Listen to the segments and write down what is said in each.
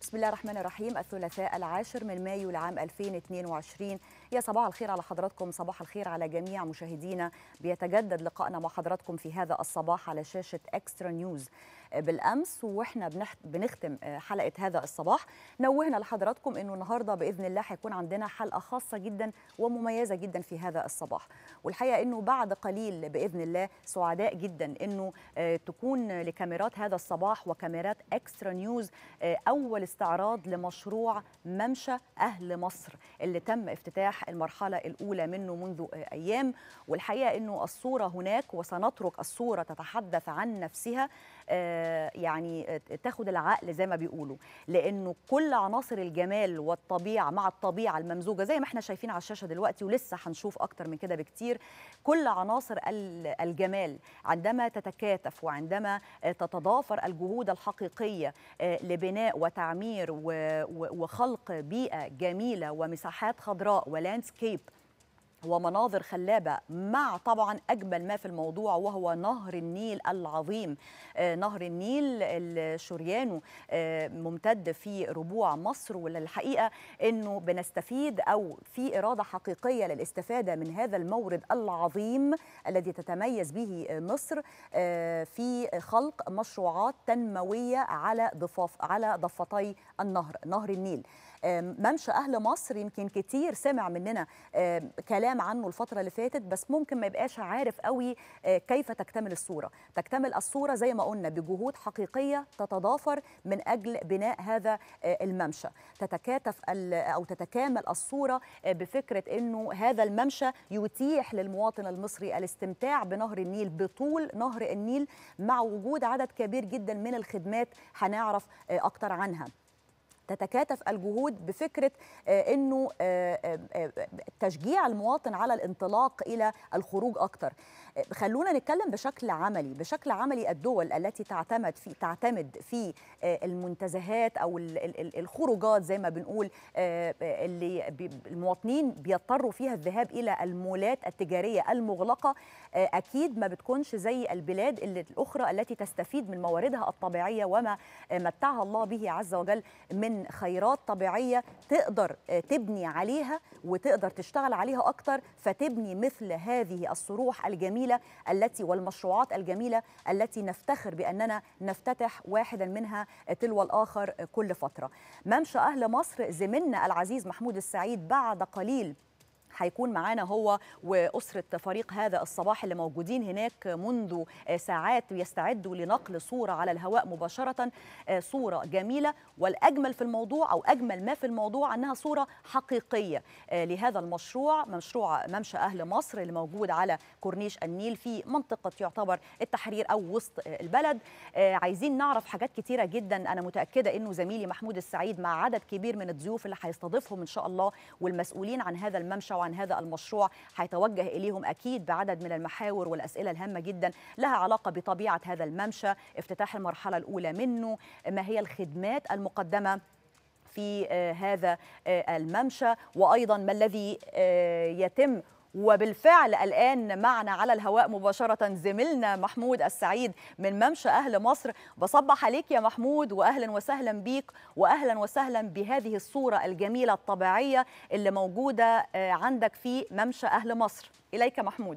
بسم الله الرحمن الرحيم الثلاثاء العاشر من مايو لعام 2022 يا صباح الخير على حضراتكم صباح الخير على جميع مشاهدينا بيتجدد لقائنا مع حضراتكم في هذا الصباح على شاشة اكسترا نيوز بالامس واحنا بنختم حلقه هذا الصباح نوهنا لحضراتكم انه النهارده باذن الله هيكون عندنا حلقه خاصه جدا ومميزه جدا في هذا الصباح والحقيقه انه بعد قليل باذن الله سعداء جدا انه تكون لكاميرات هذا الصباح وكاميرات اكسترا نيوز اول استعراض لمشروع ممشى اهل مصر اللي تم افتتاح المرحله الاولى منه منذ ايام والحقيقه انه الصوره هناك وسنترك الصوره تتحدث عن نفسها يعني تاخد العقل زي ما بيقولوا لانه كل عناصر الجمال والطبيعه مع الطبيعه الممزوجه زي ما احنا شايفين على الشاشه دلوقتي ولسه هنشوف اكتر من كده بكتير كل عناصر الجمال عندما تتكاتف وعندما تتضافر الجهود الحقيقيه لبناء وتعمير وخلق بيئه جميله ومساحات خضراء ولاندسكيب ومناظر خلابة مع طبعا أجمل ما في الموضوع وهو نهر النيل العظيم آه نهر النيل الشريانه آه ممتد في ربوع مصر والحقيقة أنه بنستفيد أو في إرادة حقيقية للاستفادة من هذا المورد العظيم الذي تتميز به مصر آه في خلق مشروعات تنموية على ضفاف على ضفتي النهر نهر النيل ممشى اهل مصر يمكن كتير سمع مننا كلام عنه الفتره اللي فاتت بس ممكن ما يبقاش عارف قوي كيف تكتمل الصوره تكتمل الصوره زي ما قلنا بجهود حقيقيه تتضافر من اجل بناء هذا الممشى تتكاتف او تتكامل الصوره بفكره انه هذا الممشى يتيح للمواطن المصري الاستمتاع بنهر النيل بطول نهر النيل مع وجود عدد كبير جدا من الخدمات هنعرف اكتر عنها تتكاتف الجهود بفكره انه تشجيع المواطن على الانطلاق الى الخروج اكثر خلونا نتكلم بشكل عملي بشكل عملي الدول التي تعتمد في تعتمد في المنتزهات او الخروجات زي ما بنقول اللي المواطنين بيضطروا فيها الذهاب الى المولات التجاريه المغلقه اكيد ما بتكونش زي البلاد اللي الاخرى التي تستفيد من مواردها الطبيعيه وما متعها الله به عز وجل من خيرات طبيعيه تقدر تبني عليها وتقدر تشتغل عليها اكتر فتبني مثل هذه الصروح الجميله التي والمشروعات الجميله التي نفتخر باننا نفتتح واحدا منها تلو الاخر كل فتره. ممشى اهل مصر زميلنا العزيز محمود السعيد بعد قليل هيكون معانا هو وأسرة فريق هذا الصباح اللي موجودين هناك منذ ساعات يستعدوا لنقل صورة على الهواء مباشرة صورة جميلة والأجمل في الموضوع أو أجمل ما في الموضوع أنها صورة حقيقية لهذا المشروع مشروع ممشى أهل مصر اللي موجود على كورنيش النيل في منطقة يعتبر التحرير أو وسط البلد عايزين نعرف حاجات كتيرة جدا أنا متأكدة أنه زميلي محمود السعيد مع عدد كبير من الضيوف اللي هيستضيفهم إن شاء الله والمسؤولين عن هذا الممشى وعن هذا المشروع هيتوجه اليهم اكيد بعدد من المحاور والاسئله الهامه جدا لها علاقه بطبيعه هذا الممشى افتتاح المرحله الاولى منه ما هي الخدمات المقدمه في هذا الممشى وايضا ما الذي يتم وبالفعل الآن معنا على الهواء مباشرة زميلنا محمود السعيد من ممشى أهل مصر بصبح عليك يا محمود وأهلا وسهلا بيك وأهلا وسهلا بهذه الصورة الجميلة الطبيعية اللي موجودة عندك في ممشى أهل مصر إليك محمود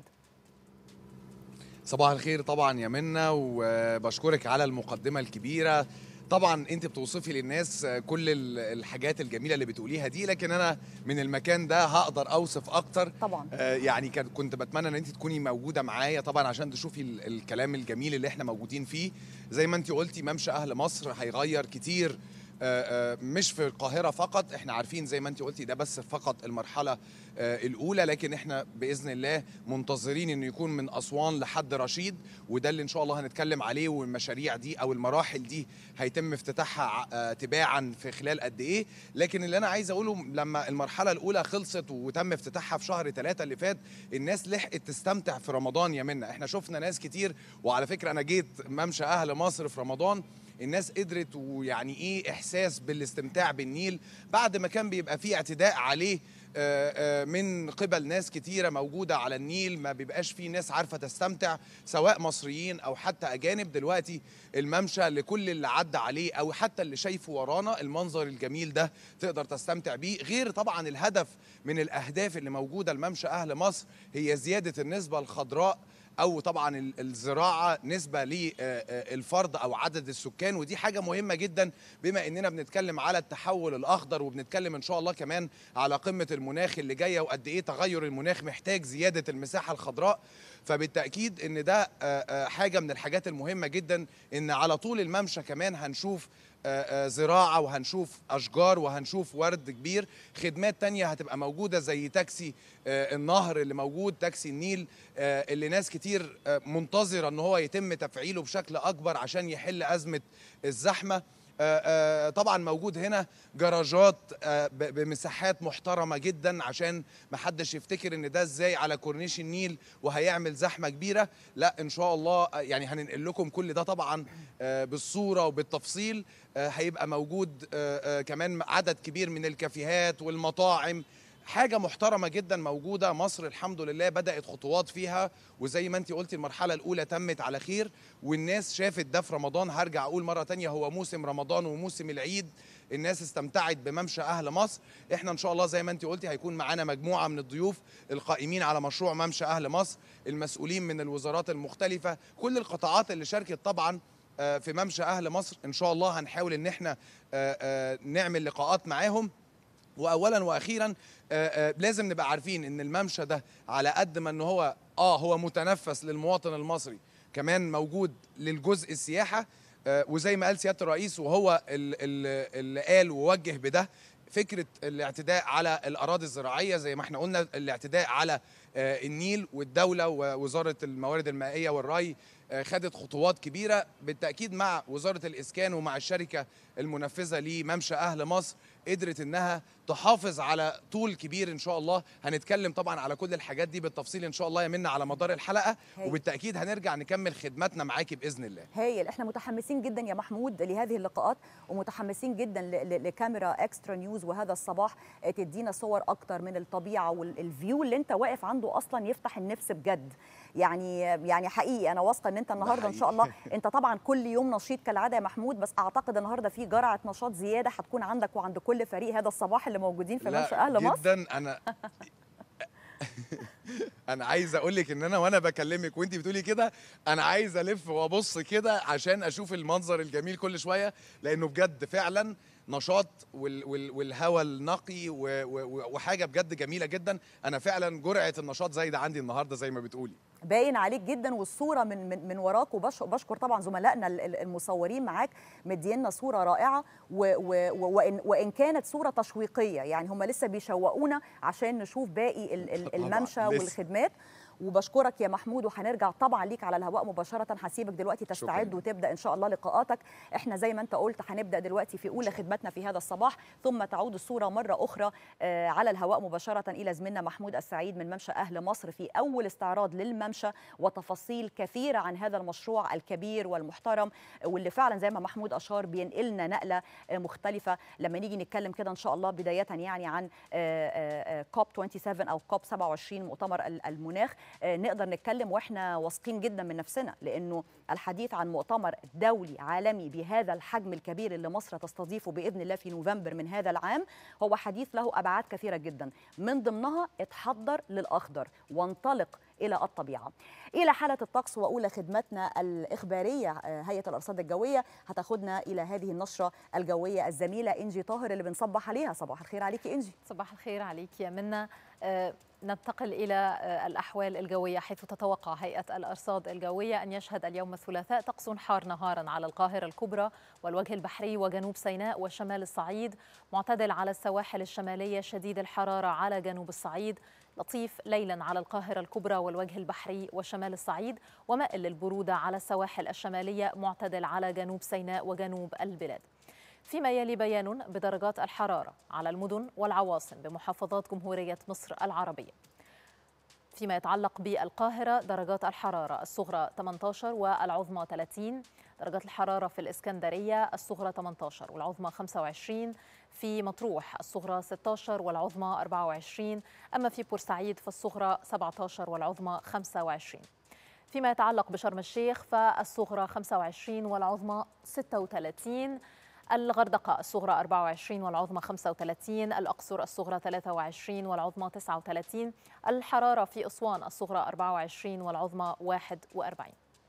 صباح الخير طبعا يا منى وبشكرك على المقدمة الكبيرة طبعا انت بتوصفي للناس كل الحاجات الجميله اللي بتقوليها دي لكن انا من المكان ده هقدر اوصف اكتر طبعا آه يعني كنت بتمنى ان انت تكوني موجوده معايا طبعا عشان تشوفي الكلام الجميل اللي احنا موجودين فيه زي ما انت قلتي ممشى اهل مصر هيغير كتير مش في القاهره فقط احنا عارفين زي ما انت قلتي ده بس فقط المرحله الاولى لكن احنا باذن الله منتظرين انه يكون من اسوان لحد رشيد وده اللي ان شاء الله هنتكلم عليه والمشاريع دي او المراحل دي هيتم افتتاحها تباعا في خلال قد ايه لكن اللي انا عايز اقوله لما المرحله الاولى خلصت وتم افتتاحها في شهر ثلاثة اللي فات الناس لحقت تستمتع في رمضان يا منا احنا شفنا ناس كتير وعلى فكره انا جيت ممشى اهل مصر في رمضان الناس قدرت ويعني ايه احساس بالاستمتاع بالنيل بعد ما كان بيبقى فيه اعتداء عليه من قبل ناس كتيره موجوده على النيل ما بيبقاش فيه ناس عارفه تستمتع سواء مصريين او حتى اجانب دلوقتي الممشى لكل اللي عدى عليه او حتى اللي شايفه ورانا المنظر الجميل ده تقدر تستمتع بيه غير طبعا الهدف من الاهداف اللي موجوده الممشى اهل مصر هي زياده النسبه الخضراء او طبعا الزراعه نسبه للفرد او عدد السكان ودي حاجه مهمه جدا بما اننا بنتكلم على التحول الاخضر وبنتكلم ان شاء الله كمان على قمه المناخ اللي جايه وقد ايه تغير المناخ محتاج زياده المساحه الخضراء فبالتاكيد ان ده حاجه من الحاجات المهمه جدا ان على طول الممشى كمان هنشوف زراعة وهنشوف أشجار وهنشوف ورد كبير خدمات تانية هتبقى موجودة زي تاكسي النهر اللي موجود تاكسي النيل اللي ناس كتير منتظرة ان هو يتم تفعيله بشكل أكبر عشان يحل أزمة الزحمة طبعا موجود هنا جراجات بمساحات محترمه جدا عشان ما حدش يفتكر ان ده ازاي على كورنيش النيل وهيعمل زحمه كبيره لا ان شاء الله يعني هننقل لكم كل ده طبعا بالصوره وبالتفصيل هيبقى موجود كمان عدد كبير من الكافيهات والمطاعم حاجه محترمه جدا موجوده مصر الحمد لله بدات خطوات فيها وزي ما انت قلتي المرحله الاولى تمت على خير والناس شافت ده في رمضان هرجع اقول مره تانية هو موسم رمضان وموسم العيد الناس استمتعت بممشى اهل مصر احنا ان شاء الله زي ما انت قلتي هيكون معانا مجموعه من الضيوف القائمين على مشروع ممشى اهل مصر المسؤولين من الوزارات المختلفه كل القطاعات اللي شاركت طبعا في ممشى اهل مصر ان شاء الله هنحاول ان احنا نعمل لقاءات معاهم واولا واخيرا آآ آآ لازم نبقى عارفين ان الممشى ده على قد ما ان هو اه هو متنفس للمواطن المصري كمان موجود للجزء السياحه وزي ما قال سياده الرئيس وهو اللي قال ووجه بده فكره الاعتداء على الاراضي الزراعيه زي ما احنا قلنا الاعتداء على النيل والدوله ووزاره الموارد المائيه والري خدت خطوات كبيره بالتاكيد مع وزاره الاسكان ومع الشركه المنفذه لممشى اهل مصر قدرت انها تحافظ على طول كبير ان شاء الله هنتكلم طبعا على كل الحاجات دي بالتفصيل ان شاء الله يمنا على مدار الحلقه هاي. وبالتاكيد هنرجع نكمل خدماتنا معاكي باذن الله هايل احنا متحمسين جدا يا محمود لهذه اللقاءات ومتحمسين جدا ل- ل- لكاميرا اكسترا نيوز وهذا الصباح تدينا صور اكتر من الطبيعه والفيو اللي انت واقف عنده اصلا يفتح النفس بجد يعني يعني حقيقي انا واثقه ان انت النهارده ان شاء الله انت طبعا كل يوم نشيط كالعاده يا محمود بس اعتقد النهارده في جرعه نشاط زياده هتكون عندك وعند كل فريق هذا الصباح اللي موجودين في ممشى اهل مصر جدا انا انا عايز اقول لك ان انا وانا بكلمك وانت بتقولي كده انا عايز الف وابص كده عشان اشوف المنظر الجميل كل شويه لانه بجد فعلا نشاط وال وال والهواء النقي و و وحاجه بجد جميله جدا انا فعلا جرعه النشاط زايده عندي النهارده زي ما بتقولي باين عليك جدا والصوره من من, من وراك وبشكر طبعا زملائنا ال- ال- المصورين معاك مدينا صوره رائعه و و و وإن, وان كانت صوره تشويقيه يعني هم لسه بيشوقونا عشان نشوف باقي ال- ال- طبعاً، الممشى لسه. والخدمات وبشكرك يا محمود وهنرجع طبعا ليك على الهواء مباشره هسيبك دلوقتي تستعد شكراً. وتبدا ان شاء الله لقاءاتك احنا زي ما انت قلت هنبدا دلوقتي في اولى خدمتنا في هذا الصباح ثم تعود الصوره مره اخرى آه، على الهواء مباشره الى زميلنا محمود السعيد من ممشى اهل مصر في اول استعراض للممشى وتفاصيل كثيره عن هذا المشروع الكبير والمحترم واللي فعلا زي ما محمود اشار بينقلنا نقله آه، مختلفه لما نيجي نتكلم كده ان شاء الله بدايه يعني عن كوب 27 او كوب 27 مؤتمر ال- المناخ آه، نقدر نتكلم واحنا واثقين جدا من نفسنا لانه الحديث عن مؤتمر دولي عالمي بهذا الحجم الكبير اللي مصر تستضيفه باذن الله في نوفمبر من هذا العام هو حديث له ابعاد كثيره جدا من ضمنها اتحضر للاخضر وانطلق الى الطبيعه. الى حاله الطقس واولى خدماتنا الاخباريه آه، هيئه الارصاد الجويه هتاخدنا الى هذه النشره الجويه الزميله انجي طاهر اللي بنصبح عليها صباح الخير عليكي انجي. صباح الخير عليك يا منا آه، ننتقل إلى آه، الأحوال الجوية حيث تتوقع هيئة الأرصاد الجوية أن يشهد اليوم الثلاثاء طقس حار نهارا على القاهرة الكبرى والوجه البحري وجنوب سيناء وشمال الصعيد معتدل على السواحل الشمالية شديد الحرارة على جنوب الصعيد لطيف ليلا على القاهرة الكبرى والوجه البحري وشمال الصعيد ومائل للبرودة على السواحل الشمالية معتدل على جنوب سيناء وجنوب البلاد فيما يلي بيان بدرجات الحرارة على المدن والعواصم بمحافظات جمهورية مصر العربية فيما يتعلق بالقاهرة درجات الحرارة الصغرى 18 والعظمى 30 درجات الحرارة في الإسكندرية الصغرى 18 والعظمى 25 في مطروح الصغرى 16 والعظمى 24 أما في بورسعيد فالصغرى 17 والعظمى 25 فيما يتعلق بشرم الشيخ فالصغرى 25 والعظمى 36 الغردقة الصغرى 24 والعظمى 35 الأقصر الصغرى 23 والعظمى 39 الحرارة في أسوان الصغرى 24 والعظمى 41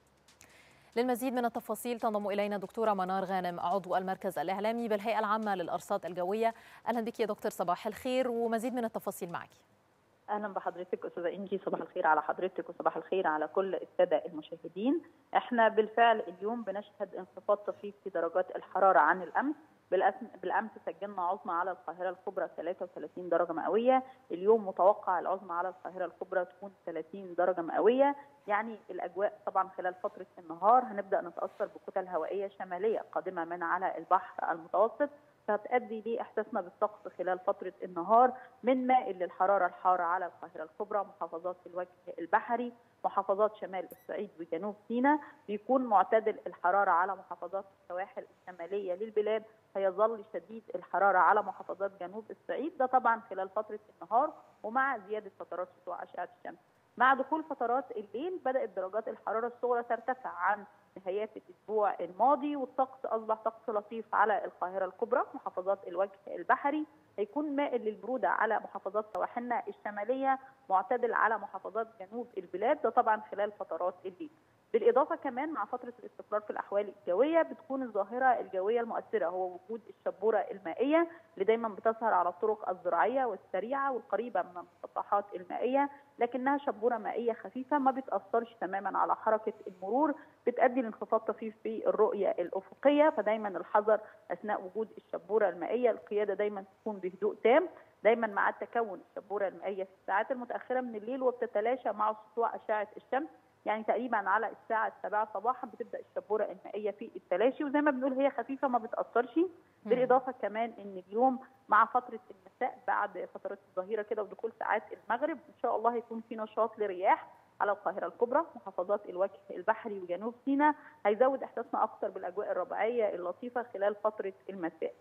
للمزيد من التفاصيل تنضم إلينا دكتورة منار غانم عضو المركز الإعلامي بالهيئة العامة للأرصاد الجوية أهلا بك يا دكتور صباح الخير ومزيد من التفاصيل معك اهلا بحضرتك استاذه انجي صباح الخير على حضرتك وصباح الخير على كل الساده المشاهدين احنا بالفعل اليوم بنشهد انخفاض طفيف في درجات الحراره عن الامس بالامس سجلنا عظمى على القاهره الكبرى 33 درجه مئويه اليوم متوقع العظمى على القاهره الكبرى تكون 30 درجه مئويه يعني الاجواء طبعا خلال فتره النهار هنبدا نتاثر بكتل هوائيه شماليه قادمه من على البحر المتوسط فهتؤدي لاحساسنا بالطقس خلال فتره النهار من مائل للحراره الحاره على القاهره الكبرى محافظات الوجه البحري محافظات شمال الصعيد وجنوب سيناء بيكون معتدل الحراره على محافظات السواحل الشماليه للبلاد هيظل شديد الحراره على محافظات جنوب الصعيد ده طبعا خلال فتره النهار ومع زياده فترات سطوع اشعه الشمس مع دخول فترات الليل بدات درجات الحراره الصغرى ترتفع عن نهايات الاسبوع الماضي والطقس اصبح طقس لطيف على القاهره الكبرى محافظات الوجه البحري هيكون مائل للبروده على محافظات سواحلنا الشماليه معتدل على محافظات جنوب البلاد ده طبعا خلال فترات الليل بالاضافه كمان مع فتره الاستقرار في الاحوال الجويه بتكون الظاهره الجويه المؤثره هو وجود الشبوره المائيه اللي دايما بتظهر على الطرق الزراعيه والسريعه والقريبه من المسطحات المائيه لكنها شبوره مائيه خفيفه ما بتاثرش تماما على حركه المرور بتؤدي لانخفاض طفيف في الرؤيه الافقيه فدايما الحذر اثناء وجود الشبوره المائيه القياده دايما تكون بهدوء تام دايما مع تكون الشبوره المائيه في الساعات المتاخره من الليل وبتتلاشى مع سطوع اشعه الشمس يعني تقريبا على الساعه 7 صباحا بتبدا الشبوره المائيه في التلاشي وزي ما بنقول هي خفيفه ما بتاثرش بالاضافه كمان ان اليوم مع فتره المساء بعد فترات الظهيره كده ودخول ساعات المغرب ان شاء الله هيكون في نشاط لرياح على القاهره الكبرى محافظات الوجه البحري وجنوب سيناء هيزود احساسنا اكثر بالاجواء الربيعيه اللطيفه خلال فتره المساء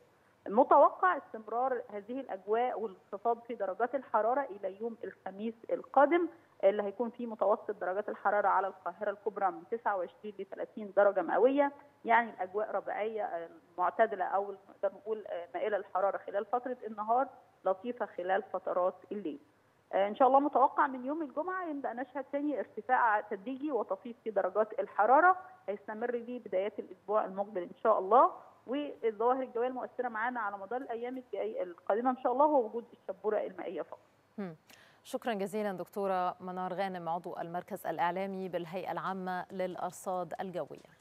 متوقع استمرار هذه الاجواء والانخفاض في درجات الحراره الى يوم الخميس القادم اللي هيكون فيه متوسط درجات الحراره على القاهره الكبرى من 29 ل 30 درجه مئويه يعني الاجواء ربيعيه معتدله او نقدر نقول مائله الحراره خلال فتره النهار لطيفه خلال فترات الليل. ان شاء الله متوقع من يوم الجمعه يبدا نشهد ثاني ارتفاع تدريجي وطفيف في درجات الحراره هيستمر ليه بدايات الاسبوع المقبل ان شاء الله والظواهر الجويه المؤثره معانا على مدار الايام الجايه القادمه ان شاء الله هو وجود الشبوره المائيه فقط. شكرا جزيلا دكتوره منار غانم عضو المركز الاعلامي بالهيئه العامه للارصاد الجويه.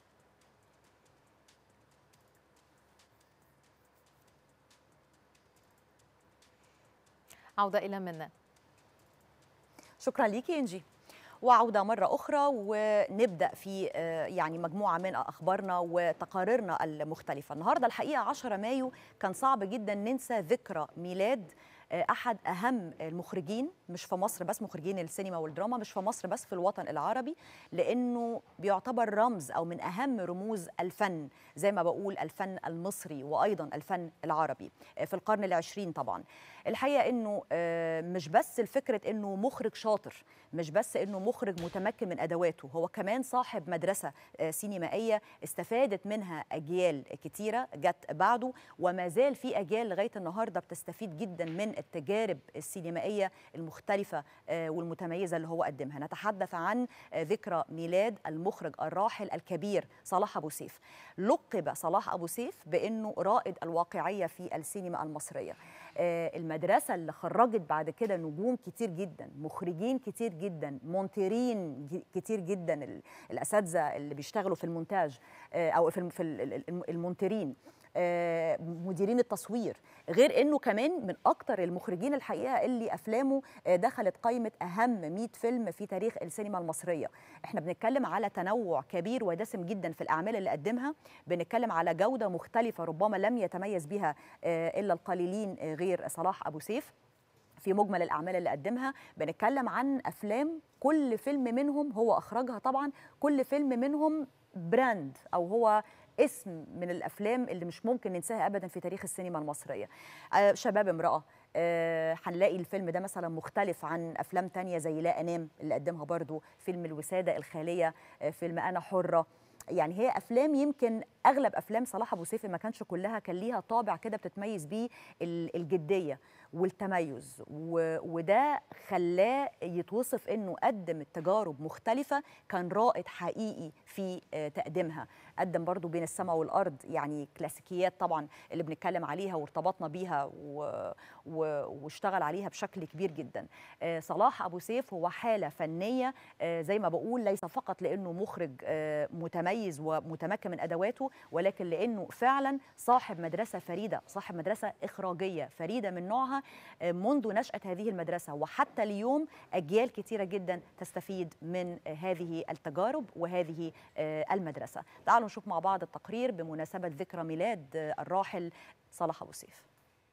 عوده الى منا. شكرا ليكي انجي. وعودة مرة أخرى ونبدأ في يعني مجموعة من أخبارنا وتقاريرنا المختلفة النهاردة الحقيقة 10 مايو كان صعب جدا ننسى ذكرى ميلاد احد اهم المخرجين مش في مصر بس مخرجين السينما والدراما مش في مصر بس في الوطن العربي لانه بيعتبر رمز او من اهم رموز الفن زي ما بقول الفن المصري وايضا الفن العربي في القرن العشرين طبعا الحقيقه انه مش بس الفكره انه مخرج شاطر مش بس انه مخرج متمكن من ادواته هو كمان صاحب مدرسه سينمائيه استفادت منها اجيال كتيره جت بعده وما زال في اجيال لغايه النهارده بتستفيد جدا من التجارب السينمائيه المختلفه والمتميزه اللي هو قدمها نتحدث عن ذكرى ميلاد المخرج الراحل الكبير صلاح ابو سيف لقب صلاح ابو سيف بانه رائد الواقعيه في السينما المصريه المدرسة اللي خرجت بعد كده نجوم كتير جدا مخرجين كتير جدا مونتيرين كتير جدا الأساتذة اللي بيشتغلوا في المونتاج أو في المونتيرين مديرين التصوير غير انه كمان من اكتر المخرجين الحقيقه اللي افلامه دخلت قائمه اهم 100 فيلم في تاريخ السينما المصريه احنا بنتكلم على تنوع كبير ودسم جدا في الاعمال اللي قدمها بنتكلم على جوده مختلفه ربما لم يتميز بها الا القليلين غير صلاح ابو سيف في مجمل الاعمال اللي قدمها بنتكلم عن افلام كل فيلم منهم هو اخرجها طبعا كل فيلم منهم براند او هو اسم من الافلام اللي مش ممكن ننساها ابدا في تاريخ السينما المصريه آه، شباب امراه آه، هنلاقي الفيلم ده مثلا مختلف عن افلام تانية زي لا انام اللي قدمها برضو فيلم الوساده الخاليه آه، فيلم انا حره يعني هي افلام يمكن اغلب افلام صلاح ابو سيف ما كانش كلها كان ليها طابع كده بتتميز بيه ال- الجديه والتميز و- وده خلاه يتوصف انه قدم تجارب مختلفه كان رائد حقيقي في آه، تقديمها قدم برضو بين السماء والارض يعني كلاسيكيات طبعا اللي بنتكلم عليها وارتبطنا بيها و... و... واشتغل عليها بشكل كبير جدا آه، صلاح ابو سيف هو حاله فنيه آه، زي ما بقول ليس فقط لانه مخرج آه، متميز ومتمكن من ادواته ولكن لانه فعلا صاحب مدرسه فريده صاحب مدرسه اخراجيه فريده من نوعها آه، منذ نشاه هذه المدرسه وحتى اليوم اجيال كثيره جدا تستفيد من آه، هذه التجارب وهذه آه، المدرسه تعالوا نشوف مع بعض التقرير بمناسبه ذكرى ميلاد آه، الراحل صلاح ابو سيف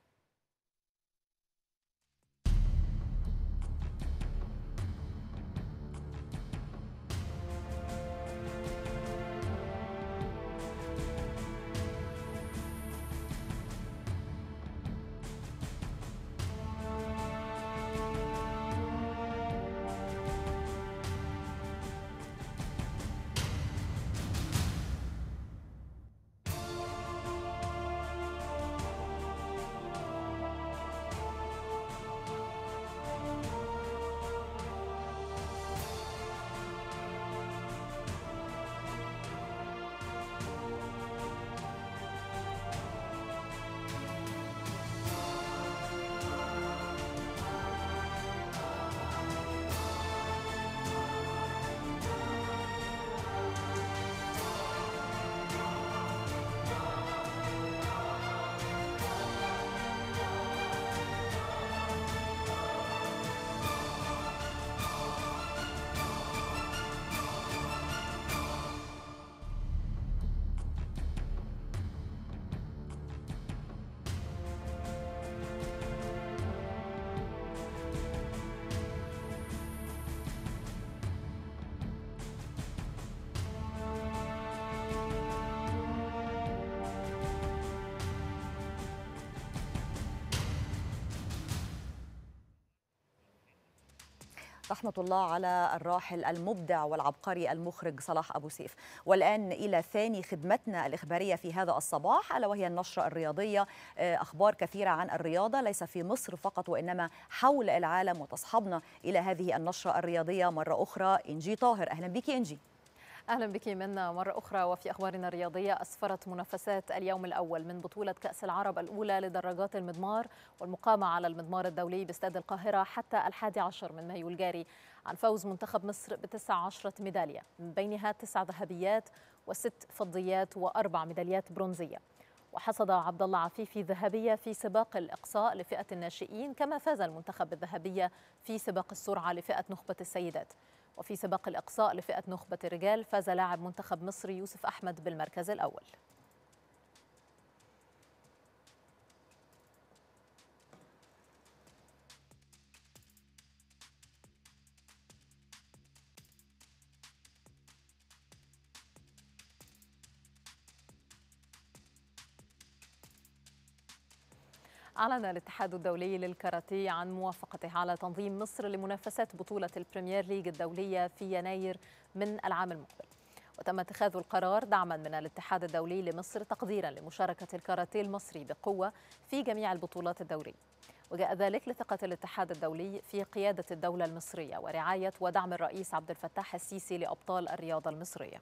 رحمة الله على الراحل المبدع والعبقري المخرج صلاح أبو سيف والآن إلى ثاني خدمتنا الإخبارية في هذا الصباح ألا وهي النشرة الرياضية آه، أخبار كثيرة عن الرياضة ليس في مصر فقط وإنما حول العالم وتصحبنا إلى هذه النشرة الرياضية مرة أخرى إنجي طاهر أهلا بك إنجي اهلا بك منا مره اخرى وفي اخبارنا الرياضيه اسفرت منافسات اليوم الاول من بطوله كاس العرب الاولى لدراجات المضمار والمقامه على المضمار الدولي باستاد القاهره حتى الحادي عشر من مايو الجاري عن فوز منتخب مصر بتسع عشرة ميداليه من بينها تسع ذهبيات وست فضيات واربع ميداليات برونزيه وحصد عبد الله عفيفي ذهبيه في سباق الاقصاء لفئه الناشئين كما فاز المنتخب بالذهبيه في سباق السرعه لفئه نخبه السيدات وفي سباق الإقصاء لفئة نخبة الرجال فاز لاعب منتخب مصر يوسف أحمد بالمركز الأول أعلن الاتحاد الدولي للكاراتيه عن موافقته على تنظيم مصر لمنافسات بطولة البريمير ليج الدولية في يناير من العام المقبل وتم اتخاذ القرار دعما من الاتحاد الدولي لمصر تقديرا لمشاركة الكاراتيه المصري بقوة في جميع البطولات الدورية وجاء ذلك لثقة الاتحاد الدولي في قيادة الدولة المصرية ورعاية ودعم الرئيس عبد الفتاح السيسي لأبطال الرياضة المصرية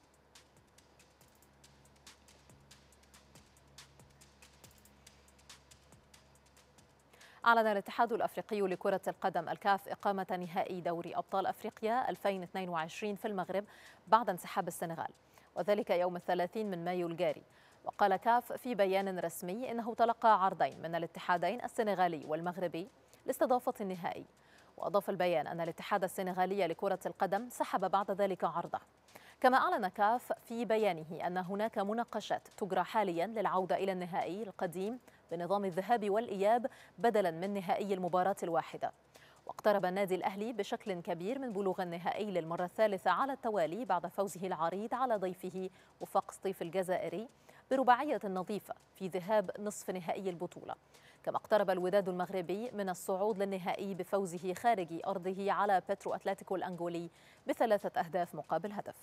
أعلن الاتحاد الأفريقي لكرة القدم الكاف إقامة نهائي دوري أبطال أفريقيا 2022 في المغرب بعد انسحاب السنغال وذلك يوم الثلاثين من مايو الجاري وقال كاف في بيان رسمي إنه تلقى عرضين من الاتحادين السنغالي والمغربي لاستضافة النهائي وأضاف البيان أن الاتحاد السنغالي لكرة القدم سحب بعد ذلك عرضه كما أعلن كاف في بيانه أن هناك مناقشات تجرى حاليا للعودة إلى النهائي القديم بنظام الذهاب والإياب بدلا من نهائي المباراة الواحدة واقترب النادي الأهلي بشكل كبير من بلوغ النهائي للمرة الثالثة على التوالي بعد فوزه العريض على ضيفه وفاق سطيف الجزائري برباعية نظيفة في ذهاب نصف نهائي البطولة كما اقترب الوداد المغربي من الصعود للنهائي بفوزه خارج أرضه على بترو أتلتيكو الأنغولي بثلاثة أهداف مقابل هدف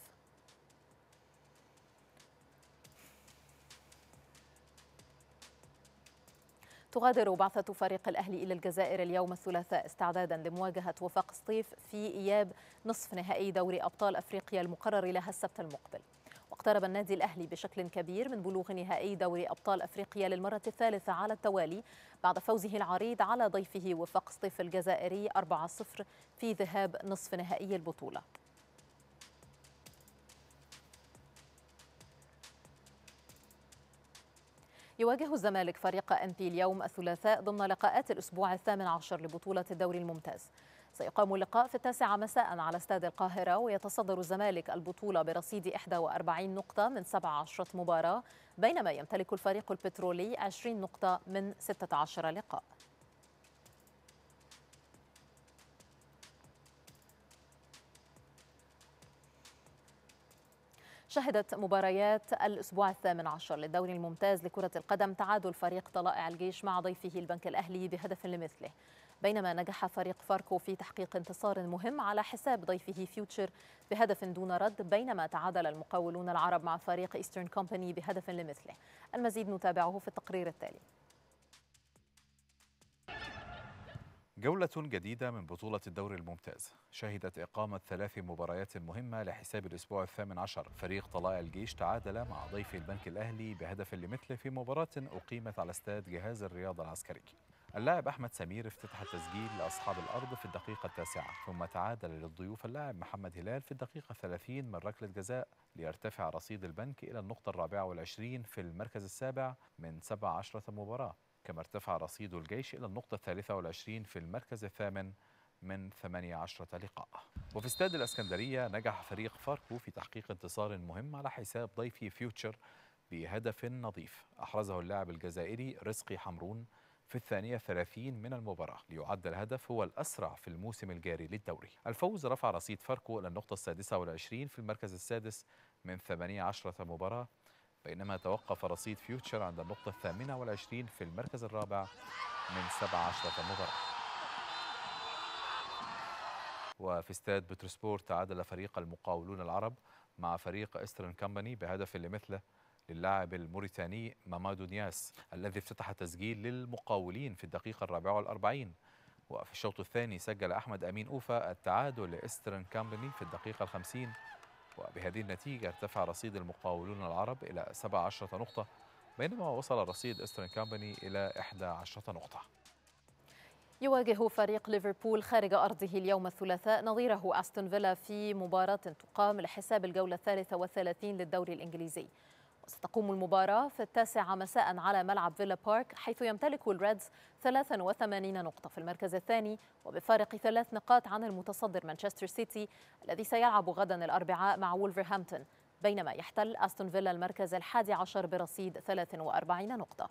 تغادر بعثة فريق الأهلي إلى الجزائر اليوم الثلاثاء استعدادا لمواجهة وفاق سطيف في إياب نصف نهائي دوري أبطال أفريقيا المقرر لها السبت المقبل واقترب النادي الأهلي بشكل كبير من بلوغ نهائي دوري أبطال أفريقيا للمرة الثالثة على التوالي بعد فوزه العريض على ضيفه وفاق سطيف الجزائري 4-0 في ذهاب نصف نهائي البطولة يواجه الزمالك فريق أم بي اليوم الثلاثاء ضمن لقاءات الأسبوع الثامن عشر لبطولة الدوري الممتاز سيقام اللقاء في التاسعة مساء على استاد القاهرة ويتصدر الزمالك البطولة برصيد 41 نقطة من 17 مباراة بينما يمتلك الفريق البترولي 20 نقطة من 16 لقاء شهدت مباريات الأسبوع الثامن عشر للدوري الممتاز لكرة القدم تعادل فريق طلائع الجيش مع ضيفه البنك الأهلي بهدف لمثله بينما نجح فريق فاركو في تحقيق انتصار مهم على حساب ضيفه فيوتشر بهدف دون رد بينما تعادل المقاولون العرب مع فريق إيسترن كومباني بهدف لمثله المزيد نتابعه في التقرير التالي جولة جديدة من بطولة الدوري الممتاز شهدت إقامة ثلاث مباريات مهمة لحساب الأسبوع الثامن عشر فريق طلائع الجيش تعادل مع ضيف البنك الأهلي بهدف لمثله في مباراة أقيمت على استاد جهاز الرياضة العسكري اللاعب أحمد سمير افتتح التسجيل لأصحاب الأرض في الدقيقة التاسعة ثم تعادل للضيوف اللاعب محمد هلال في الدقيقة الثلاثين من ركلة جزاء ليرتفع رصيد البنك إلى النقطة الرابعة والعشرين في المركز السابع من سبع عشرة مباراة كما ارتفع رصيد الجيش إلى النقطة الثالثة والعشرين في المركز الثامن من 18 لقاء وفي استاد الأسكندرية نجح فريق فاركو في تحقيق انتصار مهم على حساب ضيفي فيوتشر بهدف نظيف أحرزه اللاعب الجزائري رزقي حمرون في الثانية ثلاثين من المباراة ليعد الهدف هو الأسرع في الموسم الجاري للدوري الفوز رفع رصيد فاركو إلى النقطة السادسة والعشرين في المركز السادس من 18 مباراة بينما توقف رصيد فيوتشر عند النقطة الثامنة والعشرين في المركز الرابع من 17 مباراة وفي استاد بتروسبور تعادل فريق المقاولون العرب مع فريق استرن كامباني بهدف لمثله للاعب الموريتاني مامادو نياس الذي افتتح التسجيل للمقاولين في الدقيقة الرابعة والأربعين وفي الشوط الثاني سجل أحمد أمين أوفا التعادل لإسترن كامباني في الدقيقة الخمسين وبهذه النتيجة ارتفع رصيد المقاولون العرب إلى 17 نقطة بينما وصل رصيد إسترن كامباني إلى 11 نقطة يواجه فريق ليفربول خارج أرضه اليوم الثلاثاء نظيره أستون فيلا في مباراة تقام لحساب الجولة الثالثة والثلاثين للدوري الإنجليزي وستقوم المباراة في التاسعة مساء على ملعب فيلا بارك حيث يمتلك الريدز 83 نقطة في المركز الثاني وبفارق ثلاث نقاط عن المتصدر مانشستر سيتي الذي سيلعب غدا الأربعاء مع وولفرهامبتون بينما يحتل أستون فيلا المركز الحادي عشر برصيد 43 نقطة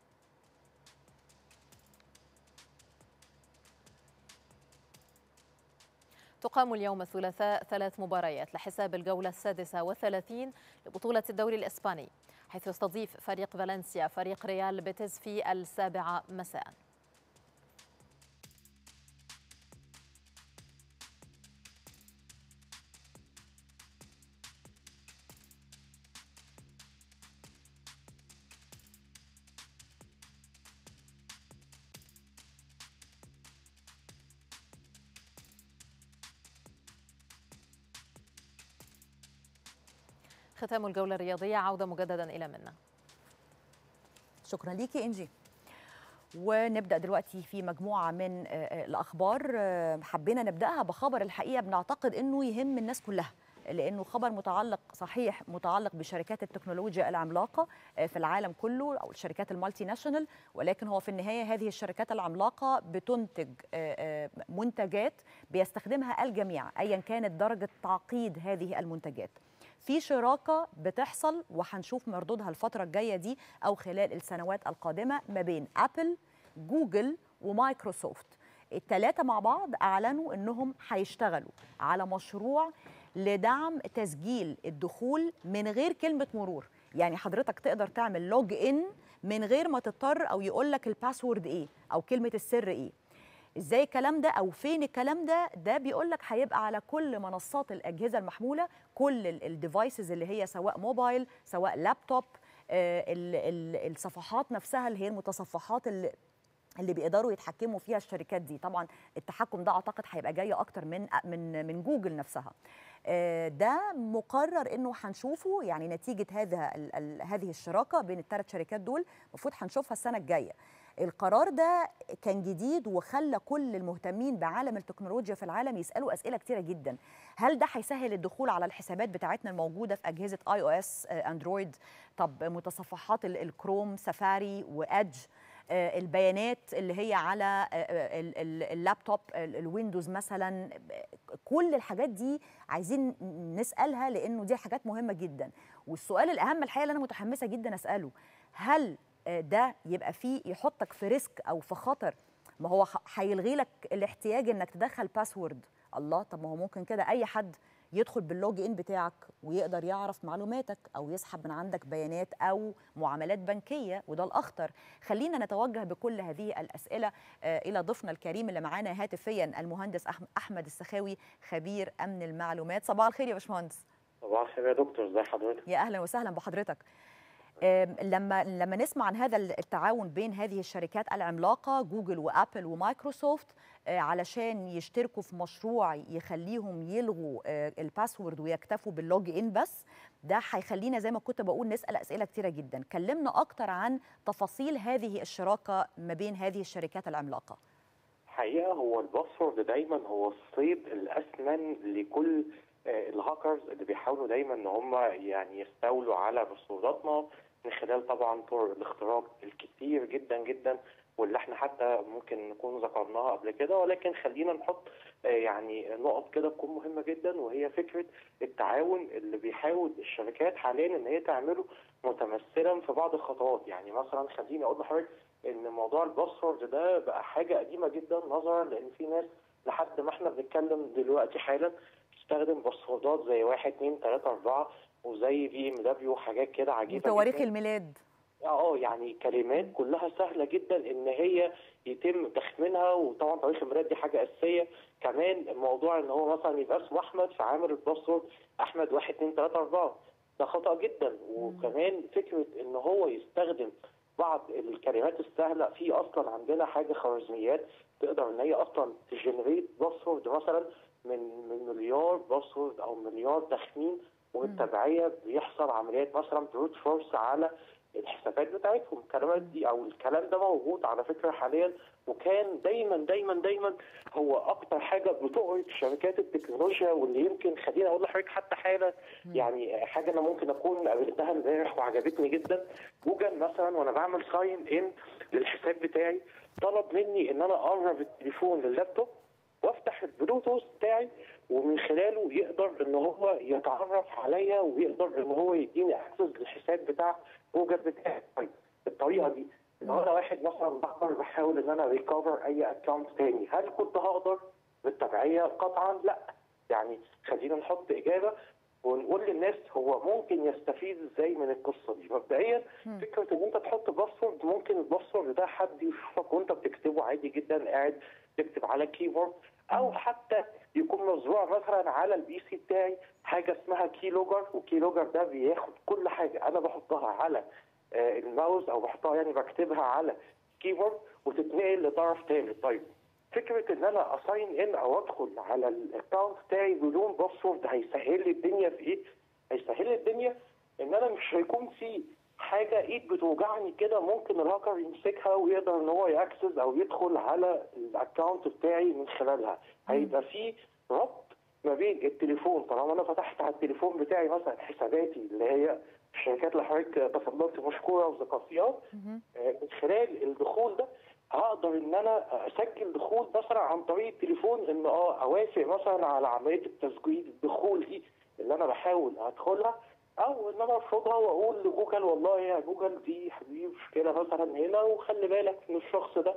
تقام اليوم الثلاثاء ثلاث مباريات لحساب الجولة السادسة والثلاثين لبطولة الدوري الإسباني حيث يستضيف فريق فالنسيا فريق ريال بيتيز في السابعة مساء ختام الجولة الرياضية عودة مجددا إلى منا شكرا ليكي إنجي ونبدا دلوقتي في مجموعه من الاخبار حبينا نبداها بخبر الحقيقه بنعتقد انه يهم الناس كلها لانه خبر متعلق صحيح متعلق بشركات التكنولوجيا العملاقه في العالم كله او الشركات المالتي ناشونال ولكن هو في النهايه هذه الشركات العملاقه بتنتج منتجات بيستخدمها الجميع ايا كانت درجه تعقيد هذه المنتجات في شراكه بتحصل وهنشوف مردودها الفتره الجايه دي او خلال السنوات القادمه ما بين ابل جوجل ومايكروسوفت الثلاثه مع بعض اعلنوا انهم هيشتغلوا على مشروع لدعم تسجيل الدخول من غير كلمه مرور يعني حضرتك تقدر تعمل لوج ان من غير ما تضطر او يقول لك الباسورد ايه او كلمه السر ايه ازاي الكلام ده او فين الكلام ده ده بيقول لك هيبقى على كل منصات الاجهزه المحموله كل الديفايسز اللي هي سواء موبايل سواء لابتوب آه، ال- ال- الصفحات نفسها اللي هي المتصفحات اللي اللي بيقدروا يتحكموا فيها الشركات دي طبعا التحكم ده اعتقد هيبقى جاي اكتر من من من جوجل نفسها آه، ده مقرر انه هنشوفه يعني نتيجه هذا ال- ال- هذه الشراكه بين الثلاث شركات دول المفروض هنشوفها السنه الجايه القرار ده كان جديد وخلى كل المهتمين بعالم التكنولوجيا في العالم يسالوا اسئله كتيره جدا هل ده هيسهل الدخول على الحسابات بتاعتنا الموجوده في اجهزه اي او اس اندرويد طب متصفحات ال- الكروم سفاري وادج آه، البيانات اللي هي على آه، آه، ال- ال- اللابتوب ال- الويندوز مثلا كل الحاجات دي عايزين نسالها لانه دي حاجات مهمه جدا والسؤال الاهم الحقيقه اللي انا متحمسه جدا اساله هل آه، ده يبقى فيه يحطك في ريسك او في خطر ما هو ح- هيلغي لك الاحتياج انك تدخل باسورد الله طب ما هو ممكن كده اي حد يدخل باللوج ان بتاعك ويقدر يعرف معلوماتك او يسحب من عندك بيانات او معاملات بنكيه وده الاخطر خلينا نتوجه بكل هذه الاسئله آه، الى ضيفنا الكريم اللي معانا هاتفيا المهندس أحم- احمد السخاوي خبير امن المعلومات صباح الخير يا باشمهندس صباح الخير يا دكتور ازي حضرتك يا اهلا وسهلا بحضرتك آم، لما لما نسمع عن هذا التعاون بين هذه الشركات العملاقه جوجل وابل ومايكروسوفت آه، علشان يشتركوا في مشروع يخليهم يلغوا آه، الباسورد ويكتفوا باللوج ان بس ده هيخلينا زي ما كنت بقول نسال اسئله كتيره جدا كلمنا اكتر عن تفاصيل هذه الشراكه ما بين هذه الشركات العملاقه حقيقة هو الباسورد دايما هو الصيد الأثمن لكل آه، الهاكرز اللي بيحاولوا دايما ان هم يعني يستولوا على باسورداتنا من خلال طبعا طرق الاختراق الكتير جدا جدا واللي احنا حتى ممكن نكون ذكرناها قبل كده ولكن خلينا نحط آه، يعني نقط كده تكون مهمة جدا وهي فكرة التعاون اللي بيحاول الشركات حاليا ان هي تعمله متمثلا في بعض الخطوات يعني مثلا خليني اقول لحضرتك ان موضوع الباسورد ده بقى حاجه قديمه جدا نظرا لان في ناس لحد ما احنا بنتكلم دلوقتي حالا بتستخدم باسوردات زي 1 2 3 4 وزي في ام دبليو وحاجات كده عجيبه وتواريخ جدا. الميلاد اه يعني كلمات كلها سهله جدا ان هي يتم تخمينها وطبعا تاريخ الميلاد دي حاجه اساسيه كمان موضوع ان هو مثلا يبقى اسمه احمد فعامل الباسورد احمد 1 2 3 4 ده خطا جدا وكمان فكره ان هو يستخدم بعض الكلمات السهله في اصلا عندنا حاجه خوارزميات تقدر ان هي اصلا تجنريت باسورد مثلا من من مليار باسورد او مليار تخمين وبالتبعيه بيحصل عمليات مثلا بروت فورس على الحسابات بتاعتهم الكلمات دي او الكلام ده موجود على فكره حاليا وكان دايما دايما دايما هو اكتر حاجه بتقعد شركات التكنولوجيا واللي يمكن خليني اقول لحضرتك حتى حاله يعني حاجه انا ممكن اكون قابلتها امبارح وعجبتني جدا جوجل مثلا وانا بعمل ساين ان للحساب بتاعي طلب مني ان انا اقرب التليفون لللابتوب وافتح البلوتوث بتاعي ومن خلاله يقدر ان هو يتعرف عليا ويقدر ان هو يديني اكسس للحساب بتاع جوجل بتاعي طيب الطريقه دي لو انا واحد مثلا بقدر بحاول ان انا ريكفر اي اكونت تاني هل كنت هقدر بالتبعيه قطعا لا يعني خلينا نحط اجابه ونقول للناس هو ممكن يستفيد ازاي من القصه دي مبدئيا فكره ان انت تحط باسورد ممكن الباسورد ده حد يشوفك وانت بتكتبه عادي جدا قاعد تكتب على كيبورد او حتى يكون مزروع مثلا على البي سي بتاعي حاجه اسمها كي لوجر وكي لوجر ده بياخد كل حاجه انا بحطها على آه، الماوس او بحطها يعني بكتبها على كيبورد وتتنقل لطرف ثالث طيب فكره ان انا اساين ان او ادخل على الاكونت بتاعي بدون باسورد هيسهل لي الدنيا في ايه؟ هيسهل لي الدنيا ان انا مش هيكون في حاجه ايد بتوجعني كده ممكن الهاكر يمسكها ويقدر ان هو ياكسس او يدخل على الاكونت بتاعي من خلالها هيبقى في ربط ما بين التليفون طالما انا فتحت على التليفون بتاعي مثلا حساباتي اللي هي الشركات اللي حضرتك تفضلت مشكوره وذكرت فيها آه، من خلال الدخول ده هقدر ان انا اسجل دخول مثلا عن طريق التليفون ان اه اوافق مثلا على عمليه التسجيل الدخول دي اللي انا بحاول ادخلها او ان انا ارفضها واقول لجوجل والله يا جوجل دي حبيبي مشكله مثلا هنا وخلي بالك ان الشخص ده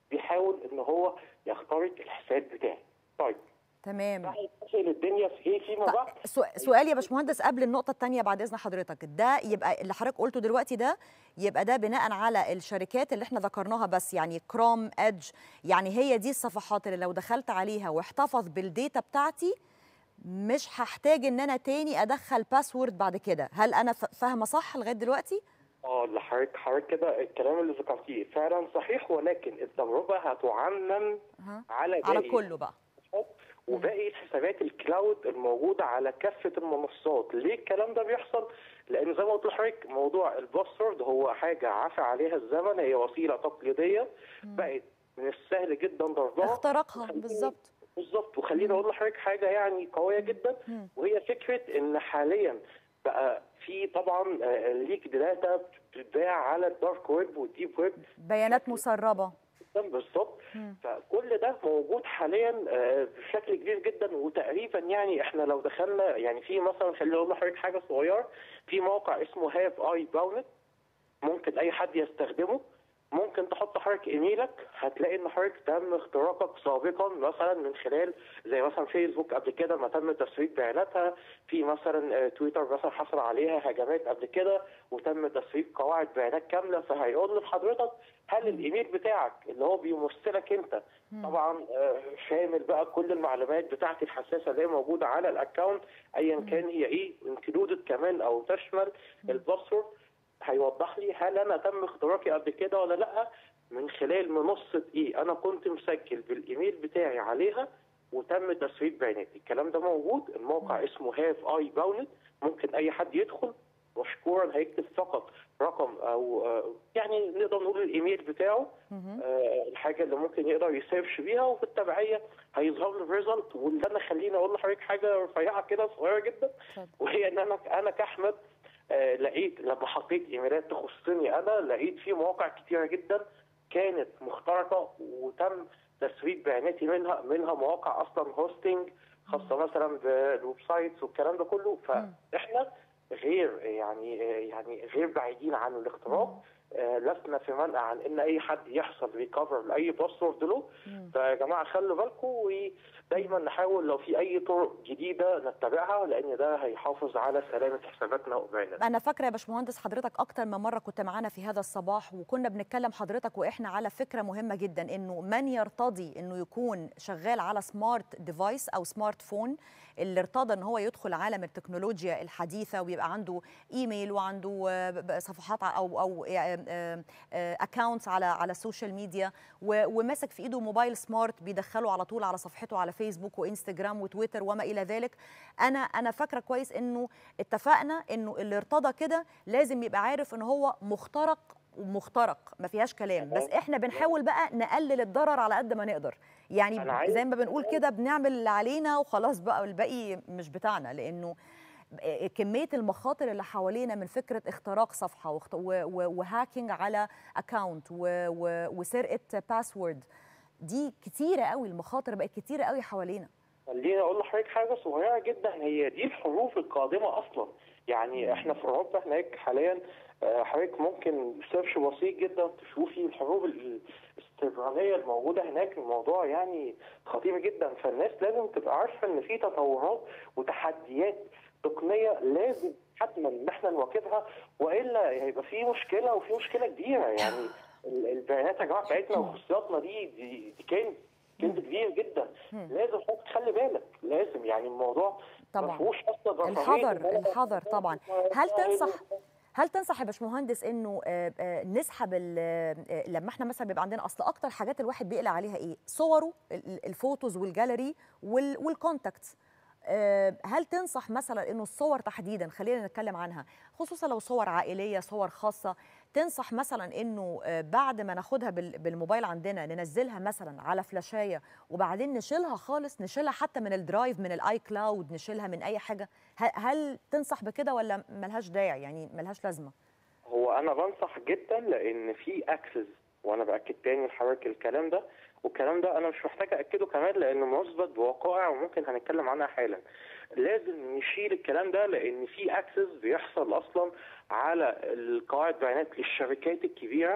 بيحاول ان هو يخترق الحساب بتاعي طيب تمام ده هيسهل الدنيا في ايه فيما بعد طيب سو- سؤال يا باشمهندس قبل النقطة الثانية بعد إذن حضرتك ده يبقى اللي حضرتك قلته دلوقتي ده يبقى ده بناء على الشركات اللي احنا ذكرناها بس يعني كروم ادج يعني هي دي الصفحات اللي لو دخلت عليها واحتفظ بالديتا بتاعتي مش هحتاج ان انا تاني ادخل باسورد بعد كده هل انا ف- فاهمة صح لغاية دلوقتي؟ اه اللي حضرتك حضرتك كده الكلام اللي ذكرتيه فعلا صحيح ولكن التجربه هتعمم ها؟ على على باقي كله بقى وباقي حسابات الكلاود الموجوده على كافه المنصات ليه الكلام ده بيحصل لان زي ما قلت لحضرتك موضوع الباسورد هو حاجه عفى عليها الزمن هي وسيله تقليديه بقت من السهل جدا ضربها اختراقها وخليني- بالظبط بالظبط وخليني اقول لحضرتك حاجه يعني قويه جدا مم. وهي فكره ان حاليا بقى في طبعا آه، ليك داتا بتتباع على الدارك ويب والديب ويب بيانات مسربة جدا بالظبط مم. فكل ده موجود حاليا آه، بشكل كبير جدا وتقريبا يعني احنا لو دخلنا يعني في مثلا خليني اقول لحضرتك حاجه صغيره في موقع اسمه هاف اي باونت ممكن اي حد يستخدمه ممكن تحط حضرتك ايميلك هتلاقي ان حضرتك تم اختراقك سابقا مثلا من خلال زي مثلا فيسبوك قبل كده ما تم تسريب بياناتها في مثلا آه، تويتر مثلا حصل عليها هجمات قبل كده وتم تسريب قواعد بيانات كامله فهيقول لحضرتك هل الايميل بتاعك اللي هو بيمثلك انت طبعا آه، شامل بقى كل المعلومات بتاعتي الحساسه اللي هي موجوده على الاكونت ايا كان هي ايه انكلودد كمان او تشمل الباسورد هيوضح لي هل انا تم اختراقي قبل كده ولا لا من خلال منصه ايه انا كنت مسجل بالايميل بتاعي عليها وتم تسريب بياناتي الكلام ده موجود الموقع اسمه هاف اي باونت ممكن اي حد يدخل مشكورا هيكتب فقط رقم او آه، يعني نقدر نقول الايميل بتاعه آه، الحاجه اللي ممكن يقدر يسيرش بيها وفي التبعيه هيظهر له الريزلت واللي انا خليني اقول لحضرتك حاجه رفيعه كده صغيره جدا اتفضل. وهي ان انا انا كاحمد آه، لقيت لما حطيت ايميلات تخصني انا لقيت في مواقع كتيره جدا كانت مخترقه وتم تسريب بياناتي منها منها مواقع اصلا هوستنج خاصه مثلا بالويب سايتس والكلام ده كله فاحنا غير يعني يعني غير بعيدين عن الاختراق آه، لسنا في منع عن ان اي حد يحصل ريكفر لاي باسورد له فيا جماعه خلوا بالكم ودايما نحاول لو في اي طرق جديده نتبعها لان ده هيحافظ على سلامه حساباتنا وبياناتنا انا فاكره يا باشمهندس حضرتك اكتر من مره كنت معانا في هذا الصباح وكنا بنتكلم حضرتك واحنا على فكره مهمه جدا انه من يرتضي انه يكون شغال على سمارت ديفايس او سمارت فون اللي ارتضى ان هو يدخل عالم التكنولوجيا الحديثه ويبقى عنده ايميل وعنده آه، ب- صفحات ع- او او اكونتس على على السوشيال ميديا و- وماسك في ايده موبايل سمارت بيدخله على طول على صفحته على فيسبوك وانستجرام وتويتر وما الى ذلك انا انا فاكره كويس انه اتفقنا انه اللي ارتضى كده لازم يبقى عارف ان هو مخترق ومخترق ما فيهاش كلام بس احنا بنحاول بقى نقلل الضرر على قد ما نقدر يعني أنا عايز- زي ما بنقول كده بنعمل اللي علينا وخلاص بقى الباقي مش بتاعنا لانه كميه المخاطر اللي حوالينا من فكره اختراق صفحه واخت- و- و- وهاكينج على اكونت وسرقه باسورد دي كتيره قوي المخاطر بقت كتيره قوي حوالينا خليني اقول لحضرتك حاجه صغيره جدا هي دي الحروف القادمه اصلا يعني احنا في اوروبا هناك حاليا آه، حضرتك ممكن سيرش بسيط جدا تشوفي الحروف ال- الاستبرانيه الموجوده هناك الموضوع يعني خطير جدا فالناس لازم تبقى عارفه ان في تطورات وتحديات تقنيه لازم حتما ان احنا نواكبها والا هيبقى في مشكله وفي مشكله كبيره يعني ال- البيانات يا جماعه بتاعتنا وخصوصياتنا دي دي, دي كنز كنز كبير جدا لازم حضرتك تخلي بالك لازم يعني الموضوع طبعاً. ما فيهوش اصلا رفاهية الحذر إن أنا- الحذر طبعا هل تنصح هل تنصح يا باشمهندس انه آه، آه، نسحب ال- آه، لما احنا مثلا بيبقى عندنا اصل اكتر حاجات الواحد بيقلق عليها ايه صوره ال- ال- الفوتوز والجاليري وال- والكونتاكتس آه، هل تنصح مثلا انه الصور تحديدا خلينا نتكلم عنها خصوصا لو صور عائليه صور خاصه تنصح مثلا انه آه، بعد ما ناخدها بال- بالموبايل عندنا ننزلها مثلا على فلاشايه وبعدين نشيلها خالص نشيلها حتى من الدرايف من الاي كلاود نشيلها من اي حاجه ه- هل تنصح بكده ولا ملهاش داعي يعني ملهاش لازمه هو انا بنصح جدا لان في اكسس وانا باكد تاني لحضرتك الكلام ده والكلام ده انا مش محتاج اكده كمان لانه مثبت بوقائع وممكن هنتكلم عنها حالا لازم نشيل الكلام ده لان في اكسس بيحصل اصلا على القواعد بيانات للشركات الكبيره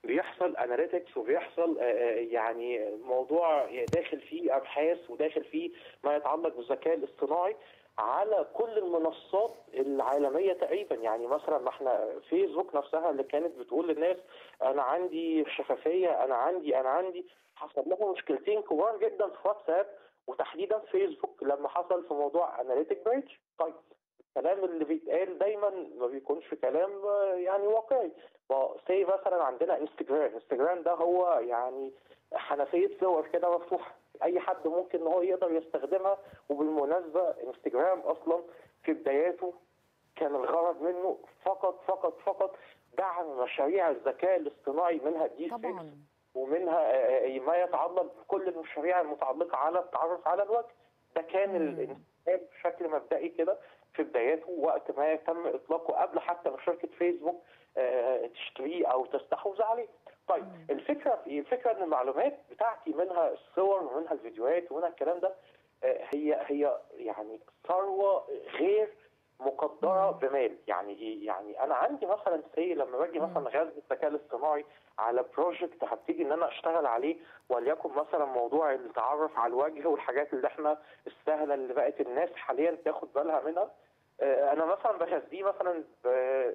بيحصل اناليتكس وبيحصل آه، آه، يعني موضوع داخل فيه ابحاث وداخل فيه ما يتعلق بالذكاء الاصطناعي على كل المنصات العالميه تقريبا يعني مثلا ما احنا فيسبوك نفسها اللي كانت بتقول للناس انا عندي شفافيه انا عندي انا عندي حصل لهم مشكلتين كبار جدا في واتساب وتحديدا فيسبوك لما حصل في موضوع اناليتيك بريدج طيب الكلام اللي بيتقال دايما ما بيكونش كلام آه، يعني واقعي سي مثلا عندنا انستجرام انستجرام ده هو يعني حنفيه صور كده مفتوحه اي حد ممكن ان هو يقدر يستخدمها وبالمناسبه انستجرام اصلا في بداياته كان الغرض منه فقط فقط فقط دعم مشاريع الذكاء الاصطناعي منها الديب فيكس طبعا ومنها آه، آه، ما يتعلق بكل المشاريع المتعلقه على التعرف على الوجه ده كان مم. الانسان بشكل مبدئي كده في بداياته وقت ما تم اطلاقه قبل حتى ما شركه فيسبوك آه، تشتريه او تستحوذ عليه. طيب الفكره في إيه؟ الفكره ان المعلومات بتاعتي منها الصور ومنها الفيديوهات ومنها الكلام ده آه، هي هي يعني ثروه غير مقدره بمال يعني ايه يعني انا عندي مثلا سي لما باجي مثلا غاز الذكاء الاصطناعي على بروجكت هبتدي ان انا اشتغل عليه وليكن مثلا موضوع التعرف على الوجه والحاجات اللي احنا السهله اللي بقت الناس حاليا تاخد بالها منها آه، انا مثلا بغذيه مثلا ب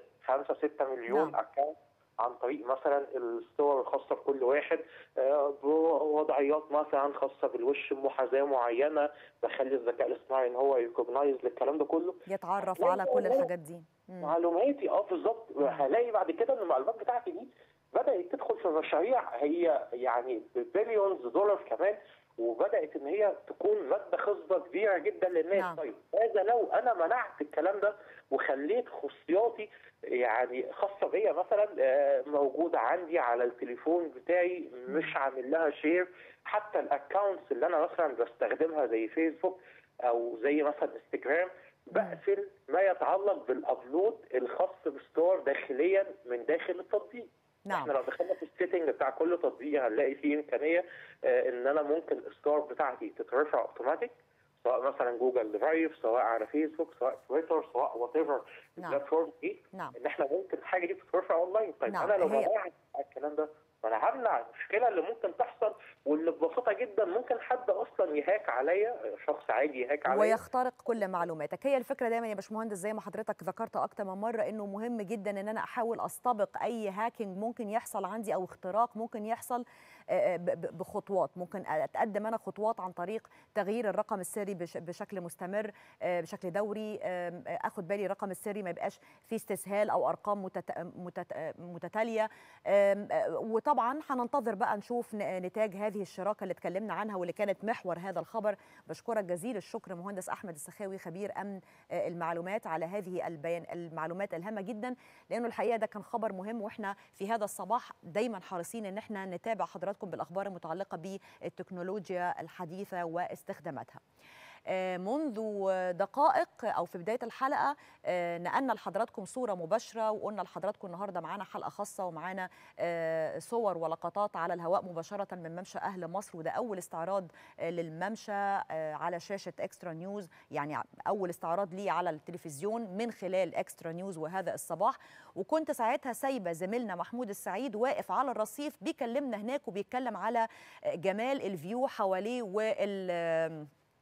5 6 مليون نعم. اكونت عن طريق مثلا الصور الخاصه بكل واحد آه، بوضعيات مثلا خاصه بالوش بمحاذاه معينه بخلي الذكاء الاصطناعي ان هو يكوجنايز للكلام ده كله يتعرف لا، على لا، كل لا. الحاجات دي مم. معلوماتي اه بالظبط هلاقي بعد كده ان المعلومات بتاعتي دي بدات تدخل في مشاريع هي يعني ببليونز دولار كمان وبدات ان هي تكون ماده خصبه كبيره جدا للناس نعم. طيب ماذا لو انا منعت الكلام ده وخليت خصوصياتي يعني خاصه بيا مثلا آه، موجوده عندي على التليفون بتاعي مش عامل لها شير حتى الاكونتس اللي انا مثلا بستخدمها زي فيسبوك او زي مثلا انستجرام بقفل ما يتعلق بالابلود الخاص بالصور داخليا من داخل التطبيق نعم احنا لو دخلنا في السيتنج بتاع كل تطبيق هنلاقي فيه امكانيه آه، ان انا ممكن الصور بتاعتي تترفع اوتوماتيك سواء مثلا جوجل درايف سواء على فيسبوك سواء تويتر سواء وات ايفر نعم. البلاتفورم دي نعم ان احنا ممكن الحاجه دي تترفع اونلاين طيب نعم، انا لو هي- منعت الكلام ده فانا همنع المشكله اللي ممكن تحصل واللي ببساطه جدا ممكن حد اصلا يهاك عليا شخص عادي يهاك عليا ويخترق كل معلوماتك هي الفكره دايما يا باشمهندس زي ما حضرتك ذكرت اكتر من مره انه مهم جدا ان انا احاول استبق اي هاكينج ممكن يحصل عندي او اختراق ممكن يحصل آه، ب- ب- بخطوات ممكن اتقدم انا خطوات عن طريق تغيير الرقم السري بش- بشكل مستمر آه، بشكل دوري آم، آه، اخد بالي الرقم السري ما يبقاش فيه استسهال او ارقام متت- متت- متتاليه آم، آه، وطبعا هننتظر بقى نشوف ن- نتاج هذه الشراكه اللي اتكلمنا عنها واللي كانت محور هذا الخبر بشكرك جزيل الشكر مهندس احمد السخاوي خبير امن آه، المعلومات على هذه البيان المعلومات الهامه جدا لانه الحقيقه ده كان خبر مهم واحنا في هذا الصباح دايما حريصين ان احنا نتابع حضراتكم بالاخبار المتعلقه بالتكنولوجيا الحديثه واستخداماتها آه، منذ دقائق او في بدايه الحلقه آه، نقلنا لحضراتكم صوره مباشره وقلنا لحضراتكم النهارده معانا حلقه خاصه ومعانا آه، صور ولقطات على الهواء مباشره من ممشى اهل مصر وده اول استعراض آه، للممشى آه، على شاشه اكسترا نيوز يعني اول استعراض ليه على التلفزيون من خلال اكسترا نيوز وهذا الصباح وكنت ساعتها سايبه زميلنا محمود السعيد واقف على الرصيف بيكلمنا هناك وبيتكلم على آه، جمال الفيو حواليه وال آه،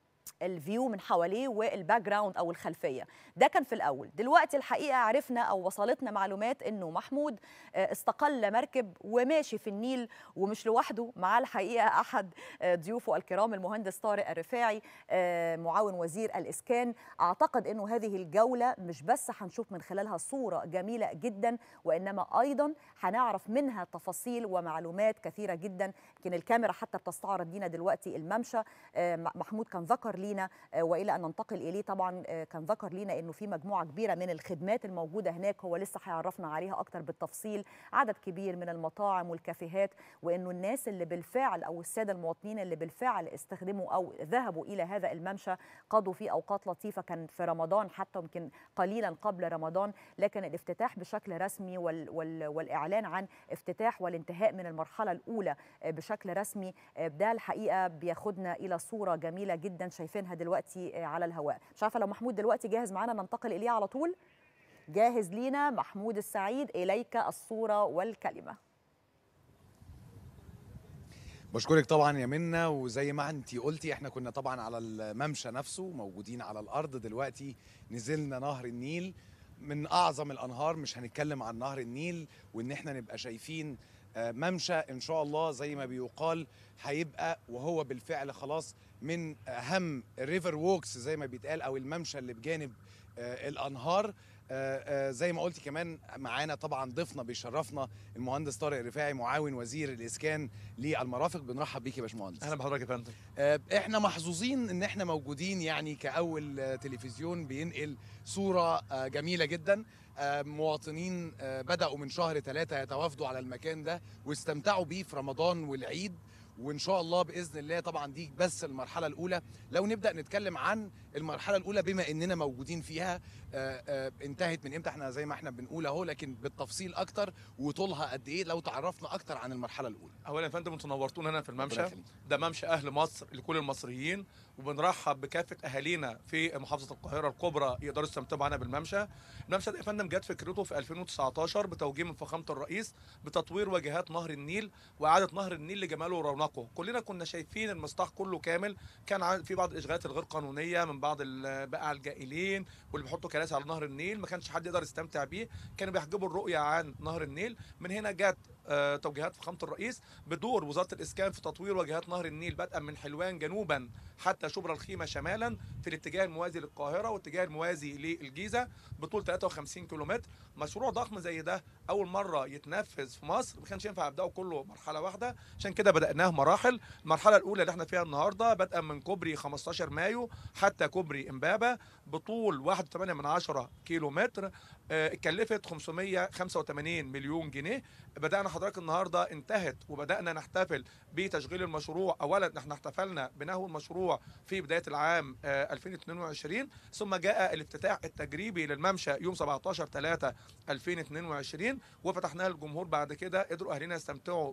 الفيو من حواليه والباك جراوند او الخلفيه ده كان في الاول دلوقتي الحقيقه عرفنا او وصلتنا معلومات انه محمود آه، استقل مركب وماشي في النيل ومش لوحده معاه الحقيقه احد آه، ضيوفه الكرام المهندس طارق الرفاعي آه، معاون وزير الاسكان اعتقد انه هذه الجوله مش بس هنشوف من خلالها صوره جميله جدا وانما ايضا هنعرف منها تفاصيل ومعلومات كثيره جدا يمكن الكاميرا حتى بتستعرض لينا دلوقتي الممشى آه، محمود كان ذكر لينا آه، والى ان ننتقل اليه طبعا آه، كان ذكر لينا انه في مجموعه كبيره من الخدمات الموجوده هناك هو لسه هيعرفنا عليها اكتر بالتفصيل عدد كبير من المطاعم والكافيهات وانه الناس اللي بالفعل او الساده المواطنين اللي بالفعل استخدموا او ذهبوا الى هذا الممشى قضوا فيه اوقات لطيفه كان في رمضان حتى يمكن قليلا قبل رمضان لكن الافتتاح بشكل رسمي وال وال والاعلان عن افتتاح والانتهاء من المرحله الاولى آه، بشكل رسمي آه، ده الحقيقه بياخدنا الى صوره جميله جدا شايفينها دلوقتي آه، على الهواء مش عارفه لو محمود دلوقتي جاهز معانا ننتقل اليه على طول جاهز لينا محمود السعيد اليك الصوره والكلمه بشكرك طبعا يا منى وزي ما انت قلتي احنا كنا طبعا على الممشى نفسه موجودين على الارض دلوقتي نزلنا نهر النيل من اعظم الانهار مش هنتكلم عن نهر النيل وان احنا نبقى شايفين آه، ممشى ان شاء الله زي ما بيقال هيبقى وهو بالفعل خلاص من اهم الريفر ووكس زي ما بيتقال او الممشى اللي بجانب آه، الانهار آه، آه، زي ما قلتي كمان معانا طبعا ضيفنا بيشرفنا المهندس طارق رفاعي معاون وزير الاسكان للمرافق بنرحب بيك يا باشمهندس اهلا بحضرتك يا فندم آه، احنا محظوظين ان احنا موجودين يعني كاول آه، تلفزيون بينقل صوره آه، جميله جدا آه، مواطنين آه، بداوا من شهر ثلاثة يتوافدوا على المكان ده واستمتعوا بيه في رمضان والعيد وان شاء الله باذن الله طبعا دي بس المرحله الاولى لو نبدا نتكلم عن المرحله الاولى بما اننا موجودين فيها آه، آه، انتهت من امتى احنا زي ما احنا بنقول اهو لكن بالتفصيل اكتر وطولها قد ايه لو تعرفنا اكتر عن المرحله الاولى اولا يا فندم انتوا نورتونا هنا في ربنا الممشى يخليك. ده ممشى اهل مصر لكل المصريين وبنرحب بكافه اهالينا في محافظه القاهره الكبرى يقدروا يستمتعوا معانا بالممشى الممشى ده يا فندم جت فكرته في 2019 بتوجيه من فخامه الرئيس بتطوير واجهات نهر النيل واعاده نهر النيل لجماله ورونقه كلنا كنا شايفين المسطح كله كامل كان ع- في بعض الاشغالات الغير قانونيه من بعض ال- بقى الجائلين واللي بيحطوا كراسي على نهر النيل ما كانش حد يقدر يستمتع بيه كانوا بيحجبوا الرؤيه عن نهر النيل من هنا جت آه، توجيهات فخامه الرئيس بدور وزاره الاسكان في تطوير واجهات نهر النيل بدءا من حلوان جنوبا حتى شبرا الخيمه شمالا في الاتجاه الموازي للقاهره والاتجاه الموازي للجيزه بطول 53 كيلومتر مشروع ضخم زي ده اول مره يتنفذ في مصر ما كانش ينفع ابداه كله مرحله واحده عشان كده بداناه مراحل المرحله الاولى اللي احنا فيها النهارده بدءا من كوبري 15 مايو حتى كوبري امبابه بطول 1.8 من 10 كيلو متر آه، اتكلفت 585 مليون جنيه بدانا حضرتك النهارده انتهت وبدانا نحتفل بتشغيل المشروع اولا احنا احتفلنا بنهو المشروع في بدايه العام آه، 2022 ثم جاء الافتتاح التجريبي للممشى يوم 17 3 2022 وفتحناه للجمهور بعد كده قدروا اهالينا يستمتعوا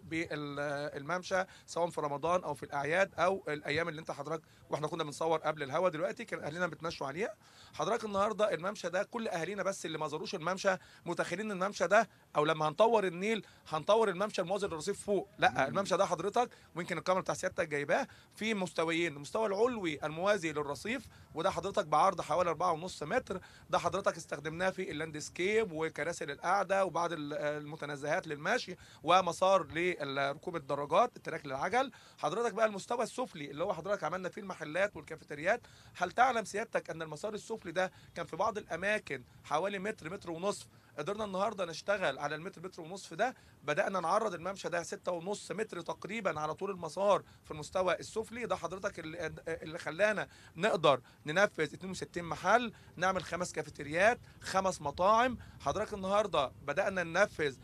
بالممشى سواء في رمضان او في الاعياد او الايام اللي انت حضرتك واحنا كنا بنصور قبل الهوا دلوقتي كان اهالينا بتمشوا عليها حضرتك النهارده الممشى ده كل اهالينا بس اللي ما زاروش الممشى متخيلين ان الممشى ده او لما هنطور النيل هنطور الممشى الموازي للرصيف فوق لا الممشى ده حضرتك ويمكن الكاميرا بتاع سيادتك جايباه في مستويين المستوى العلوي الموازي للرصيف وده حضرتك بعرض حوالي 4.5 متر ده حضرتك استخدمناه في اللاندسكيب وكراسي للقعده وبعض ال- المتنزهات للمشي ومسار لركوب الدراجات التراك للعجل حضرتك بقى المستوى السفلي اللي هو حضرتك عملنا فيه المحلات والكافيتريات هل تعلم سيادتك ان المسار السفلي ده كان في بعض الاماكن حوالي متر متر ونصف قدرنا النهارده نشتغل على المتر متر ونصف ده بدانا نعرض الممشى ده ستة ونص متر تقريبا على طول المسار في المستوى السفلي ده حضرتك اللي, اللي خلانا نقدر ننفذ 62 محل نعمل خمس كافيتريات خمس مطاعم حضرتك النهارده بدانا ننفذ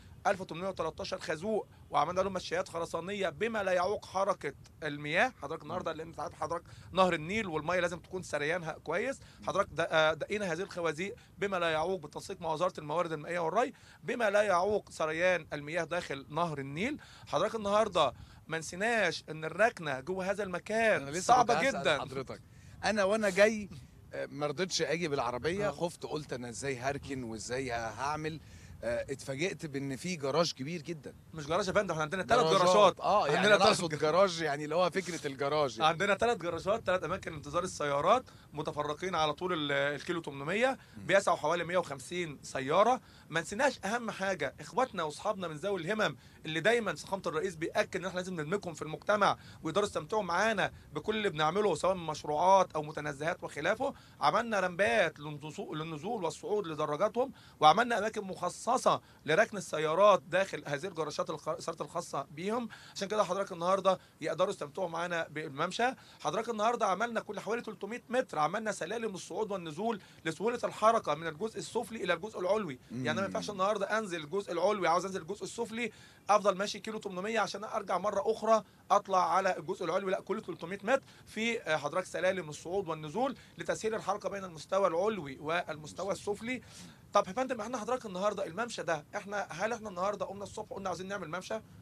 1813 خازوق وعملنا لهم مشايات خرسانيه بما لا يعوق حركه المياه حضرتك النهارده لان انت عارف حضرتك نهر النيل والميه لازم تكون سريانها كويس حضرتك د- آه، دقينا هذه الخوازيق بما لا يعوق بالتنسيق مع وزاره الموارد المائيه والري بما لا يعوق سريان المياه داخل نهر النيل حضرتك النهارده ما نسيناش ان الركنه جوه هذا أنا المكان لسه كنت صعبه هسأل جدا حضرتك انا وانا جاي آه، ما رضيتش اجي بالعربيه خفت قلت انا ازاي هركن وازاي هعمل آه، اتفاجئت بان في جراج كبير جدا مش جراج يا فندم احنا عندنا ثلاث جراجات. جراشات اه يعني عندنا انا تلات اقصد جراج يعني اللي هو فكره الجراج يعني. عندنا ثلاث جراشات ثلاث اماكن انتظار السيارات متفرقين على طول ال- الكيلو 800 بيسعوا حوالي 150 سياره ما نسيناش اهم حاجه اخواتنا واصحابنا من ذوي الهمم اللي دايما فخامه الرئيس بياكد ان احنا لازم ندمجهم في المجتمع ويقدروا يستمتعوا معانا بكل اللي بنعمله سواء من مشروعات او متنزهات وخلافه عملنا رمبات للنزو- للنزول والصعود لدراجاتهم وعملنا اماكن مخصصه لركن السيارات داخل هذه الجراشات الخ- السيارات الخاصه بيهم عشان كده حضرتك النهارده يقدروا يستمتعوا معانا بالممشى حضرتك النهارده عملنا كل حوالي 300 متر عملنا سلالم الصعود والنزول لسهوله الحركه من الجزء السفلي الى الجزء العلوي يعني أنا ما ينفعش النهارده انزل الجزء العلوي عاوز انزل الجزء السفلي افضل ماشي كيلو 800 عشان ارجع مره اخرى اطلع على الجزء العلوي لا كل 300 متر في آه، حضرتك سلالم الصعود والنزول لتسهيل الحركه بين المستوى العلوي والمستوى السفلي طب يا فندم احنا حضرتك النهارده الممشى ده احنا هل احنا النهارده قمنا الصبح قلنا عاوزين نعمل ممشى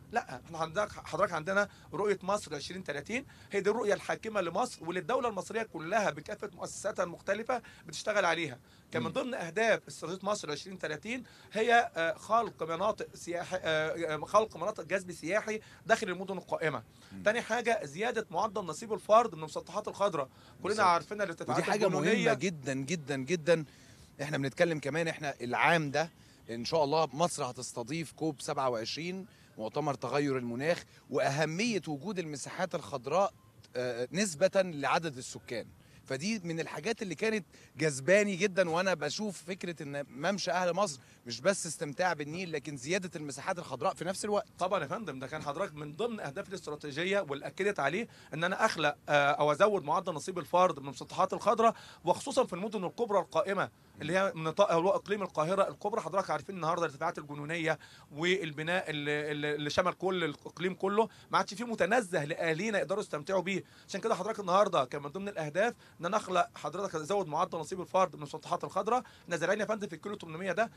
لا احنا عندك حضرتك عندنا رؤيه مصر 2030 هي دي الرؤيه الحاكمه لمصر واللي الدوله المصريه كلها بكافه مؤسساتها المختلفه بتشتغل عليها كان من مم. ضمن اهداف استراتيجيه مصر 2030 هي آه، خلق مناطق سياحي آه، آه، خلق مناطق جذب سياحي داخل المدن القائمه مم. تاني حاجه زياده معدل نصيب الفرد من المسطحات الخضراء كلنا بالظبط. عارفين الارتفاعات ودي حاجه الجنونية. مهمه جدا جدا جدا احنا بنتكلم كمان احنا العام ده ان شاء الله مصر هتستضيف كوب 27 مؤتمر تغير المناخ واهميه وجود المساحات الخضراء آه، نسبه لعدد السكان فدي من الحاجات اللي كانت جذباني جدا وانا بشوف فكره ان ممشى اهل مصر مش بس استمتاع بالنيل لكن زياده المساحات الخضراء في نفس الوقت طبعا يا فندم ده كان حضرتك من ضمن اهداف الاستراتيجيه واللي اكدت عليه ان انا اخلق آه، او ازود معدل نصيب الفرد من المسطحات الخضراء وخصوصا في المدن الكبرى القائمه اللي هي من نطاق اللي هو اقليم القاهره الكبرى حضرتك عارفين النهارده الارتفاعات الجنونيه والبناء اللي, اللي اللي شمل كل الاقليم كله ما عادش فيه متنزه لاهالينا يقدروا يستمتعوا بيه عشان كده حضرتك النهارده كان من ضمن الاهداف ان انا اخلق حضرتك ازود معدل نصيب الفرد من المسطحات الخضراء احنا زارعين يا فندم في الكيلو 800 ده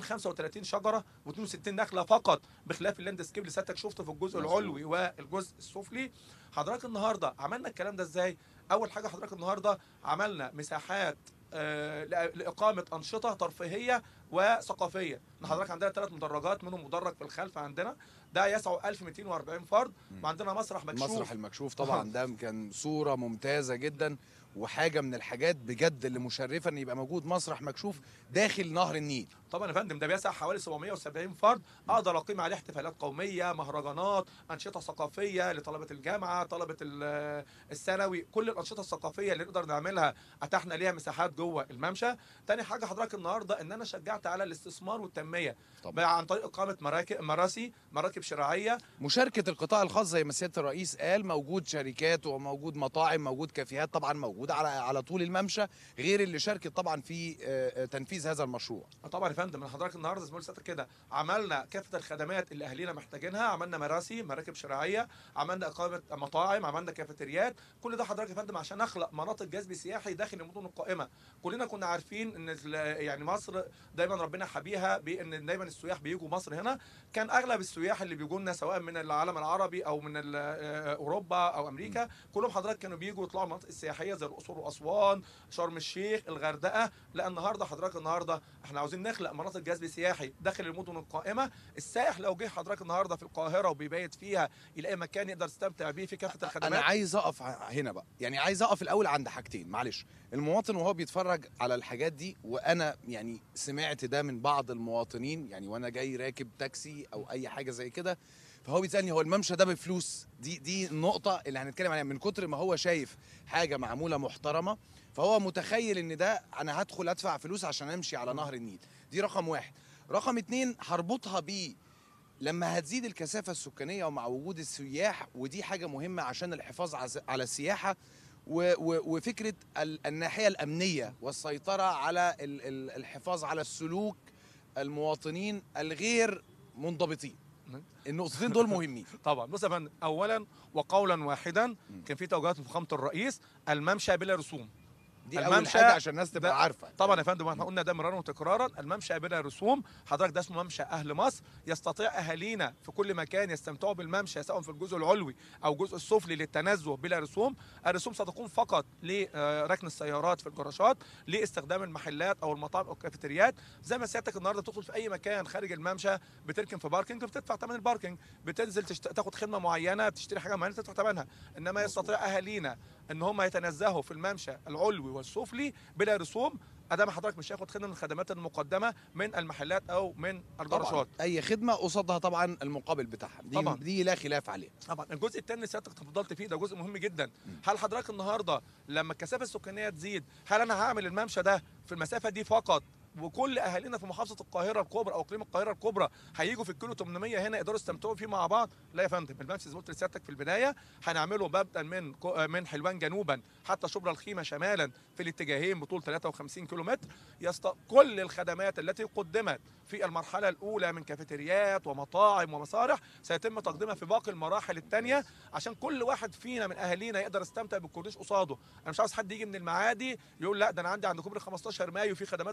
235 شجره و62 نخله فقط بخلاف اللاند سكيب اللي سيادتك شفته في الجزء مظبوط. العلوي والجزء السفلي حضرتك النهارده عملنا الكلام ده ازاي اول حاجه حضرتك النهارده عملنا مساحات آه، لأ- لاقامه انشطه ترفيهيه وثقافيه إن حضرتك عندنا ثلاث مدرجات منهم مدرج في الخلف عندنا ده يسع 1240 فرد وعندنا مسرح مكشوف المسرح المكشوف طبعا ده كان صوره ممتازه جدا وحاجه من الحاجات بجد اللي مشرفه ان يبقى موجود مسرح مكشوف داخل نهر النيل طبعا يا فندم ده بيسع حوالي 770 فرد اقدر اقيم عليه احتفالات قوميه مهرجانات انشطه ثقافيه لطلبه الجامعه طلبه ال- الثانوي كل الانشطه الثقافيه اللي نقدر نعملها اتحنا ليها مساحات جوه الممشى تاني حاجه حضرتك النهارده ان انا شجعت على الاستثمار والتنميه طبعا. بقى عن طريق اقامه مراكب مراسي مراكب شراعيه مشاركه القطاع الخاص زي ما سياده الرئيس قال موجود شركات وموجود مطاعم موجود كافيهات طبعا موجوده على على طول الممشى غير اللي شاركت طبعا في آه، آه، تنفيذ هذا المشروع آه طبعا يا فندم حضرتك النهارده زي ما قلت لسيادتك كده عملنا كافه الخدمات اللي اهالينا محتاجينها عملنا مراسي مراكب شراعيه عملنا اقامه مطاعم عملنا كافيتريات كل ده حضرتك يا فندم عشان اخلق مناطق جذب سياحي داخل المدن القائمه كلنا كنا عارفين ان ال- يعني مصر دايما ربنا حبيها بان دايما السياح بيجوا مصر هنا كان اغلب السياح اللي بيجوا لنا سواء من العالم العربي او من ال- آه، اوروبا او امريكا كلهم حضرتك كانوا بيجوا يطلعوا المناطق السياحيه زي الاقصر واسوان شرم الشيخ الغردقه لا النهارده حضرتك النهارده احنا عاوزين نخلق مناطق جذب سياحي داخل المدن القائمه السائح لو جه حضرتك النهارده في القاهره وبيبيت فيها يلاقي مكان يقدر يستمتع بيه في كافه انا الخدمات عايز اقف ع- هنا بقى يعني عايز اقف الاول عند حاجتين معلش المواطن وهو بيتفرج على الحاجات دي وانا يعني سمعت ده من بعض المواطنين يعني وانا جاي راكب تاكسي او اي حاجه زي كده فهو بيسالني هو الممشى ده بفلوس دي دي النقطه اللي هنتكلم عليها من كتر ما هو شايف حاجه معموله محترمه فهو متخيل ان ده انا هدخل ادفع فلوس عشان امشي على نهر النيل دي رقم واحد رقم اتنين هربطها بيه لما هتزيد الكثافة السكانية ومع وجود السياح ودي حاجة مهمة عشان الحفاظ عز- على السياحة و- و- وفكرة ال- الناحية الأمنية والسيطرة على ال- ال- الحفاظ على السلوك المواطنين الغير منضبطين النقطتين دول مهمين طبعا بص يا فندم اولا وقولا واحدا كان في توجيهات من فخامه الرئيس الممشى بلا رسوم دي أول الممشى حاجة عشان الناس تبقى ده- عارفة طبعا يا فندم احنا قلنا ده مرارا وتكرارا الممشى بلا رسوم حضرتك ده اسمه ممشى اهل مصر يستطيع اهالينا في كل مكان يستمتعوا بالممشى سواء في الجزء العلوي او الجزء السفلي للتنزه بلا رسوم الرسوم ستكون فقط لركن السيارات في الجراشات لاستخدام المحلات او المطاعم او الكافيتريات زي ما سيادتك النهارده تدخل في اي مكان خارج الممشى بتركن في باركنج بتدفع ثمن الباركنج بتنزل تشت... تاخد خدمه معينه بتشتري حاجه معينه تدفع ثمنها انما يستطيع اهالينا ان هم يتنزهوا في الممشى العلوي والسفلي بلا رسوم ادام حضرتك مش هياخد خدمه من الخدمات المقدمه من المحلات او من طبعا الجراشات أي خدمة قصادها طبعا المقابل بتاعها دي, طبعاً. دي لا خلاف عليها طبعا الجزء الثاني اللي سيادتك تفضلت فيه ده جزء مهم جدا هل حضرتك النهارده لما الكثافه السكانيه تزيد هل انا هعمل الممشى ده في المسافه دي فقط وكل اهالينا في محافظه القاهره الكبرى او اقليم القاهره الكبرى هيجوا في الكيلو 800 هنا يقدروا يستمتعوا فيه مع بعض لا يا فندم الممشى زي ما قلت لسيادتك في البدايه هنعمله مبدا من كو- من حلوان جنوبا حتى شبرا الخيمه شمالا في الاتجاهين بطول 53 كيلو متر يست... كل الخدمات التي قدمت في المرحله الاولى من كافيتريات ومطاعم ومسارح سيتم تقديمها في باقي المراحل الثانيه عشان كل واحد فينا من اهالينا يقدر يستمتع بالكورنيش قصاده انا مش عاوز حد يجي من المعادي يقول لا ده انا عندي عند كوبري 15 مايو في خدمات بتقدم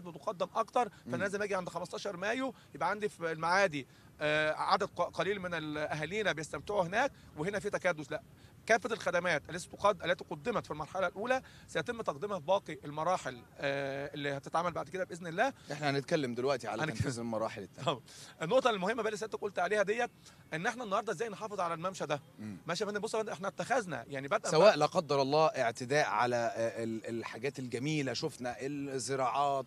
اكتر فانا لازم اجي عند 15 مايو يبقى عندي في المعادي آه، عدد ق- قليل من ال- اهالينا بيستمتعوا هناك وهنا في تكدس لا كافه الخدمات التي تقد- التي قدمت في المرحله الاولى سيتم تقديمها في باقي المراحل آه، اللي هتتعمل بعد كده باذن الله احنا هنتكلم دلوقتي على هنتكلم. تنفيذ المراحل الثانيه طبعا النقطه المهمه بقى اللي سيادتك قلت عليها ديت ان احنا النهارده ازاي نحافظ على الممشى ده مم. ماشي يا فندم بص يا فندم احنا اتخذنا يعني بدءا سواء لا قدر الله اعتداء على آه، ال- الحاجات الجميله شفنا الزراعات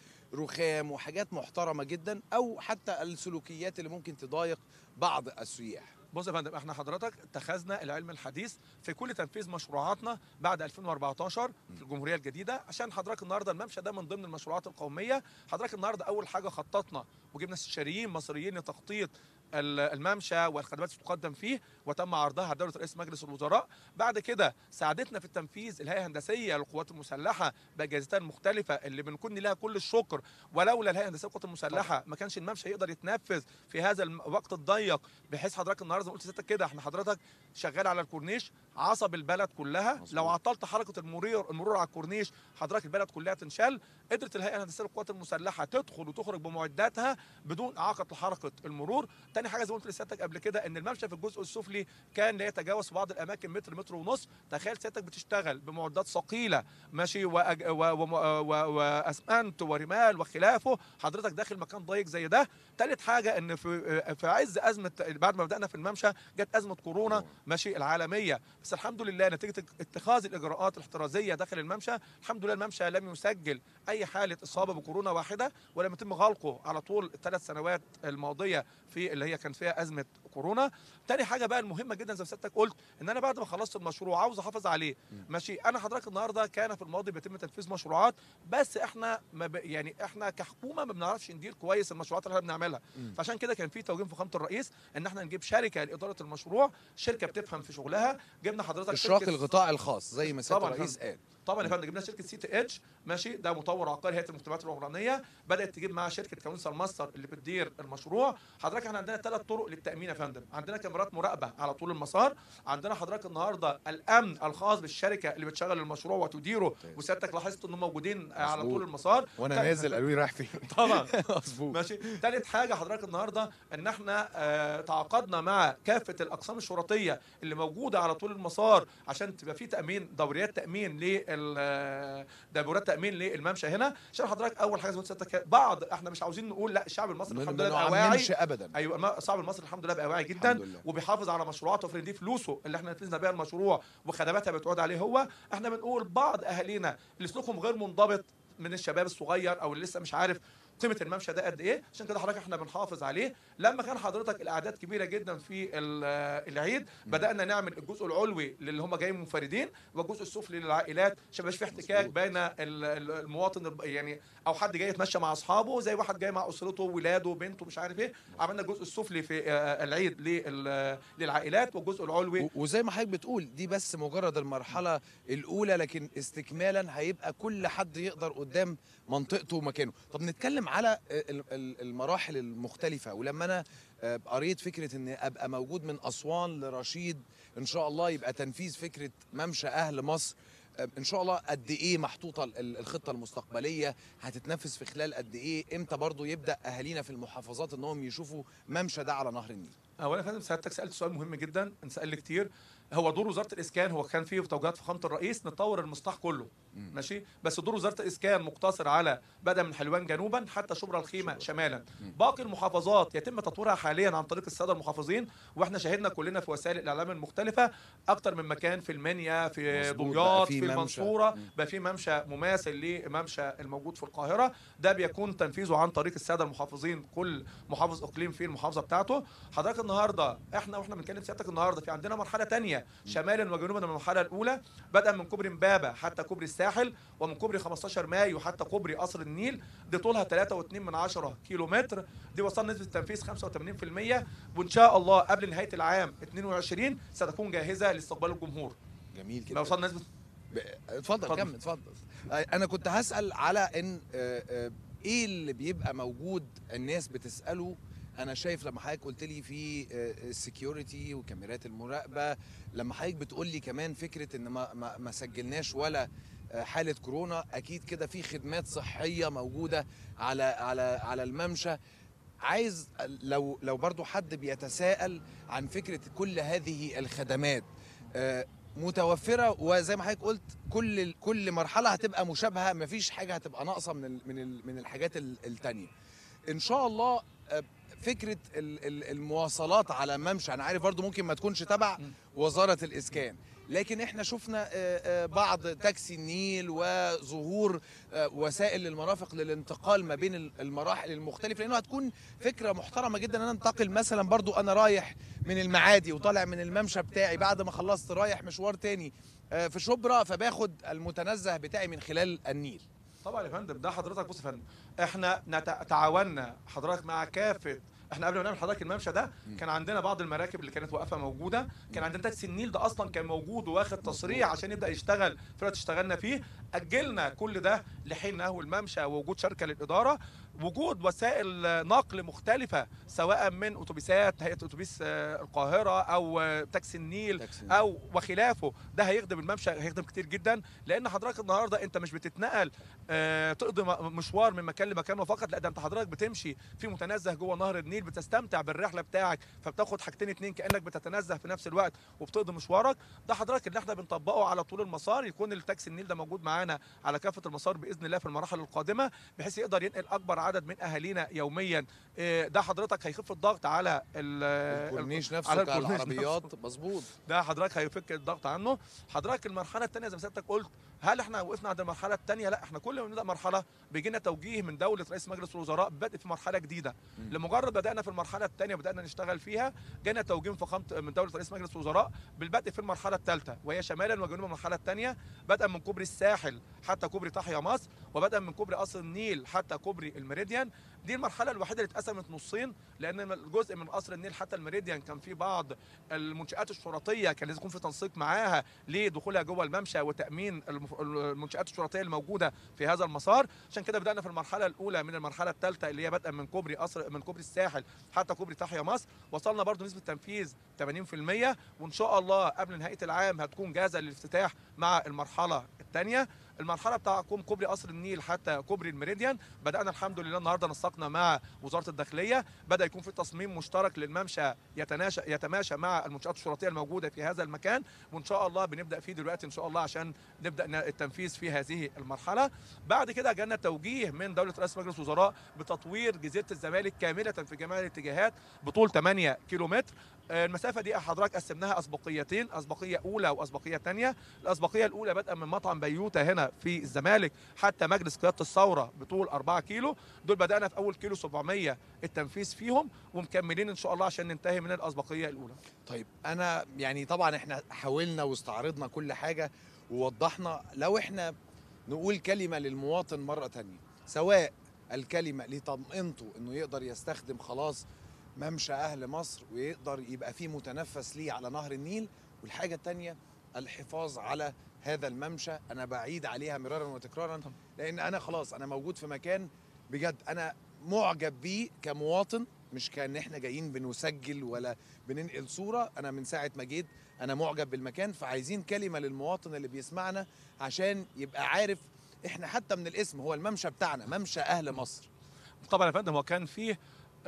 ورخام وحاجات محترمه جدا او حتى السلوكيات اللي ممكن تضايق بعض السياح بص يا فندم احنا حضرتك اتخذنا العلم الحديث في كل تنفيذ مشروعاتنا بعد 2014 في الجمهوريه الجديده عشان حضرتك النهارده الممشى ده من ضمن المشروعات القوميه حضرتك النهارده اول حاجه خططنا وجبنا استشاريين مصريين لتخطيط ال- الممشى والخدمات اللي تقدم فيه وتم عرضها على دوله رئيس مجلس الوزراء بعد كده ساعدتنا في التنفيذ الهيئه الهندسيه للقوات المسلحه باجهزتها المختلفه اللي بنكون لها كل الشكر ولولا الهيئه الهندسيه للقوات المسلحه ما كانش الممشى يقدر يتنفذ في هذا الوقت الضيق بحيث حضرتك النهارده زي ما قلت لسيادتك كده احنا حضرتك شغال على الكورنيش عصب البلد كلها مظبوط. لو عطلت حركه المرور المرور على الكورنيش حضرتك البلد كلها تنشل قدرت الهيئه الهندسيه للقوات المسلحه تدخل وتخرج بمعداتها بدون اعاقه لحركه المرور تاني حاجه زي ما قلت لسيادتك قبل كده ان الممشى في الجزء السفلي كان لا يتجاوز في بعض الاماكن متر متر ونص تخيل سيادتك بتشتغل بمعدات ثقيله ماشي وأج... و... و... و... واسمنت ورمال وخلافه حضرتك داخل مكان ضيق زي ده تالت حاجه ان في في عز ازمه بعد ما بدانا في الممشى جت ازمه كورونا ماشي العالميه بس الحمد لله نتيجه اتخاذ الاجراءات الاحترازيه داخل الممشى الحمد لله الممشى لم يسجل اي حاله اصابه بكورونا واحده ولم يتم غلقه على طول الثلاث سنوات الماضيه في اللي هي كان فيها ازمه كورونا تاني حاجه بقى المهمه جدا زي ما سيادتك قلت ان انا بعد ما خلصت المشروع عاوز احافظ عليه ماشي انا حضرتك النهارده كان في الماضي بيتم تنفيذ مشروعات بس احنا ما ب... يعني احنا كحكومه ما بنعرفش ندير كويس المشروعات اللي احنا بنعملها فعشان كده كان في توجيه من فخامه الرئيس ان احنا نجيب شركه لاداره المشروع شركه بتفهم في شغلها جبنا حضرتك اشراك شركة- الغطاء الخاص زي ما سياده طبعاً الرئيس قال طبعا يا فندم جبنا شركه سي تي اتش ماشي ده مطور عقاري هيئه المجتمعات العمرانيه بدات تجيب معاها شركه كونسل ماستر اللي بتدير المشروع حضرتك احنا عندنا ثلاث طرق للتامين يا فندم عندنا كاميرات مراقبه على طول المسار عندنا حضرتك النهارده الامن الخاص بالشركه اللي بتشغل المشروع وتديره وسيادتك لاحظت انهم موجودين على مظبوط. طول المسار وانا تا- نازل قالوا لي رايح فين طبعا مظبوط ماشي ثالث حاجه حضرتك النهارده ان احنا آه تعاقدنا مع كافه الاقسام الشرطيه اللي موجوده على طول المسار عشان تبقى في تامين دوريات تامين لل آه، دوريات تامين للممشى هنا عشان حضرتك اول حاجه زي ما قلت لسيادتك بعض احنا مش عاوزين نقول لا الشعب المصري ما الحمد لله بقى واعي نعممش ابدا ايوه ما- الشعب المصري الحمد لله بقى واعي الحمد جدا لله. وبيحافظ على مشروعاته وفي دي فلوسه اللي احنا نفذنا بيها المشروع وخدماتها بتعود عليه هو احنا بنقول بعض اهالينا اللي سلوكهم غير منضبط من الشباب الصغير او اللي لسه مش عارف قيمه الممشى ده قد ايه عشان كده حضرتك احنا بنحافظ عليه لما كان حضرتك الاعداد كبيره جدا في ال- العيد بدانا نعمل الجزء العلوي للي هم جايين منفردين والجزء السفلي للعائلات عشان ما يبقاش في احتكاك مظبوط. بين ال- ال- المواطن الب- يعني او حد جاي يتمشى مع اصحابه زي واحد جاي مع اسرته ولاده وبنته مش عارف ايه عملنا الجزء السفلي في آه، العيد لل- للعائلات والجزء العلوي و- وزي ما حضرتك بتقول دي بس مجرد المرحله الاولى لكن استكمالا هيبقى كل حد يقدر قدام منطقته ومكانه طب نتكلم على ال- ال- المراحل المختلفه ولما انا آه، قريت فكره ان ابقى موجود من اسوان لرشيد ان شاء الله يبقى تنفيذ فكره ممشى اهل مصر آه، ان شاء الله قد ايه محطوطه ال- ال- الخطه المستقبليه هتتنفذ في خلال قد ايه امتى برضو يبدا اهالينا في المحافظات انهم يشوفوا ممشى ده على نهر النيل اولا يا فندم سيادتك سالت سؤال مهم جدا انسال لي كتير هو دور وزاره الاسكان هو كان فيه توجيهات فخامه الرئيس نطور المصطلح كله مم. ماشي بس دور وزاره الاسكان مقتصر على بدا من حلوان جنوبا حتى شبرا الخيمه شبرا. شمالا مم. باقي المحافظات يتم تطويرها حاليا عن طريق الساده المحافظين واحنا شاهدنا كلنا في وسائل الاعلام المختلفه اكتر من مكان في المنيا في مظبوط، دمياط بقى في, في ممشى. المنصوره مم. بقى في ممشى مماثل لممشى الموجود في القاهره ده بيكون تنفيذه عن طريق الساده المحافظين كل محافظ اقليم في المحافظه بتاعته حضرتك النهارده احنا واحنا بنتكلم سيادتك النهارده في عندنا مرحله تانية شمالا وجنوبا من المرحله الاولى بدءا من كوبري امبابه حتى كوبري الساحل ومن كوبري 15 مايو حتى كوبري قصر النيل دي طولها 3.2 من 10 كيلو متر دي وصلنا نسبه التنفيذ 85% وان شاء الله قبل نهايه العام 22 ستكون جاهزه لاستقبال الجمهور جميل لو جدا وصلنا نسبه ب- اتفضل اتفضل. كمل اتفضل آه، انا كنت هسال على ان آه، آه، ايه اللي بيبقى موجود الناس بتساله انا شايف لما حضرتك قلت لي في السكيورتي وكاميرات المراقبه لما حضرتك بتقول لي كمان فكره ان ما ما, ما سجلناش ولا آه، حاله كورونا اكيد كده في خدمات صحيه موجوده على على على الممشى عايز لو لو برضو حد بيتساءل عن فكره كل هذه الخدمات آه، متوفره وزي ما حضرتك قلت كل كل مرحله هتبقى مشابهه مفيش حاجه هتبقى ناقصه من ال- من ال- من الحاجات ال- التانية ان شاء الله آه، فكره ال- ال- المواصلات على ممشى انا عارف برضو ممكن ما تكونش تبع وزاره الاسكان لكن احنا شفنا آه، آه، بعض تاكسي النيل وظهور آه، وسائل للمرافق للانتقال ما بين ال- المراحل المختلفه لانه هتكون فكره محترمه جدا ان انا انتقل مثلا برضو انا رايح من المعادي وطالع من الممشى بتاعي بعد ما خلصت رايح مشوار تاني آه، في شبرا فباخد المتنزه بتاعي من خلال النيل طبعا يا فندم ده حضرتك بص يا فندم احنا نت- تعاوننا حضرتك مع كافه احنا قبل ما نعمل حضرتك الممشى ده كان عندنا بعض المراكب اللي كانت واقفه موجوده كان عندنا تاكسي النيل ده اصلا كان موجود واخد تصريح عشان يبدا يشتغل في الوقت اشتغلنا فيه اجلنا كل ده لحين نهو الممشى ووجود شركه للاداره وجود وسائل نقل مختلفه سواء من اتوبيسات هيئه اتوبيس آه، القاهره او آه، تاكسي النيل تاكسي النيل. او وخلافه ده هيخدم الممشى هيخدم كتير جدا لان حضرتك النهارده انت مش بتتنقل آه، تقضي م- مشوار من مكان لمكان فقط لا ده انت حضرتك بتمشي في متنزه جوه نهر النيل بتستمتع بالرحله بتاعك فبتاخد حاجتين اتنين كانك بتتنزه في نفس الوقت وبتقضي مشوارك ده حضرتك اللي احنا بنطبقه على طول المسار يكون التاكسي النيل ده موجود معانا على كافه المسار باذن الله في المراحل القادمه بحيث يقدر ينقل اكبر عدد من اهالينا يوميا آه، ده حضرتك هيخف الضغط على ال- الكورنيش على نفسه الكورنيش العربيات مظبوط ده حضرتك هيفك الضغط عنه حضرتك المرحله الثانيه زي ما سيادتك قلت هل احنا وقفنا عند المرحله الثانيه لا احنا كل ما نبدا مرحله بيجي لنا توجيه من دوله رئيس مجلس الوزراء ببدء في مرحله جديده مم. لمجرد بدانا في المرحله الثانيه بدانا نشتغل فيها جانا توجيه من فخامه من دوله رئيس مجلس الوزراء بالبدء في المرحله الثالثه وهي شمالا وجنوبا المرحله الثانيه بدءا من كوبري الساحل حتى كوبري تحيا مصر وبدءا من كوبري قصر النيل حتى كوبري الميريديان دي المرحله الوحيده اللي اتقسمت نصين لان الجزء من قصر النيل حتى الميريديان كان في بعض المنشات الشرطيه كان لازم يكون في تنسيق معاها لدخولها جوه الممشى وتامين المف- المنشات الشرطيه الموجوده في هذا المسار عشان كده بدانا في المرحله الاولى من المرحله الثالثه اللي هي بدءا من كوبري قصر من كوبري الساحل حتى كوبري تحيا مصر وصلنا برضو نسبه تنفيذ 80% وان شاء الله قبل نهايه العام هتكون جاهزه للافتتاح مع المرحله الثانيه المرحله بتاع كوم كوبري قصر النيل حتى كوبري الميريديان بدانا الحمد لله النهارده نسقنا مع وزاره الداخليه بدا يكون في تصميم مشترك للممشى يتناشى يتماشى مع المنشات الشرطيه الموجوده في هذا المكان وان شاء الله بنبدا فيه دلوقتي ان شاء الله عشان نبدا ن- التنفيذ في هذه المرحله بعد كده جانا توجيه من دوله رئيس مجلس الوزراء بتطوير جزيره الزمالك كامله في جميع الاتجاهات بطول 8 كيلو متر آه، المسافه دي حضرتك قسمناها اسبقيتين اسبقيه اولى واسبقيه ثانيه الاسبقيه الاولى بدءا من مطعم بيوتا هنا في الزمالك حتى مجلس قياده الثوره بطول 4 كيلو دول بدانا في اول كيلو 700 التنفيذ فيهم ومكملين ان شاء الله عشان ننتهي من الاسبقيه الاولى طيب انا يعني طبعا احنا حاولنا واستعرضنا كل حاجه ووضحنا لو احنا نقول كلمه للمواطن مره تانية سواء الكلمه لطمئنته انه يقدر يستخدم خلاص ممشى اهل مصر ويقدر يبقى فيه متنفس ليه على نهر النيل والحاجه التانية الحفاظ على هذا الممشى انا بعيد عليها مرارا وتكرارا لان انا خلاص انا موجود في مكان بجد انا معجب بيه كمواطن مش كان احنا جايين بنسجل ولا بننقل صوره انا من ساعه ما جيت انا معجب بالمكان فعايزين كلمه للمواطن اللي بيسمعنا عشان يبقى عارف احنا حتى من الاسم هو الممشى بتاعنا ممشى اهل مصر طبعا يا فندم هو كان فيه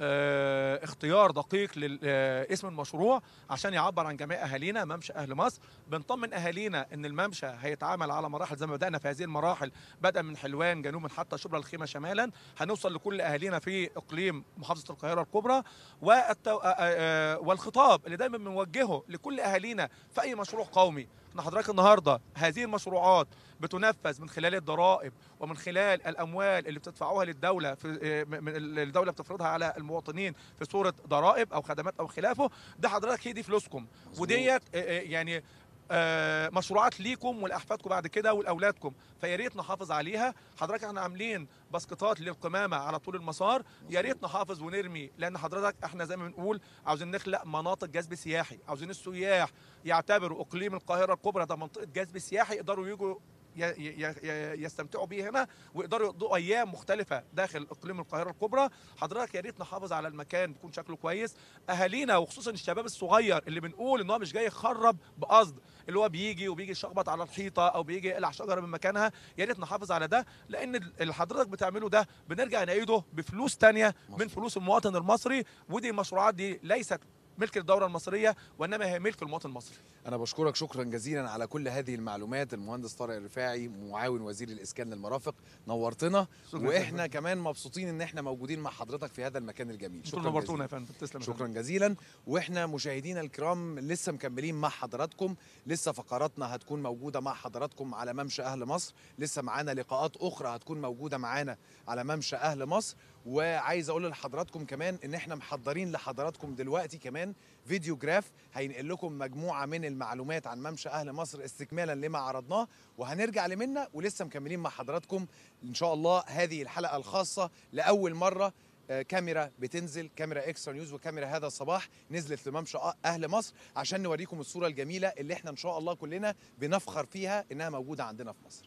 آه، اختيار دقيق لاسم المشروع عشان يعبر عن جميع اهالينا ممشى اهل مصر بنطمن اهالينا ان الممشى هيتعامل على مراحل زي ما بدانا في هذه المراحل بدءا من حلوان جنوبا حتى شبرا الخيمه شمالا هنوصل لكل اهالينا في اقليم محافظه القاهره الكبرى والتو... آه، آه، والخطاب اللي دايما بنوجهه لكل اهالينا في اي مشروع قومي احنا حضرتك النهارده هذه المشروعات بتنفذ من خلال الضرائب ومن خلال الاموال اللي بتدفعوها للدوله في آه، من اللي الدوله بتفرضها على المواطنين في صوره ضرائب او خدمات او خلافه ده حضرتك هي دي فلوسكم وديت آه، آه، يعني آه، مشروعات ليكم ولاحفادكم بعد كده ولاولادكم فيا ريت نحافظ عليها حضرتك احنا عاملين باسكتات للقمامه على طول المسار يا ريت نحافظ ونرمي لان حضرتك احنا زي ما بنقول عاوزين نخلق مناطق جذب سياحي عاوزين السياح يعتبروا اقليم القاهره الكبرى ده منطقه جذب سياحي يقدروا يجوا ي- ي- ي- يستمتعوا بيه هنا ويقدروا يقضوا ايام مختلفه داخل اقليم القاهره الكبرى حضرتك يا ريت نحافظ على المكان يكون شكله كويس اهالينا وخصوصا الشباب الصغير اللي بنقول ان هو مش جاي يخرب بقصد اللي هو بيجي وبيجي يشخبط على الحيطه او بيجي يقلع شجره من مكانها يا ريت نحافظ على ده لان اللي حضرتك بتعمله ده بنرجع نعيده بفلوس تانية من فلوس المواطن المصري ودي المشروعات دي ليست ملك الدوله المصريه وانما هي ملك المواطن المصري انا بشكرك شكرا جزيلا على كل هذه المعلومات المهندس طارق الرفاعي معاون وزير الاسكان للمرافق نورتنا شكراً واحنا كمان مبسوطين ان احنا موجودين مع حضرتك في هذا المكان الجميل شكرا نورتونا يا فندم تسلم يا فندم. شكرا جزيلا واحنا مشاهدينا الكرام لسه مكملين مع حضراتكم لسه فقراتنا هتكون موجوده مع حضراتكم على ممشى اهل مصر لسه معانا لقاءات اخرى هتكون موجوده معانا على ممشى اهل مصر وعايز اقول لحضراتكم كمان ان احنا محضرين لحضراتكم دلوقتي كمان فيديو جراف هينقل لكم مجموعه من المعلومات عن ممشى اهل مصر استكمالا لما عرضناه وهنرجع لمنا ولسه مكملين مع حضراتكم ان شاء الله هذه الحلقه الخاصه لاول مره آه، كاميرا بتنزل كاميرا اكسترا نيوز وكاميرا هذا الصباح نزلت لممشى أ- اهل مصر عشان نوريكم الصوره الجميله اللي احنا ان شاء الله كلنا بنفخر فيها انها موجوده عندنا في مصر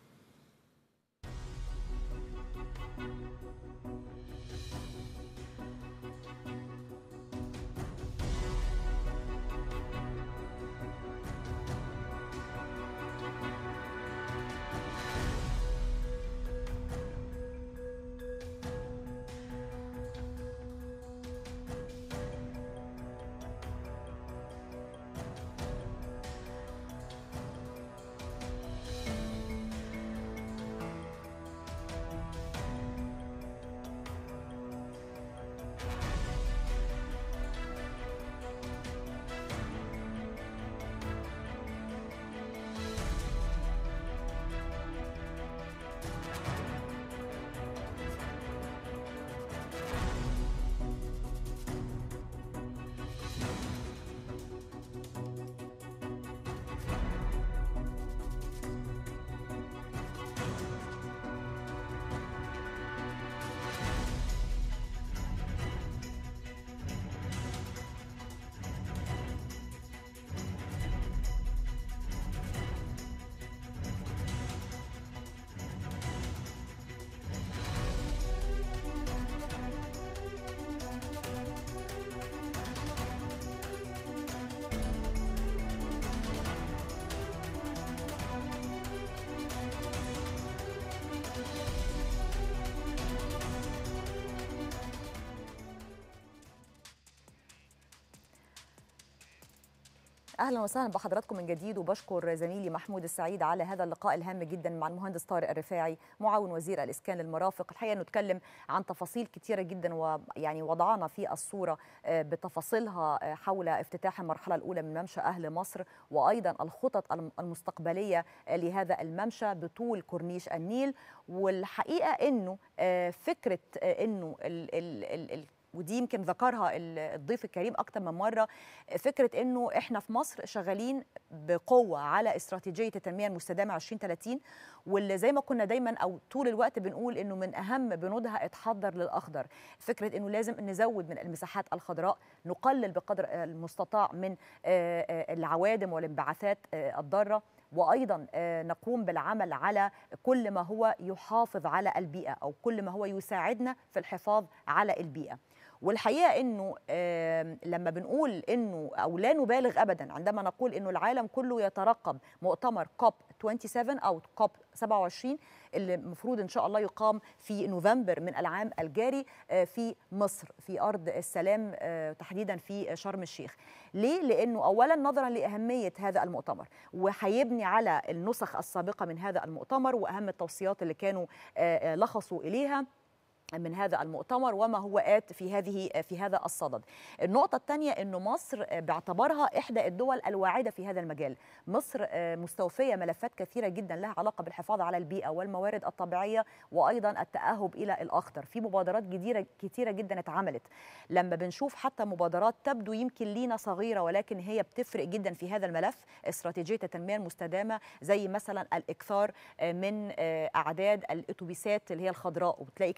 اهلا وسهلا بحضراتكم من جديد وبشكر زميلي محمود السعيد على هذا اللقاء الهام جدا مع المهندس طارق الرفاعي معاون وزير الاسكان للمرافق الحقيقه نتكلم عن تفاصيل كثيره جدا ويعني وضعنا في الصوره آه، بتفاصيلها آه، حول افتتاح المرحله الاولى من ممشى اهل مصر وايضا الخطط الم- المستقبليه آه، لهذا الممشى بطول كورنيش النيل والحقيقه انه آه، فكره آه، انه ال ال ال ال ودي يمكن ذكرها ال- الضيف الكريم اكتر من مره فكره انه احنا في مصر شغالين بقوه على استراتيجيه التنميه المستدامه 2030 واللي زي ما كنا دايما او طول الوقت بنقول انه من اهم بنودها اتحضر للاخضر فكره انه لازم نزود من المساحات الخضراء نقلل بقدر المستطاع من آه، آه، العوادم والانبعاثات آه، الضاره وايضا آه، نقوم بالعمل على كل ما هو يحافظ على البيئه او كل ما هو يساعدنا في الحفاظ على البيئه والحقيقه انه آم، لما بنقول انه او لا نبالغ ابدا عندما نقول انه العالم كله يترقب مؤتمر كوب 27 او كوب 27 اللي المفروض ان شاء الله يقام في نوفمبر من العام الجاري آه، في مصر في ارض السلام آه، تحديدا في شرم الشيخ. ليه؟ لانه اولا نظرا لاهميه هذا المؤتمر وهيبني على النسخ السابقه من هذا المؤتمر واهم التوصيات اللي كانوا آه، آه، لخصوا اليها من هذا المؤتمر وما هو آت في هذه في هذا الصدد. النقطة الثانية أنه مصر باعتبارها إحدى الدول الواعدة في هذا المجال. مصر مستوفية ملفات كثيرة جدا لها علاقة بالحفاظ على البيئة والموارد الطبيعية وأيضا التأهب إلى الأخضر. في مبادرات جديرة كثيرة جدا اتعملت. لما بنشوف حتى مبادرات تبدو يمكن لينا صغيرة ولكن هي بتفرق جدا في هذا الملف استراتيجية التنمية المستدامة زي مثلا الإكثار من أعداد الأتوبيسات اللي هي الخضراء وبتلاقي كده مكتوب عليها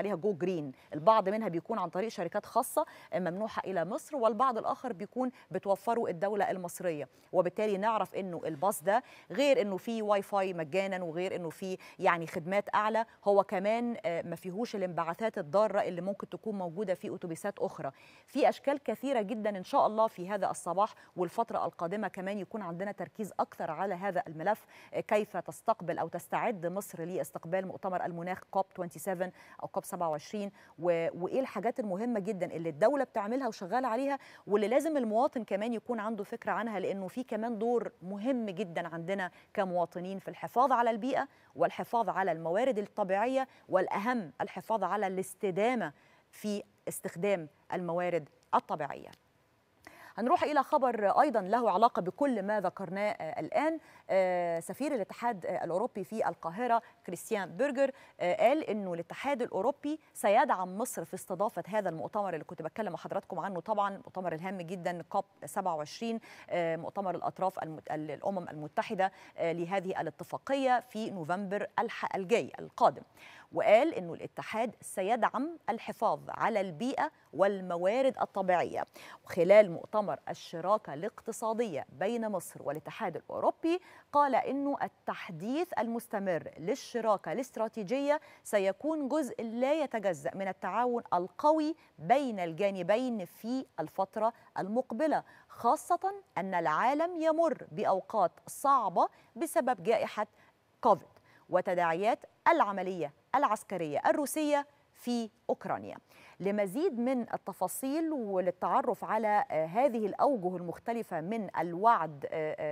عليها جو جرين البعض منها بيكون عن طريق شركات خاصه ممنوحه الى مصر والبعض الاخر بيكون بتوفره الدوله المصريه وبالتالي نعرف انه الباص ده غير انه فيه واي فاي مجانا وغير انه فيه يعني خدمات اعلى هو كمان ما فيهوش الانبعاثات الضاره اللي ممكن تكون موجوده في اتوبيسات اخرى في اشكال كثيره جدا ان شاء الله في هذا الصباح والفتره القادمه كمان يكون عندنا تركيز اكثر على هذا الملف كيف تستقبل او تستعد مصر لاستقبال مؤتمر المناخ كوب 27 او كوب 27 وايه الحاجات المهمه جدا اللي الدوله بتعملها وشغاله عليها واللي لازم المواطن كمان يكون عنده فكره عنها لانه في كمان دور مهم جدا عندنا كمواطنين في الحفاظ على البيئه والحفاظ على الموارد الطبيعيه والاهم الحفاظ على الاستدامه في استخدام الموارد الطبيعيه هنروح إلى خبر أيضا له علاقة بكل ما ذكرناه الآن سفير الاتحاد الأوروبي في القاهرة كريستيان بيرجر قال أنه الاتحاد الأوروبي سيدعم مصر في استضافة هذا المؤتمر اللي كنت بتكلم مع حضراتكم عنه طبعا مؤتمر الهام جدا كوب 27 مؤتمر الأطراف الأمم المتحدة لهذه الاتفاقية في نوفمبر الجاي القادم وقال انه الاتحاد سيدعم الحفاظ على البيئه والموارد الطبيعيه وخلال مؤتمر الشراكه الاقتصاديه بين مصر والاتحاد الاوروبي قال انه التحديث المستمر للشراكه الاستراتيجيه سيكون جزء لا يتجزا من التعاون القوي بين الجانبين في الفتره المقبله خاصه ان العالم يمر باوقات صعبه بسبب جائحه كوفيد وتداعيات العمليه العسكريه الروسيه في اوكرانيا. لمزيد من التفاصيل وللتعرف على هذه الاوجه المختلفه من الوعد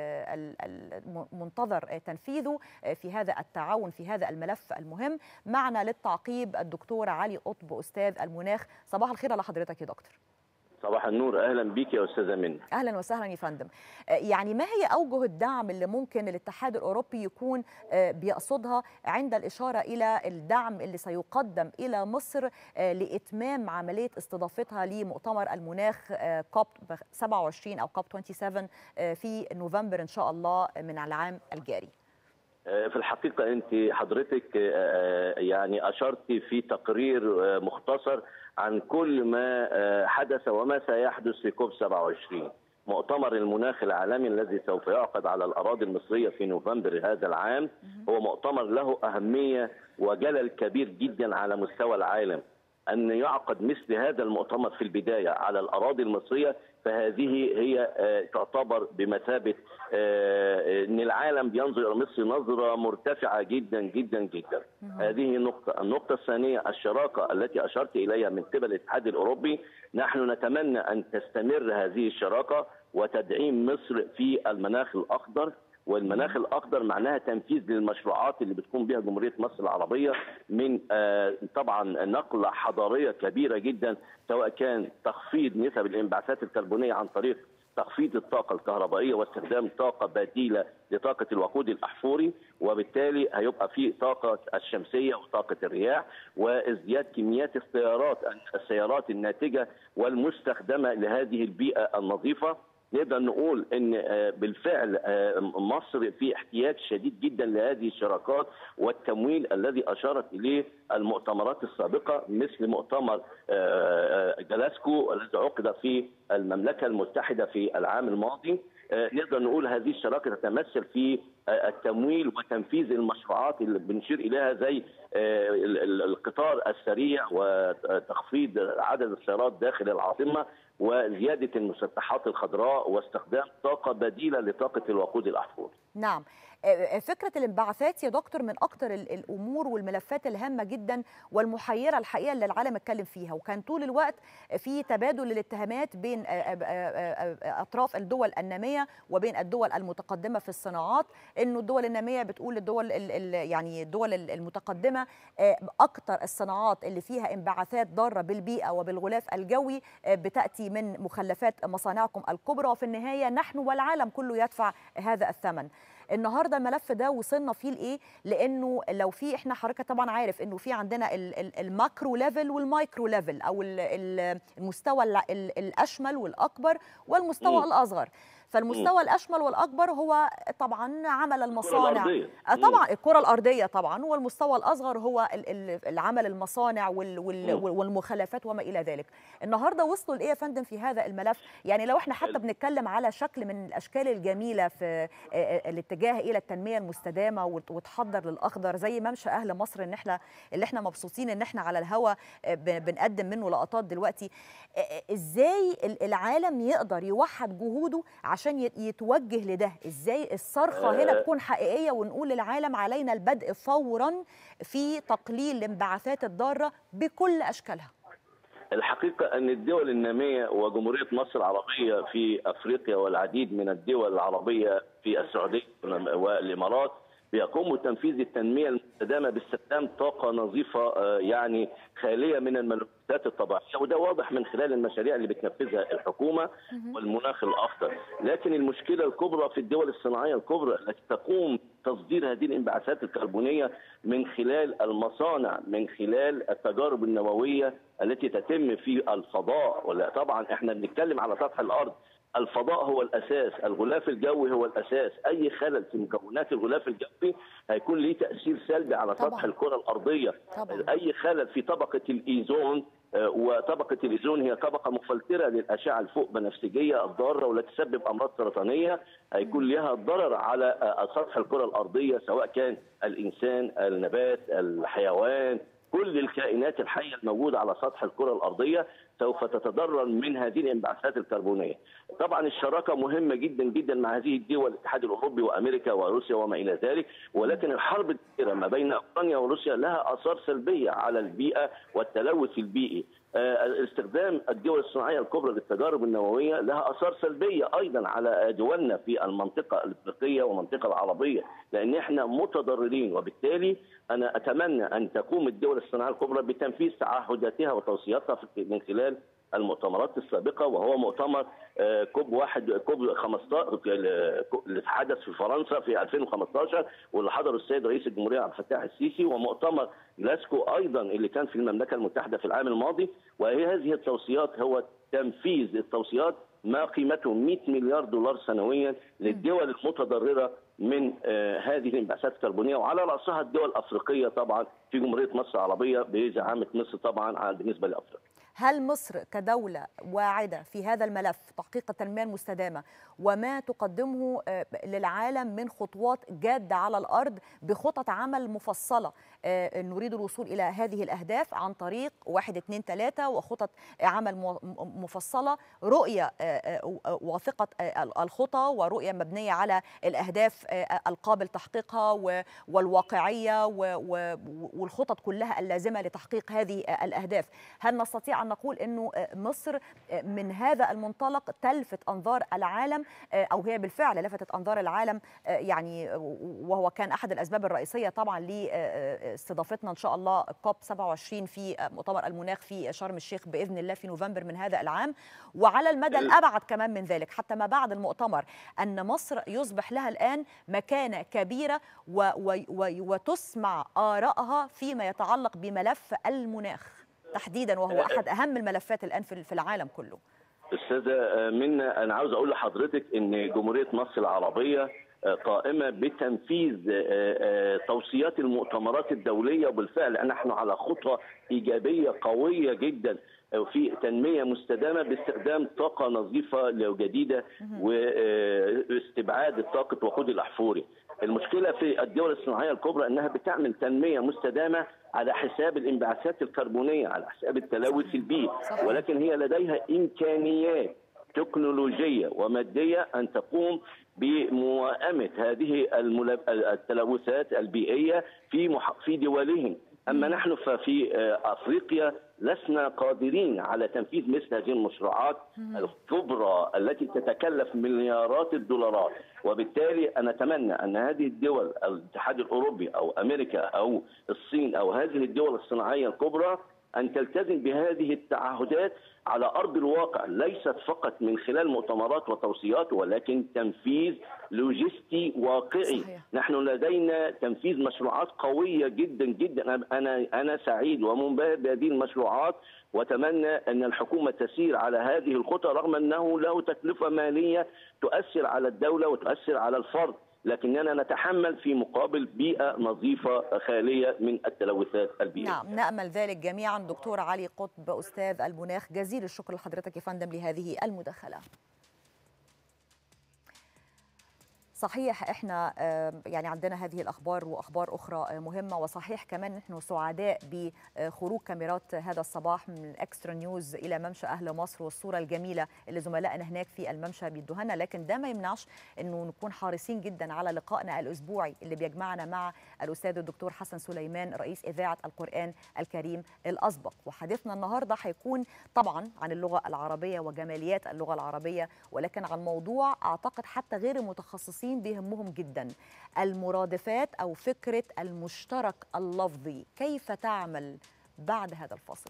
المنتظر تنفيذه في هذا التعاون في هذا الملف المهم معنا للتعقيب الدكتور علي قطب استاذ المناخ صباح الخير على حضرتك يا دكتور. صباح النور اهلا بك يا استاذه منى اهلا وسهلا يا فندم يعني ما هي اوجه الدعم اللي ممكن الاتحاد الاوروبي يكون بيقصدها عند الاشاره الى الدعم اللي سيقدم الى مصر لاتمام عمليه استضافتها لمؤتمر المناخ كوب 27 او كوب 27 في نوفمبر ان شاء الله من العام الجاري في الحقيقة أنت حضرتك يعني أشرت في تقرير مختصر عن كل ما حدث وما سيحدث في كوب 27 مؤتمر المناخ العالمي الذي سوف يعقد على الأراضي المصرية في نوفمبر هذا العام هو مؤتمر له أهمية وجلل كبير جدا على مستوى العالم أن يعقد مثل هذا المؤتمر في البداية على الأراضي المصرية فهذه هي تعتبر بمثابة أن العالم بينظر إلى مصر نظرة مرتفعة جدا جدا جدا هذه نقطة النقطة الثانية الشراكة التي أشرت إليها من قبل الاتحاد الأوروبي نحن نتمنى أن تستمر هذه الشراكة وتدعيم مصر في المناخ الأخضر والمناخ الاخضر معناها تنفيذ للمشروعات اللي بتقوم بها جمهوريه مصر العربيه من طبعا نقله حضاريه كبيره جدا سواء كان تخفيض نسب الانبعاثات الكربونيه عن طريق تخفيض الطاقة الكهربائية واستخدام طاقة بديلة لطاقة الوقود الأحفوري وبالتالي هيبقى في طاقة الشمسية وطاقة الرياح وازدياد كميات السيارات السيارات الناتجة والمستخدمة لهذه البيئة النظيفة نقدر نقول ان بالفعل مصر في احتياج شديد جدا لهذه الشراكات والتمويل الذي اشارت اليه المؤتمرات السابقه مثل مؤتمر جلاسكو الذي عقد في المملكه المتحده في العام الماضي نقدر نقول هذه الشراكه تتمثل في التمويل وتنفيذ المشروعات اللي بنشير اليها زي القطار السريع وتخفيض عدد السيارات داخل العاصمه وزياده المسطحات الخضراء واستخدام طاقه بديله لطاقه الوقود الاحفوري. نعم فكرة الانبعاثات يا دكتور من أكتر الأمور والملفات الهامة جدا والمحيرة الحقيقة اللي العالم اتكلم فيها وكان طول الوقت في تبادل الاتهامات بين أطراف الدول النامية وبين الدول المتقدمة في الصناعات إنه الدول النامية بتقول الدول يعني الدول المتقدمة أكتر الصناعات اللي فيها انبعاثات ضارة بالبيئة وبالغلاف الجوي بتأتي من مخلفات مصانعكم الكبرى وفي النهاية نحن والعالم كله يدفع هذا الثمن النهارده الملف ده وصلنا فيه لايه لانه لو في احنا حضرتك طبعا عارف انه في عندنا الماكرو ليفل والمايكرو ليفل او المستوى الاشمل والاكبر والمستوى م. الاصغر فالمستوى الاشمل والاكبر هو طبعا عمل المصانع الأرضية. آه، طبعا الكره الارضيه طبعا والمستوى الاصغر هو ال- ال- العمل المصانع وال- وال- مم. والمخلفات وما الى ذلك النهارده وصلوا لايه يا فندم في هذا الملف يعني لو احنا حتى ال- بنتكلم على شكل من الاشكال الجميله في آه، آه، الاتجاه الى التنميه المستدامه وت- وتحضر للاخضر زي ممشى اهل مصر ان احنا اللي احنا مبسوطين ان احنا على الهوا آه، ب- بنقدم منه لقطات دلوقتي آه، آه، ازاي ال- العالم يقدر يوحد جهوده عشان يت- يتوجه لده ازاي الصرخه هنا آه. تكون حقيقيه ونقول للعالم علينا البدء فورا في تقليل الانبعاثات الضاره بكل اشكالها الحقيقة أن الدول النامية وجمهورية مصر العربية في أفريقيا والعديد من الدول العربية في السعودية والإمارات بيقوموا بتنفيذ التنمية المستدامة باستخدام طاقة نظيفة آه، يعني خالية من الملوثات الطبيعية وده واضح من خلال المشاريع اللي بتنفذها الحكومة والمناخ الأخضر لكن المشكلة الكبرى في الدول الصناعية الكبرى التي تقوم تصدير هذه الانبعاثات الكربونية من خلال المصانع من خلال التجارب النووية التي تتم في الفضاء ولا طبعا احنا بنتكلم على سطح الأرض الفضاء هو الاساس، الغلاف الجوي هو الاساس، اي خلل في مكونات الغلاف الجوي هيكون ليه تاثير سلبي على طبعاً. سطح الكره الارضيه، طبعاً. اي خلل في طبقه الايزون آه، وطبقه الايزون هي طبقه مفلتره للاشعه الفوق بنفسجيه الضاره والتي تسبب امراض سرطانيه هيكون لها ضرر على آه، سطح الكره الارضيه سواء كان الانسان، النبات، الحيوان، كل الكائنات الحيه الموجوده على سطح الكره الارضيه سوف تتضرر من هذه الانبعاثات الكربونيه. طبعا الشراكه مهمه جدا جدا مع هذه الدول الاتحاد الاوروبي وامريكا وروسيا وما الى ذلك ولكن الحرب الكبيره ما بين اوكرانيا وروسيا لها اثار سلبيه على البيئه والتلوث البيئي. آه، استخدام الدول الصناعيه الكبرى للتجارب النوويه لها اثار سلبيه ايضا على دولنا في المنطقه الافريقيه والمنطقه العربيه لان احنا متضررين وبالتالي انا اتمنى ان تقوم الدول الصناعيه الكبرى بتنفيذ تعهداتها وتوصياتها في- من خلال المؤتمرات السابقه وهو مؤتمر آه، كوب واحد كوب 15 اللي حدث في فرنسا في 2015 واللي حضره السيد رئيس الجمهوريه عبد الفتاح السيسي ومؤتمر جلاسكو ايضا اللي كان في المملكه المتحده في العام الماضي وهي هذه التوصيات هو تنفيذ التوصيات ما قيمته 100 مليار دولار سنويا للدول المتضرره من آه، هذه الانبعاثات الكربونيه وعلى راسها الدول الافريقيه طبعا في جمهوريه مصر العربيه بزعامه مصر طبعا على- بالنسبه لافريقيا. هل مصر كدولة واعدة في هذا الملف تحقيق التنمية المستدامة وما تقدمه آه، للعالم من خطوات جادة على الأرض بخطط عمل مفصلة آه، نريد الوصول إلى هذه الأهداف عن طريق واحد اتنين ثلاثة وخطط عمل مو- م- مفصلة رؤية آه، آه، واثقة آه، الخطى ورؤية مبنية على الأهداف آه، القابل تحقيقها و- والواقعية و- و- والخطط كلها اللازمة لتحقيق هذه آه، الأهداف هل نستطيع أن نقول أنه آه، مصر آه، من هذا المنطلق تلفت أنظار العالم آه، أو هي بالفعل لفتت أنظار العالم آه، يعني آه، وهو كان أحد الأسباب الرئيسية طبعا لاستضافتنا إن شاء الله كوب 27 في آه، مؤتمر المناخ في شرم الشيخ بإذن الله في نوفمبر من هذا العام وعلى المدى الأبعد كمان من ذلك حتى ما بعد المؤتمر أن مصر يصبح لها الآن مكانة كبيرة و و و وتسمع آرائها فيما يتعلق بملف المناخ تحديدا وهو احد اهم الملفات الان في في العالم كله استاذه منا انا عاوز اقول لحضرتك ان جمهوريه مصر العربيه قائمه بتنفيذ توصيات المؤتمرات الدوليه وبالفعل نحن على خطوه ايجابيه قويه جدا في تنميه مستدامه باستخدام طاقه نظيفه جديده واستبعاد طاقه وقود الاحفوري. المشكله في الدول الصناعيه الكبرى انها بتعمل تنميه مستدامه على حساب الانبعاثات الكربونيه على حساب التلوث البيئي ولكن هي لديها امكانيات تكنولوجيه وماديه ان تقوم بموائمه هذه التلوثات البيئيه في في دولهم اما نحن ففي افريقيا لسنا قادرين على تنفيذ مثل هذه المشروعات الكبرى التي تتكلف مليارات الدولارات وبالتالي انا اتمنى ان هذه الدول الاتحاد الاوروبي او امريكا او الصين او هذه الدول الصناعيه الكبرى ان تلتزم بهذه التعهدات على ارض الواقع ليست فقط من خلال مؤتمرات وتوصيات ولكن تنفيذ لوجستي واقعي صحيح. نحن لدينا تنفيذ مشروعات قويه جدا جدا انا انا سعيد ومنبهر بهذه المشروعات واتمنى ان الحكومه تسير على هذه الخطى رغم انه له تكلفه ماليه تؤثر على الدوله وتؤثر على الفرد لكننا نتحمل في مقابل بيئه نظيفه خاليه من التلوثات البيئيه نعم نأمل ذلك جميعا دكتور علي قطب أستاذ المناخ جزيل الشكر لحضرتك يا فندم لهذه المداخلة صحيح احنا آه، يعني عندنا هذه الاخبار واخبار اخرى آه، مهمه وصحيح كمان نحن سعداء بخروج كاميرات هذا الصباح من اكسترا نيوز الى ممشى اهل مصر والصوره الجميله اللي زملائنا هناك في الممشى بيدوها لنا لكن ده ما يمنعش انه نكون حريصين جدا على لقائنا الاسبوعي اللي بيجمعنا مع الاستاذ الدكتور حسن سليمان رئيس اذاعه القران الكريم الاسبق وحديثنا النهارده هيكون طبعا عن اللغه العربيه وجماليات اللغه العربيه ولكن عن موضوع اعتقد حتى غير المتخصصين بيهمهم جدا المرادفات او فكره المشترك اللفظي كيف تعمل بعد هذا الفصل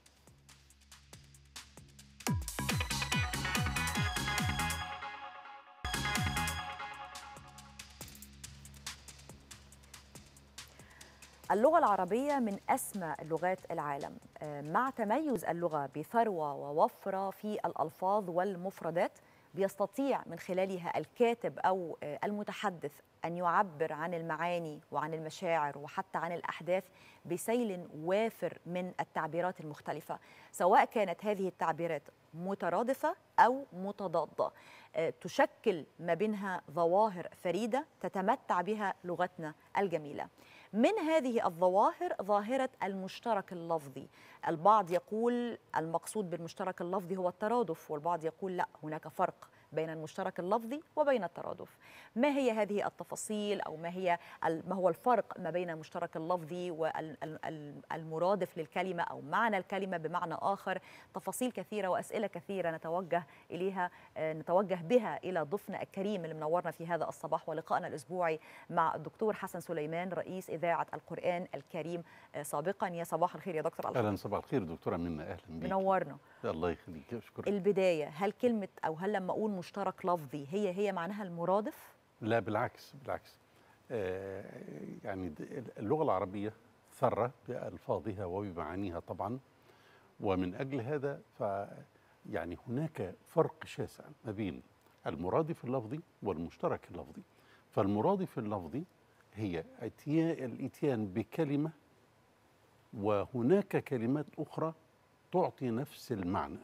اللغة العربية من أسمى لغات العالم آه، مع تميز اللغة بثروة ووفرة في الألفاظ والمفردات بيستطيع من خلالها الكاتب أو آه، المتحدث أن يعبر عن المعاني وعن المشاعر وحتى عن الأحداث بسيل وافر من التعبيرات المختلفة سواء كانت هذه التعبيرات مترادفة أو متضادة آه، تشكل ما بينها ظواهر فريدة تتمتع بها لغتنا الجميلة من هذه الظواهر ظاهرة المشترك اللفظي البعض يقول المقصود بالمشترك اللفظي هو الترادف والبعض يقول لا هناك فرق بين المشترك اللفظي وبين الترادف ما هي هذه التفاصيل أو ما هي ال- ما هو الفرق ما بين المشترك اللفظي والمرادف للكلمة أو معنى الكلمة بمعنى آخر تفاصيل كثيرة وأسئلة كثيرة نتوجه إليها آه، نتوجه بها إلى ضيفنا الكريم اللي منورنا في هذا الصباح ولقائنا الأسبوعي مع الدكتور حسن سليمان رئيس إذاعة القرآن الكريم آه، سابقا يا صباح الخير يا دكتور الخير اهلا صباح الخير دكتوره منى اهلا بيك منورنا الله يخليك اشكرك البداية هل كلمة أو هل لما أقول مشترك لفظي هي هي معناها المرادف؟ لا بالعكس بالعكس آه يعني د- اللغه العربيه ثره بالفاظها وبمعانيها طبعا ومن اجل هذا ف يعني هناك فرق شاسع ما بين المرادف اللفظي والمشترك اللفظي فالمرادف اللفظي هي اتيان الاتيان بكلمه وهناك كلمات اخرى تعطي نفس المعنى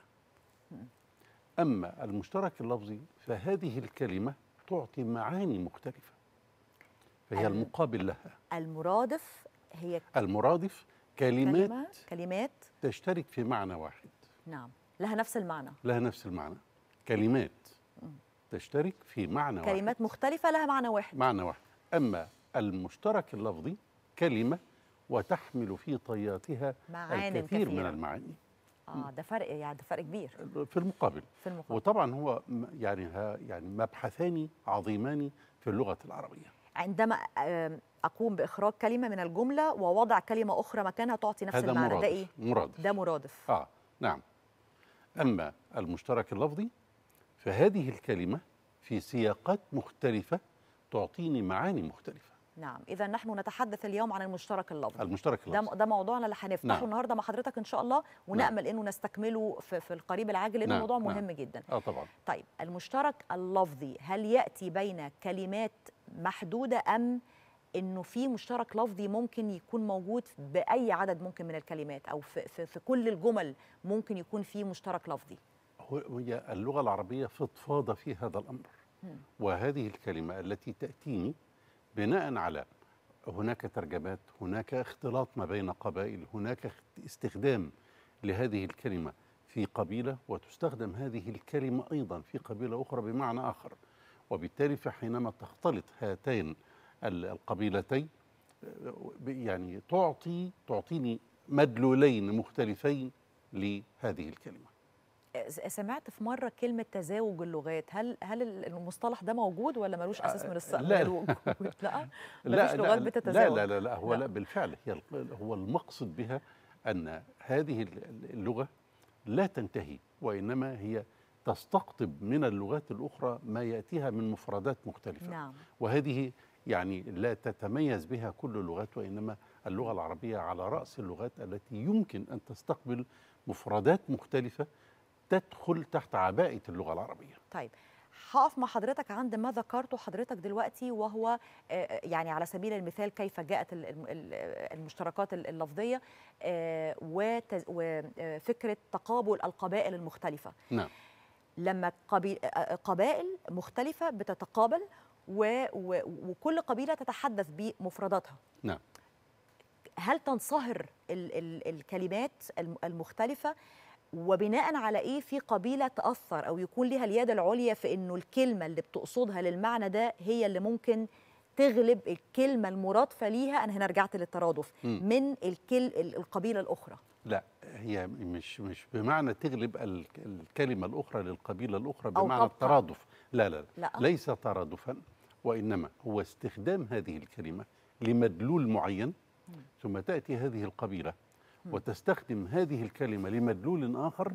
اما المشترك اللفظي فهذه الكلمه تعطي معاني مختلفه فهي الم- المقابل لها المرادف هي المرادف كلمات كلمة كلمات تشترك في معنى واحد نعم لها نفس المعنى لها نفس المعنى كلمات تشترك في معنى واحد كلمات مختلفة لها معنى واحد معنى واحد أما المشترك اللفظي كلمة وتحمل في طياتها معان الكثير كثيرة. من المعاني اه ده فرق يعني ده فرق كبير في المقابل في المقابل وطبعا هو م- يعني ها يعني مبحثان عظيمان في اللغة العربية عندما آم، أقوم بإخراج كلمة من الجملة ووضع كلمة أخرى مكانها تعطي نفس هذا المعنى مرادف ده إيه؟ مرادف ده مرادف آه نعم أما المشترك اللفظي فهذه الكلمة في سياقات مختلفة تعطيني معاني مختلفة نعم إذا نحن نتحدث اليوم عن المشترك اللفظي المشترك ده اللفظي ده موضوعنا اللي هنفتحه نعم. النهارده مع حضرتك ان شاء الله ونامل انه نستكمله في, في القريب العاجل لانه نعم، موضوع نعم. مهم جدا اه طبعا طيب المشترك اللفظي هل ياتي بين كلمات محدوده ام انه في مشترك لفظي ممكن يكون موجود باي عدد ممكن من الكلمات او في, في, في كل الجمل ممكن يكون في مشترك لفظي هو- هي اللغة العربية فضفاضة في هذا الأمر وهذه الكلمة التي تأتيني بناء على هناك ترجمات هناك اختلاط ما بين قبائل هناك اخت- استخدام لهذه الكلمة في قبيلة وتستخدم هذه الكلمة أيضا في قبيلة أخرى بمعنى آخر وبالتالي فحينما تختلط هاتين ال- القبيلتين آه، ب- يعني تعطي تعطيني مدلولين مختلفين لهذه الكلمة س- سمعت في مره كلمه تزاوج اللغات هل هل المصطلح ده موجود ولا ملوش اساس من الس- من لا. الوجود لا لا مفيش لغات لا بتتزاوج لا لا لا هو لا. لا بالفعل هي ال- هو المقصد بها أن هذه اللغة لا تنتهي وإنما هي تستقطب من اللغات الأخرى ما يأتيها من مفردات مختلفة نعم وهذه يعني لا تتميز بها كل اللغات وإنما اللغة العربية على رأس اللغات التي يمكن أن تستقبل مفردات مختلفة تدخل تحت عباءة اللغة العربية طيب هقف مع حضرتك عند ما ذكرته حضرتك دلوقتي وهو آه، يعني على سبيل المثال كيف جاءت ال- ال- ال- المشتركات ال- اللفظية آه، وتز- وفكرة تقابل القبائل المختلفة نعم لما قبي- آه، قبائل مختلفة بتتقابل و- و- وكل قبيلة تتحدث بمفرداتها نعم هل تنصهر ال ال الكلمات الم- المختلفة وبناء على ايه في قبيله تاثر او يكون لها اليد العليا في انه الكلمه اللي بتقصدها للمعنى ده هي اللي ممكن تغلب الكلمه المرادفه ليها انا هنا رجعت للترادف مم. من الكل ال- القبيله الاخرى لا هي مش مش بمعنى تغلب ال- الكلمة الأخرى للقبيلة الأخرى أو بمعنى تبقى. الترادف لا لا, لا. ليس ترادفا وإنما هو استخدام هذه الكلمة لمدلول معين ثم تأتي هذه القبيلة وتستخدم هذه الكلمة لمدلول آخر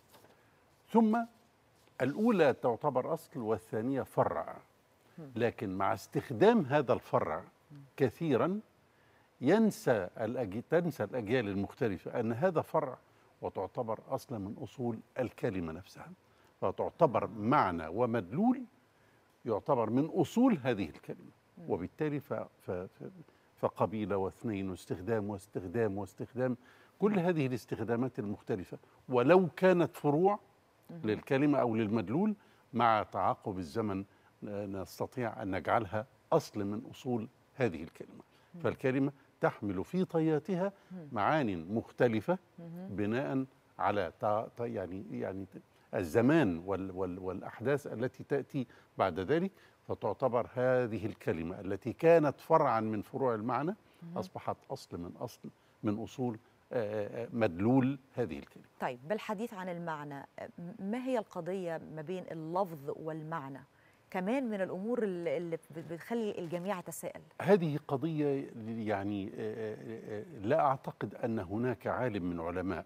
ثم الأولى تعتبر أصل والثانية فرع لكن مع استخدام هذا الفرع كثيرا ينسى الأجي... تنسى الأجيال المختلفة أن هذا فرع وتعتبر أصلا من أصول الكلمة نفسها فتعتبر معنى ومدلول يعتبر من أصول هذه الكلمة وبالتالي ف... ف... ف... فقبيلة واثنين واستخدام واستخدام واستخدام كل هذه الاستخدامات المختلفة ولو كانت فروع للكلمة أو للمدلول مع تعاقب الزمن نستطيع أن نجعلها أصل من أصول هذه الكلمة فالكلمة تحمل في طياتها معان مختلفة بناء على تع- ت- يعني يعني الزمان وال وال والأحداث التي تأتي بعد ذلك فتعتبر هذه الكلمة التي كانت فرعا من فروع المعنى أصبحت أصل من أصل من أصول آه، آه، مدلول هذه الكلمة طيب بالحديث عن المعنى م- ما هي القضيه ما بين اللفظ والمعنى كمان من الامور اللي اللي بت- بتخلي الجميع يتساءل هذه قضية يعني آه، آه، آه، لا أعتقد أن هناك عالم من علماء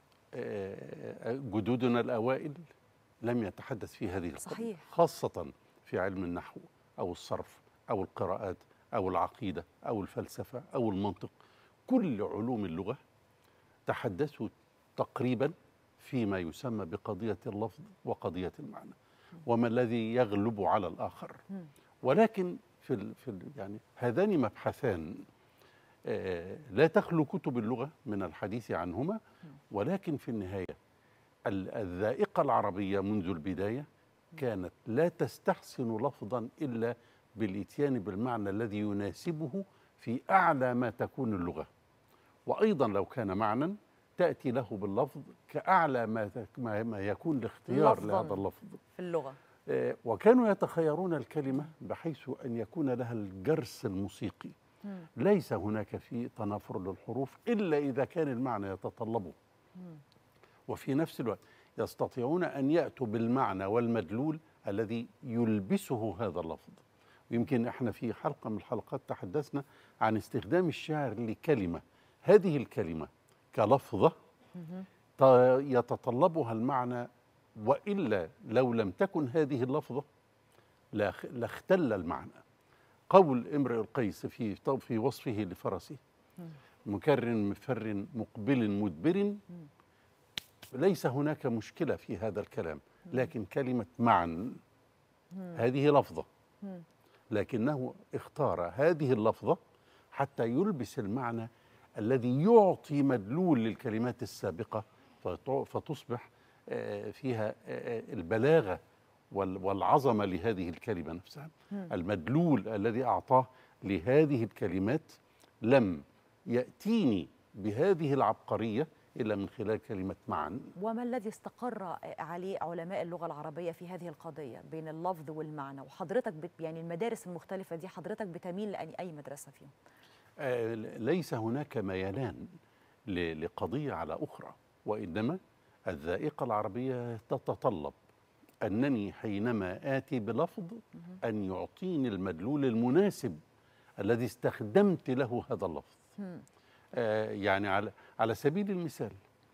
آه، جدودنا الأوائل لم يتحدث في هذه القضية صحيح. خاصة في علم النحو أو الصرف أو القراءات أو العقيدة أو الفلسفة أو المنطق كل علوم اللغة تحدثوا تقريبا فيما يسمى بقضية اللفظ وقضية المعنى وما الذي يغلب على الآخر ولكن في ال في ال يعني هذان مبحثان آه، لا تخلو كتب اللغة من الحديث عنهما ولكن في النهاية ال- الذائقة العربية منذ البداية كانت لا تستحسن لفظا إلا بالإتيان بالمعنى الذي يناسبه في أعلى ما تكون اللغة وأيضا لو كان معنى تأتي له باللفظ كأعلى ما تك- ما ما يكون الاختيار لفظاً. لهذا اللفظ في اللغه آه، وكانوا يتخيرون الكلمة بحيث أن يكون لها الجرس الموسيقي ليس هناك في تنافر للحروف إلا إذا كان المعنى يتطلبه وفي نفس الوقت يستطيعون أن يأتوا بالمعنى والمدلول الذي يلبسه هذا اللفظ يمكن احنا في حلقة من الحلقات تحدثنا عن استخدام الشاعر لكلمة هذه الكلمة كلفظة ت- يتطلبها المعنى وإلا لو لم تكن هذه اللفظة لاخ- لاختل المعنى قول امرئ القيس في في وصفه لفرسه مكر مفر مقبل مدبر ليس هناك مشكلة في هذا الكلام لكن كلمة معا هذه لفظة لكنه اختار هذه اللفظة حتى يلبس المعنى الذي يعطي مدلول للكلمات السابقة فت- فتصبح آه، فيها آه، البلاغة وال- والعظمة لهذه الكلمة نفسها المدلول الذي أعطاه لهذه الكلمات لم يأتيني بهذه العبقرية إلا من خلال كلمة معا وما الذي استقر عليه علماء اللغة العربية في هذه القضية بين اللفظ والمعنى وحضرتك بت يعني المدارس المختلفة دي حضرتك بتميل لأي أي مدرسة فيهم آه، ليس هناك ميلان ل- لقضية على أخرى وإنما الذائقة العربية تتطلب أنني حينما آتي بلفظ أن يعطيني المدلول المناسب الذي استخدمت له هذا اللفظ آه، يعني على على سبيل المثال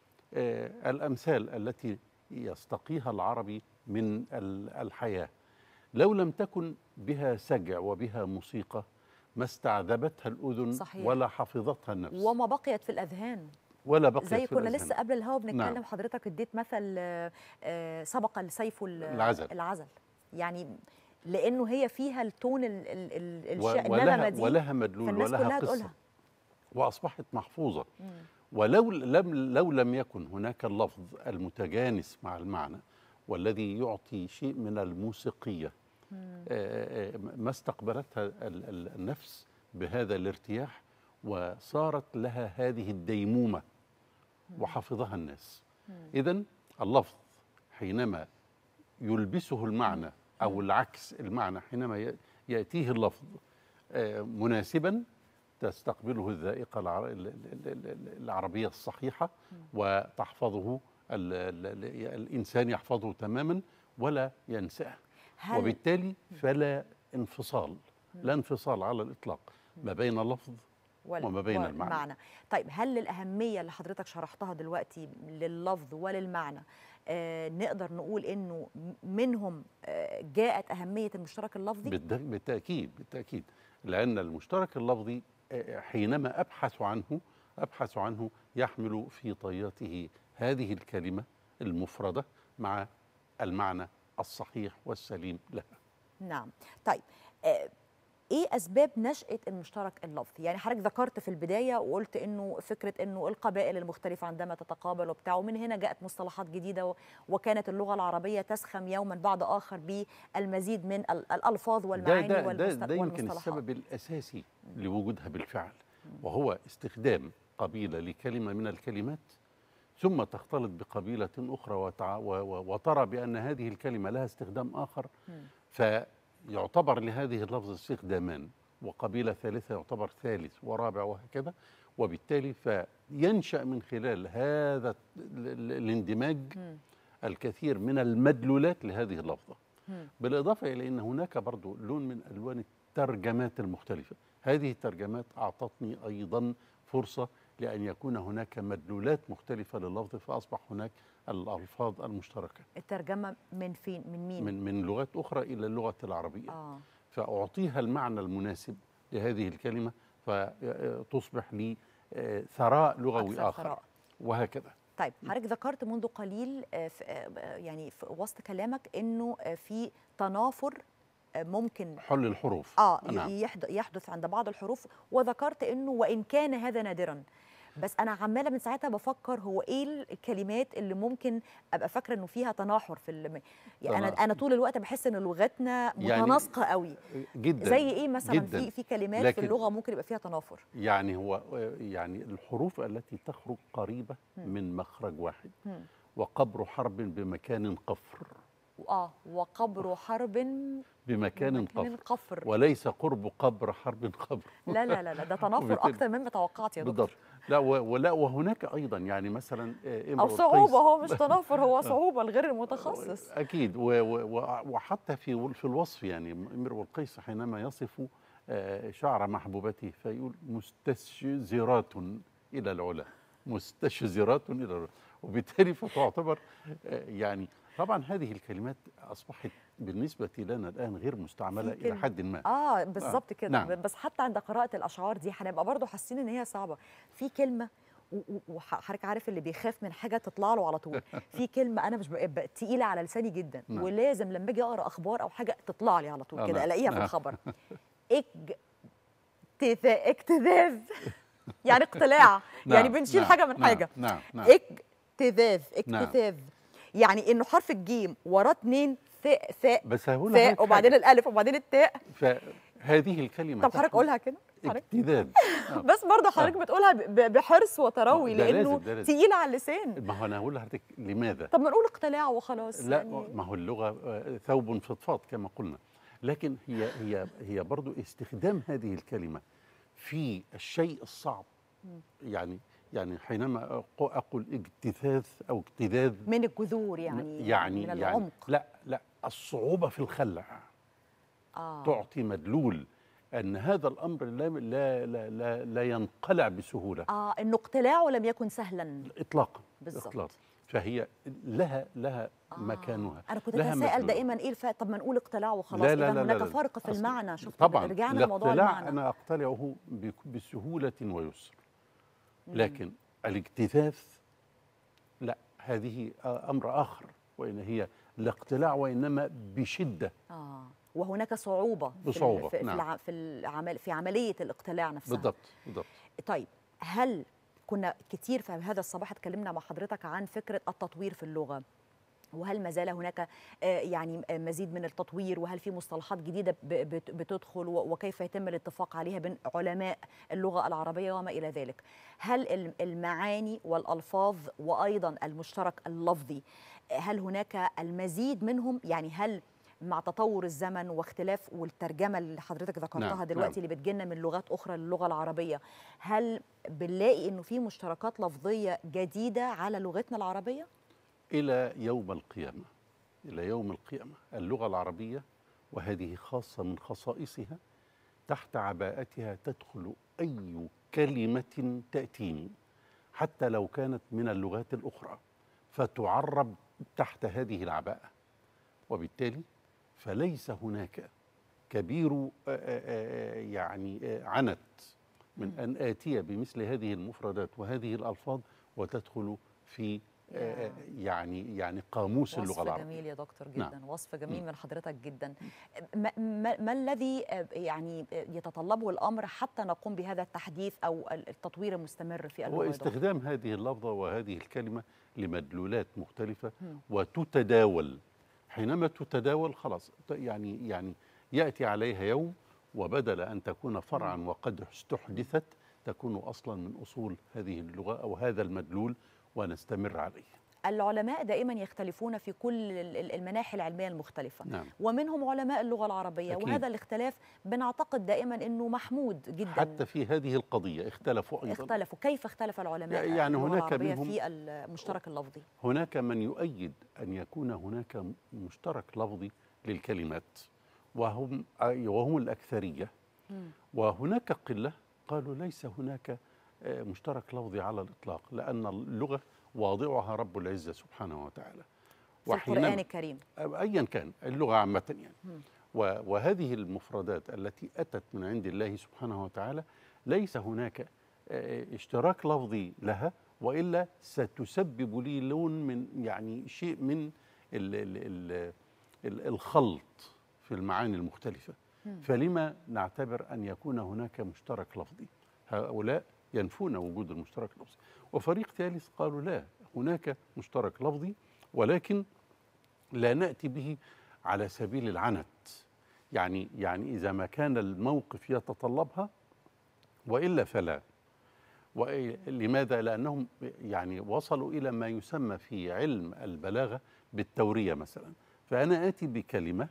آه، الامثال التي يستقيها العربي من ال- الحياه لو لم تكن بها سجع وبها موسيقى ما استعذبتها الاذن صحيح. ولا حفظتها النفس وما بقيت في الاذهان ولا بقيت زي في كنا الأذهان. لسه قبل الهوا بنتكلم نعم. حضرتك اديت مثل آه، آه، سبق السيف ال- العزل. العزل يعني لانه هي فيها التون ال ال ال و- الش- ولها النغمه دي ولها مدلول فالناس ولها كلها قصه تقولها واصبحت محفوظه ولو لم لو لم يكن هناك اللفظ المتجانس مع المعنى والذي يعطي شيء من الموسيقيه آه، آه، ما استقبلتها ال- ال- النفس بهذا الارتياح وصارت لها هذه الديمومه وحفظها الناس اذا اللفظ حينما يلبسه المعنى او العكس المعنى حينما ي- ياتيه اللفظ آه، مناسبا تستقبله الذائقه الع- ال- ال- ال- ال- العربيه الصحيحه وتحفظه ال- ال- ال- الانسان يحفظه تماما ولا ينساه هل وبالتالي فلا انفصال لا انفصال على الاطلاق ما بين اللفظ وال- وما بين المعنى. والمعنى. طيب هل الأهمية اللي حضرتك شرحتها دلوقتي لللفظ وللمعنى آه نقدر نقول إنه م- منهم آه جاءت أهمية المشترك اللفظي؟ بالد- بالتأكيد بالتأكيد لأن المشترك اللفظي آه، حينما أبحث عنه أبحث عنه يحمل في طياته هذه الكلمة المفردة مع المعنى الصحيح والسليم لها نعم طيب آه ايه اسباب نشاه المشترك اللفظي يعني حضرتك ذكرت في البدايه وقلت انه فكره انه القبائل المختلفه عندما تتقابل وبتاع ومن هنا جاءت مصطلحات جديده و- وكانت اللغه العربيه تسخم يوما بعد اخر بالمزيد من ال- الالفاظ والمعاني ده, ده, ده, والمست- ده يمكن والمصطلحات السبب الأساسي لوجودها بالفعل وهو استخدام قبيلة لكلمة من الكلمات ثم تختلط بقبيلة أخرى وتع... و... و... وترى بأن هذه الكلمة لها استخدام آخر فيعتبر لهذه اللفظ استخدامان وقبيلة ثالثة يعتبر ثالث ورابع وهكذا وبالتالي فينشأ من خلال هذا ال- ال- الاندماج الكثير من المدلولات لهذه اللفظة بالإضافة إلى أن هناك برضو لون من ألوان الترجمات المختلفة هذه الترجمات أعطتني أيضا فرصة لأن يكون هناك مدلولات مختلفة لللفظ فأصبح هناك الألفاظ المشتركة الترجمه من فين من مين من من لغات أخرى إلى اللغة العربية اه فأعطيها المعنى المناسب لهذه الكلمة فتصبح لي آه، ثراء لغوي أكثر آخر ثراء. وهكذا طيب حضرتك ذكرت منذ قليل آه، في- آه، يعني في وسط كلامك انه آه، في تنافر آه، ممكن حل الحروف اه نعم. يحدث يحدث عند بعض الحروف وذكرت انه وان كان هذا نادرا بس انا عماله من ساعتها بفكر هو ايه الكلمات اللي ممكن ابقى فاكره انه فيها تناحر في الم... يعني انا تنا- انا طول الوقت بحس ان لغتنا يعني متناسقه قوي جدا زي ايه مثلا جداً. في في كلمات في لكن- اللغه ممكن يبقى فيها تنافر يعني هو يعني الحروف التي تخرج قريبة من مخرج واحد مم. وقبر حرب بمكان قفر اه وقبر حرب بمكان مكان قفر قفر وليس قرب قبر حرب قبر لا لا لا لا ده تنافر وبالتالي- اكتر مما توقعت يا دكتور بالضبط لا و- ولا وهناك ايضا يعني مثلا آه، امرؤ او القيس- صعوبه هو مش تنافر هو صعوبه الغير المتخصص اكيد و و و وحتى في في الوصف يعني امرؤ القيس حينما يصف آه، شعر محبوبته فيقول مستشزرات الى العلا مستشزرات الى العلا وبالتالي فتعتبر آه، يعني طبعا هذه الكلمات اصبحت بالنسبه لنا الان غير مستعمله في الى كلمة- حد ما اه بالظبط كده نعم. بس حتى عند قراءه الاشعار دي هنبقى برضه حاسين ان هي صعبه في كلمه و- و- وحضرتك عارف اللي بيخاف من حاجه تطلع له على طول في كلمه انا مش بقى بقى تقيله على لساني جدا نعم. ولازم لما اجي اقرا اخبار او حاجه تطلع لي على طول آه، كده نعم. الاقيها في نعم. الخبر اج تثا- اكتذاذ يعني اقتلاع يعني نعم، بنشيل نعم، حاجه من نعم، حاجه نعم نعم اكتذاذ نعم. اكتذاذ يعني انه حرف الجيم وراه اتنين ثاء ثاء بس هقول لحضرتك ثاء وبعدين حاجة. الالف وبعدين التاء فهذه الكلمه طب حضرتك تحمل قولها كده حضرتك اجتذاب آه. بس برضه حضرتك بتقولها ب- بحرص وتروي ده لازم، لانه ده لازم. تقيل على اللسان ما هو انا هقول لحضرتك لماذا طب ما نقول اقتلاع وخلاص لا يعني ما هو اللغه آه، ثوب فضفاض كما قلنا لكن هي هي هي برضو استخدام هذه الكلمه في الشيء الصعب يعني يعني حينما أق- اقول اجتثاث او اجتذاذ من الجذور يعني يعني من يعني العمق لا لا الصعوبه في الخلع آه. تعطي مدلول ان هذا الامر لا لا لا, لا, لا ينقلع بسهوله اه انه اقتلاعه لم يكن سهلا اطلاقا بالظبط. اطلاقا فهي لها لها آه. مكانها انا كنت لها اتساءل مدلول. دائما ايه الفرق طب ما نقول اقتلاع وخلاص لا لا إذا لا هناك لا لا. فرق في أصل- المعنى شفت طبعا رجعنا لموضوع الاقتلاع المعنى انا اقتلعه بك- بسهوله ويسر لكن الاجتثاث لا هذه امر اخر وان هي الاقتلاع وانما بشده اه وهناك صعوبه في ال- بصعوبة، في, في, نعم. الع- في العمل في عمليه الاقتلاع نفسها بالضبط بالضبط طيب هل كنا كتير في هذا الصباح اتكلمنا مع حضرتك عن فكره التطوير في اللغه وهل ما زال هناك آه، يعني آه، مزيد من التطوير وهل في مصطلحات جديده ب- بت- بتدخل و- وكيف يتم الاتفاق عليها بين علماء اللغه العربيه وما الى ذلك هل الم- المعاني والالفاظ وايضا المشترك اللفظي آه، هل هناك المزيد منهم يعني هل مع تطور الزمن واختلاف والترجمه اللي حضرتك ذكرتها نعم، دلوقتي نعم. اللي بتجينا من لغات اخرى للغه العربيه هل بنلاقي انه في مشتركات لفظيه جديده على لغتنا العربيه الى يوم القيامه الى يوم القيامه اللغه العربيه وهذه خاصه من خصائصها تحت عباءتها تدخل اي كلمه تاتيني حتى لو كانت من اللغات الاخرى فتعرب تحت هذه العباءه وبالتالي فليس هناك كبير آه، آه، آه، يعني آه، عنت من ان اتي بمثل هذه المفردات وهذه الالفاظ وتدخل في آه، يعني يعني قاموس اللغه وصف العربيه جميل يا دكتور نعم. جدا وصف جميل من حضرتك جدا ما, ما, ما الذي آه، يعني آه، يتطلبه الامر حتى نقوم بهذا التحديث او التطوير المستمر في هو اللغه يا دكتور؟ استخدام هذه اللفظه وهذه الكلمه لمدلولات مختلفه مم. وتتداول حينما تتداول خلاص ت- يعني يعني ياتي عليها يوم وبدل ان تكون فرعا وقد استحدثت تكون اصلا من اصول هذه اللغه او هذا المدلول ونستمر عليه العلماء دائما يختلفون في كل ال- ال- المناحي العلميه المختلفه نعم ومنهم علماء اللغه العربيه أكيد. وهذا الاختلاف بنعتقد دائما انه محمود جدا حتى في هذه القضيه اختلفوا ايضا اختلفوا كيف اختلف العلماء يعني اللغة هناك العربية منهم- في المشترك اللفظي هناك من يؤيد أن يكون هناك مشترك لفظي للكلمات وهم وهم الأكثرية مم. وهناك قلة قالوا ليس هناك آه، مشترك لفظي على الإطلاق لأن اللغة واضعها رب العزة سبحانه وتعالى في القران الكريم أيا كان اللغة عامة يعني مم. و- وهذه المفردات التي أتت من عند الله سبحانه وتعالى ليس هناك آه، اشتراك لفظي لها وإلا ستسبب لي لون من يعني شيء من ال ال ال ال الخلط في المعاني المختلفة مم. فلما نعتبر أن يكون هناك مشترك لفظي هؤلاء ينفون وجود المشترك اللفظي وفريق ثالث قالوا لا هناك مشترك لفظي ولكن لا ناتي به على سبيل العنت يعني يعني اذا ما كان الموقف يتطلبها والا فلا ولماذا لانهم يعني وصلوا الى ما يسمى في علم البلاغه بالتوريه مثلا فانا اتي بكلمه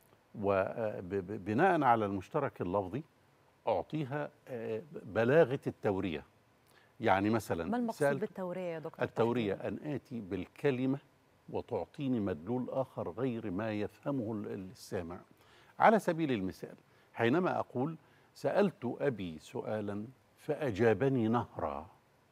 وبناء على المشترك اللفظي اعطيها آه، بلاغه التوريه يعني مثلا ما المقصود سألت بالتوريه يا دكتور التورية أن آتي بالكلمة وتعطيني مدلول آخر غير ما يفهمه ال- السامع على سبيل المثال حينما أقول سألت أبي سؤالا فأجابني نهرا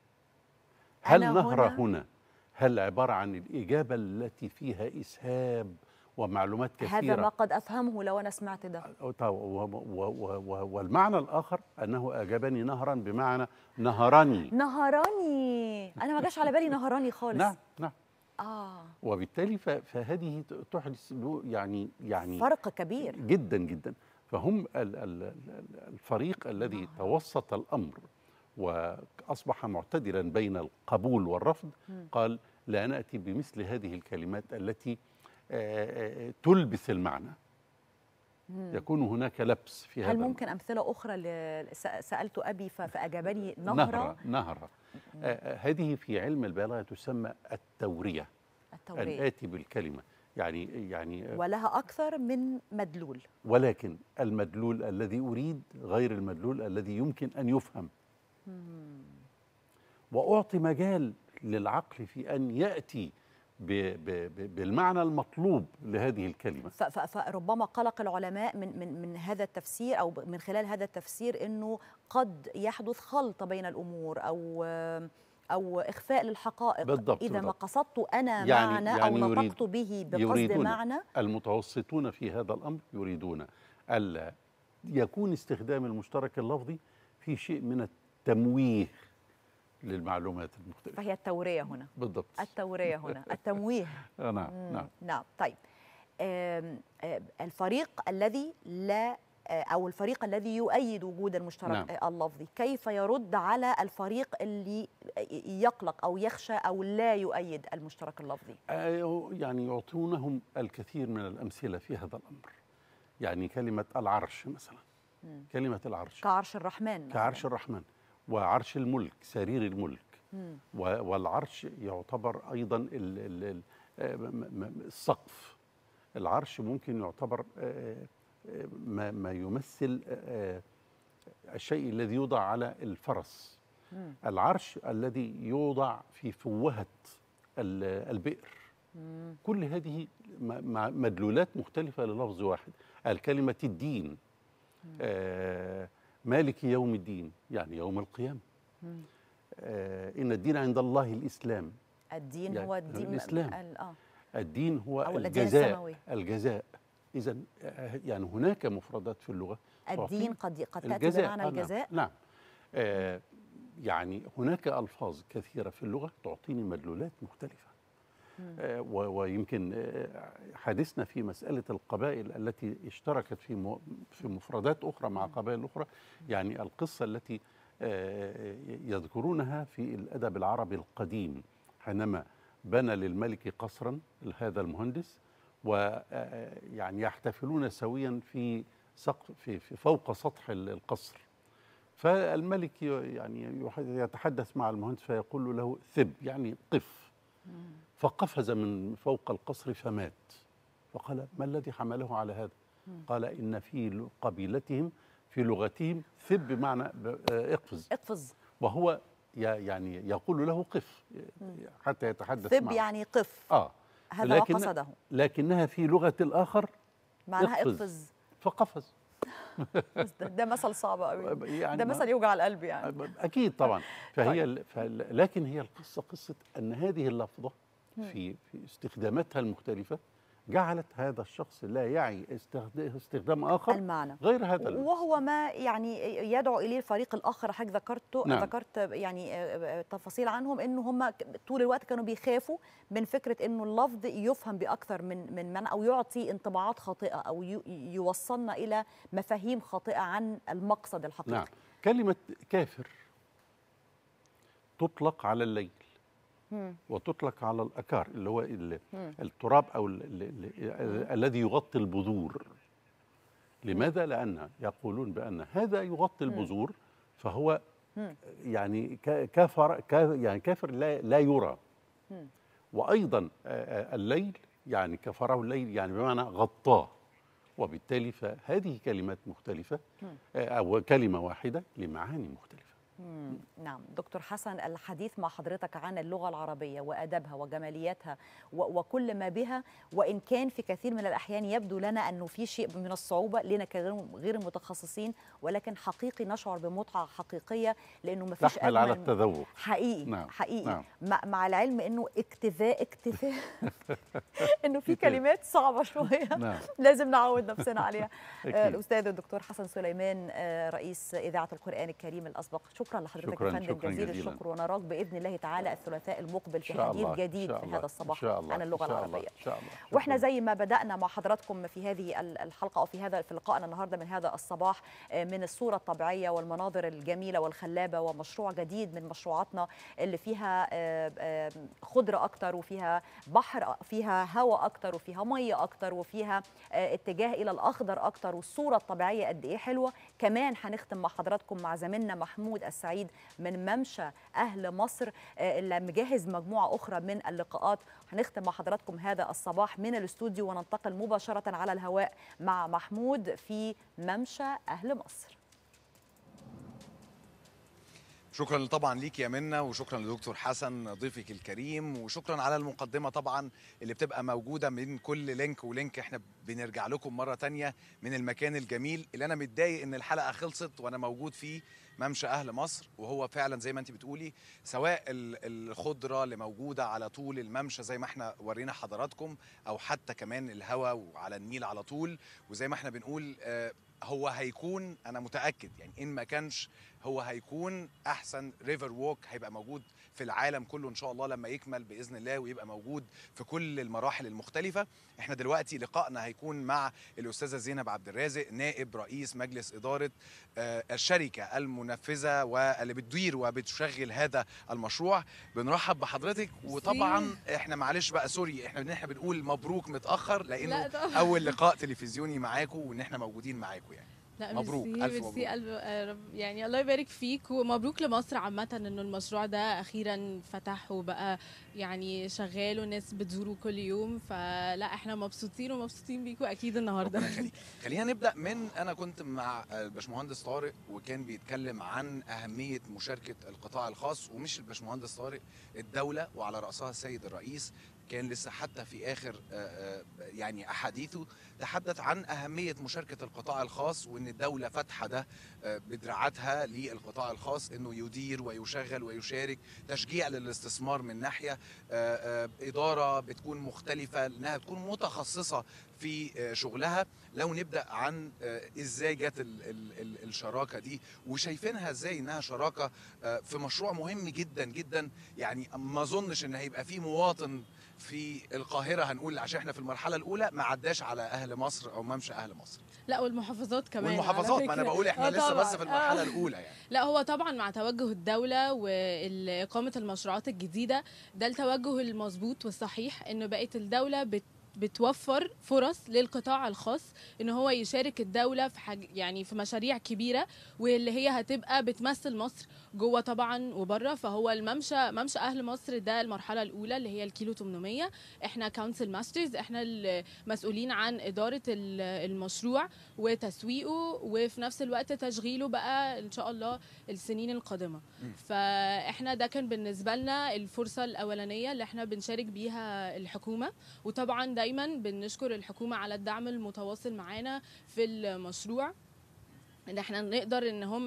هل أنا نهر هنا- هنا هل عبارة عن الإجابة التي فيها إسهاب ومعلومات كثيرة هذا ما قد افهمه لو انا سمعت ده و- و- و- و- و- والمعنى الآخر أنه أجابني نهرا بمعنى نهرني نهراني انا ما جاش على بالي نهراني خالص نعم نعم اه وبالتالي ف- فهذه ت- تحدث له يعني يعني فرق كبير جدا جدا فهم ال- ال- ال- الفريق الذي توسط الامر واصبح معتدلا بين القبول والرفض مم. قال لا ناتي بمثل هذه الكلمات التي آه، آه، تلبس المعنى مم. يكون هناك لبس في هذا هل ممكن امثله اخرى ل... س- سالت ابي ف- فاجابني نهرا نهرة نهرة آه، آه، هذه في علم البلاغه تسمى التوريه ان التوريه اتي بالكلمه يعني يعني آه، ولها اكثر من مدلول ولكن المدلول الذي أريد غير المدلول الذي يمكن أن يفهم وأعطي مجال للعقل في أن يأتي ب- ب- ب- بالمعنى المطلوب لهذه الكلمه ف- ف- فربما قلق العلماء من من من هذا التفسير او من خلال هذا التفسير انه قد يحدث خلط بين الامور او او اخفاء للحقائق بالضبط، اذا ما بالضبط. قصدت انا يعني- معنى يعني او يريد- نطقت به بقصد يريدون معنى المتوسطون في هذا الامر يريدون الا يكون استخدام المشترك اللفظي في شيء من التمويه للمعلومات المختلفه فهي التوريه هنا بالضبط التوريه هنا التمويه آه، نعم مم، نعم نعم طيب آم، آم، الفريق الذي لا آه، او الفريق الذي يؤيد وجود المشترك نعم. آه، اللفظي كيف يرد على الفريق اللي يقلق او يخشى او لا يؤيد المشترك اللفظي آه، يعني يعطونهم الكثير من الامثله في هذا الامر يعني كلمه العرش مثلا مم. كلمه العرش كعرش الرحمن مثلاً. كعرش الرحمن وعرش الملك سرير الملك مم. و- والعرش يعتبر ايضا ال- ال- ال- آه، م- م- السقف العرش ممكن يعتبر آه، آه، ما ما يمثل آه، الشيء الذي يوضع على الفرس مم. العرش الذي يوضع في فوهة ال- البئر مم. كل هذه م- مع- مدلولات مختلفة للفظ واحد الكلمة الدين آه مالك يوم الدين يعني يوم القيامة مم. آه إن الدين عند الله الإسلام الدين يعني هو الدين الإسلام. ال- اه الدين هو أو الأديان الجزاء السماوية. الجزاء إذا يعني هناك مفردات في اللغة الدين تعطينا قد قد تاتي الجزاء بمعنى آه، نعم، الجزاء نعم آه يعني هناك ألفاظ كثيرة في اللغة تعطيني مدلولات مختلفة مم. آه و- ويمكن آه حديثنا في مسألة القبائل التي اشتركت في م- في مفردات أخرى مع قبائل أخرى يعني القصة التي آه يذكرونها في الأدب العربي القديم حينما بنى للملك قصرا هذا المهندس ويعني يحتفلون سويا في سقف في, في فوق سطح ال- القصر فالملك ي- يعني يح- يتحدث مع المهندس فيقول له ثب يعني قف فقفز من فوق القصر فمات فقال ما الذي حمله على هذا قال إن في ل- قبيلتهم في لغتهم ثب بمعنى ب- آه، اقفز اقفز وهو ي- يعني يقول له قف حتى يتحدث ثب معه يعني قف اه هذا لكن- ما قصده لكنها في لغة الآخر معناها اقفز. اقفز فقفز بس ده, ده مثل صعب قوي يعني ده ما- مثل يوجع القلب يعني أكيد طبعا فهي ال- فال- لكن هي القصة قصة أن هذه اللفظة مم. في في استخداماتها المختلفة جعلت هذا الشخص لا يعي استخد- استخدام آخر المعنى غير هذا اللفظ. وهو ما يعني يدعو اليه الفريق الاخر حضرتك ذكرته نعم. ذكرت يعني آه، آه، تفاصيل عنهم انه هم ك- طول الوقت كانوا بيخافوا من فكره انه اللفظ يفهم باكثر من من معنى او يعطي انطباعات خاطئه او ي- يوصلنا الى مفاهيم خاطئه عن المقصد الحقيقي نعم كلمة كافر تطلق على الليل مم. وتطلق على الأكار اللي هو ال- مم. التراب أو ال ال ال ال الذي يغطي البذور لماذا؟ لأن يقولون بأن هذا يغطي البذور فهو مم. يعني كا- كافر كا- يعني كافر لا, لا يرى مم. وأيضا آه، آه، الليل يعني كفره الليل يعني بمعنى غطاه وبالتالي فهذه كلمات مختلفة مم. آه، أو كلمة واحدة لمعاني مختلفة مم. نعم دكتور حسن الحديث مع حضرتك عن اللغة العربية وأدبها وجمالياتها و- وكل ما بها وإن كان في كثير من الأحيان يبدو لنا أنه في شيء من الصعوبة لنا كغير غير المتخصصين ولكن حقيقي نشعر بمتعة حقيقية لأنه ما فيش تحمل على أجمل- التذوق حقيقي نعم، حقيقي نعم. مع, مع العلم انه اكتفاء اكتفاء انه في كتير. كلمات صعبه شويه نعم. لازم نعود نفسنا عليها أكيد. آه، الاستاذ الدكتور حسن سليمان آه، رئيس اذاعه القران الكريم الاسبق شكرا لحضرتك شكراً، يا فندم شكراً جزيل جزيلاً. الشكر ونراك باذن الله تعالى الثلاثاء المقبل في إن شاء حديث الله، جديد إن شاء في الله، هذا الصباح إن شاء الله، عن اللغه إن شاء الله، العربيه إن شاء الله واحنا زي ما بدانا مع حضراتكم في هذه ال- الحلقه او في هذا في لقائنا النهارده من هذا الصباح آه، من الصوره الطبيعيه والمناظر الجميله والخلابه ومشروع جديد من مشروعاتنا اللي فيها آه، آه، خضره اكتر وفيها بحر فيها هواء اكتر وفيها ميه اكتر وفيها آه، اتجاه الى الاخضر اكتر والصوره الطبيعيه قد ايه حلوه كمان هنختم مع حضراتكم مع زميلنا محمود السعيد من ممشى اهل مصر آه، اللي مجهز مجموعه اخرى من اللقاءات هنختم مع حضراتكم هذا الصباح من الاستوديو وننتقل مباشره على الهواء مع محمود في ممشى اهل مصر شكرا طبعا ليك يا منى وشكرا لدكتور حسن ضيفك الكريم وشكرا على المقدمه طبعا اللي بتبقى موجوده من كل لينك ولينك احنا بنرجع لكم مره تانية من المكان الجميل اللي انا متضايق ان الحلقه خلصت وانا موجود فيه ممشى اهل مصر وهو فعلا زي ما انت بتقولي سواء ال- الخضره اللي موجوده على طول الممشى زي ما احنا ورينا حضراتكم او حتى كمان الهواء وعلى النيل على طول وزي ما احنا بنقول آه، هو هيكون انا متاكد يعني ان ما كانش هو هيكون احسن ريفر ووك هيبقى موجود في العالم كله ان شاء الله لما يكمل باذن الله ويبقى موجود في كل المراحل المختلفه احنا دلوقتي لقائنا هيكون مع الاستاذه زينب عبد الرازق نائب رئيس مجلس اداره آه، الشركه المنفذه واللي بتدير وبتشغل هذا المشروع بنرحب بحضرتك وطبعا احنا معلش بقى سوري احنا احنا بنقول مبروك متاخر لانه لا طبعا. اول لقاء تلفزيوني معاكم وان احنا موجودين معاكم يعني لا مبروك، ميرسي ألف ميرسي مبروك. ألف آه، رب- يعني الله يبارك فيك ومبروك لمصر عامة انه المشروع ده اخيرا فتح وبقى يعني شغال والناس بتزوره كل يوم فلا احنا مبسوطين ومبسوطين بيكم اكيد النهارده ربنا يخليك خلينا نبدا من انا كنت مع الباشمهندس طارق وكان بيتكلم عن اهميه مشاركه القطاع الخاص ومش الباشمهندس طارق الدوله وعلى راسها السيد الرئيس كان لسه حتى في اخر آه، آه، يعني احاديثه تحدث عن اهميه مشاركه القطاع الخاص وان الدوله فاتحه ده آه، بدراعاتها للقطاع الخاص انه يدير ويشغل ويشارك تشجيع للاستثمار من ناحيه آه، آه، اداره بتكون مختلفه انها تكون متخصصه في آه، شغلها لو نبدا عن آه، ازاي جت ال- ال- ال- الشراكه دي وشايفينها ازاي انها شراكه آه، في مشروع مهم جدا جدا يعني ما اظنش ان هيبقى في مواطن في القاهره هنقول عشان احنا في المرحله الاولى ما عداش على اهل مصر او ممشى اهل مصر لا والمحافظات كمان على والمحافظات ما انا فكرة. بقول احنا آه لسه طبعاً. بس في المرحله آه. الاولى يعني لا هو طبعا مع توجه الدولة وإقامة المشروعات الجديدة ده التوجه المظبوط والصحيح إنه بقت الدولة بت بتوفر فرص للقطاع الخاص ان هو يشارك الدوله في حاج يعني في مشاريع كبيره واللي هي هتبقى بتمثل مصر جوه طبعا وبره فهو الممشى ممشى اهل مصر ده المرحله الاولى اللي هي الكيلو 800 احنا كونسل ماسترز احنا المسؤولين عن اداره ال- المشروع وتسويقه وفي نفس الوقت تشغيله بقى ان شاء الله السنين القادمه فاحنا ده كان بالنسبه لنا الفرصه الاولانيه اللي احنا بنشارك بيها الحكومه وطبعا دايما بنشكر الحكومه على الدعم المتواصل معانا في المشروع ان احنا نقدر ان هم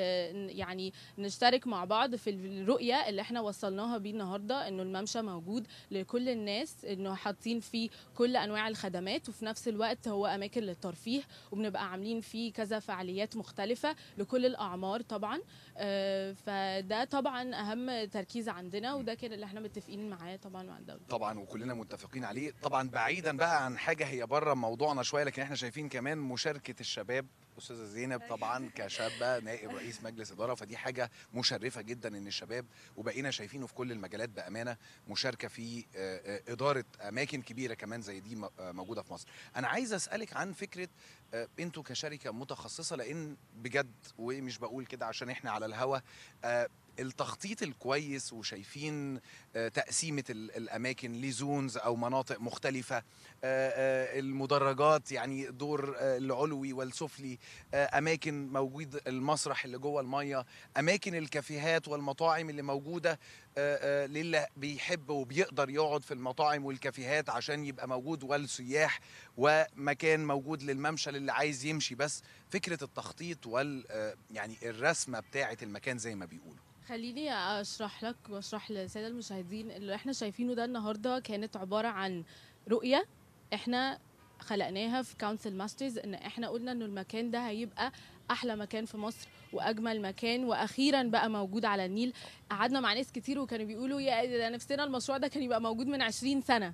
يعني نشترك مع بعض في الرؤيه اللي احنا وصلناها بيه النهارده انه الممشى موجود لكل الناس انه حاطين فيه كل انواع الخدمات وفي نفس الوقت هو اماكن للترفيه وبنبقى عاملين فيه كذا فعاليات مختلفه لكل الاعمار طبعا آه، فده طبعا اهم تركيز عندنا وده كان اللي احنا متفقين معاه طبعا مع الدوله طبعا وكلنا متفقين عليه طبعا بعيدا بقى عن حاجه هي بره موضوعنا شويه لكن احنا شايفين كمان مشاركه الشباب استاذه زينب طبعا كشابه نائب رئيس مجلس اداره فدي حاجه مشرفه جدا ان الشباب وبقينا شايفينه في كل المجالات بامانه مشاركه في آه، آه، اداره اماكن كبيره كمان زي دي م- آه، موجوده في مصر انا عايز اسالك عن فكره آه، انتوا كشركه متخصصه لان بجد ومش بقول كده عشان احنا على الهوا آه، التخطيط الكويس وشايفين آه، تقسيمه ال- الاماكن لزونز او مناطق مختلفه آه، آه، المدرجات يعني دور آه، العلوي والسفلي آه، اماكن موجود المسرح اللي جوه الميه اماكن الكافيهات والمطاعم اللي موجوده آه، آه، للي بيحب وبيقدر يقعد في المطاعم والكافيهات عشان يبقى موجود والسياح ومكان موجود للممشى للي عايز يمشي بس فكره التخطيط وال آه، يعني الرسمه بتاعه المكان زي ما بيقولوا خليني اشرح لك واشرح للساده المشاهدين اللي احنا شايفينه ده النهارده كانت عباره عن رؤيه احنا خلقناها في كونسل ماسترز ان احنا قلنا انه المكان ده هيبقى احلى مكان في مصر واجمل مكان واخيرا بقى موجود على النيل قعدنا مع ناس كتير وكانوا بيقولوا يا ده نفسنا المشروع ده كان يبقى موجود من 20 سنه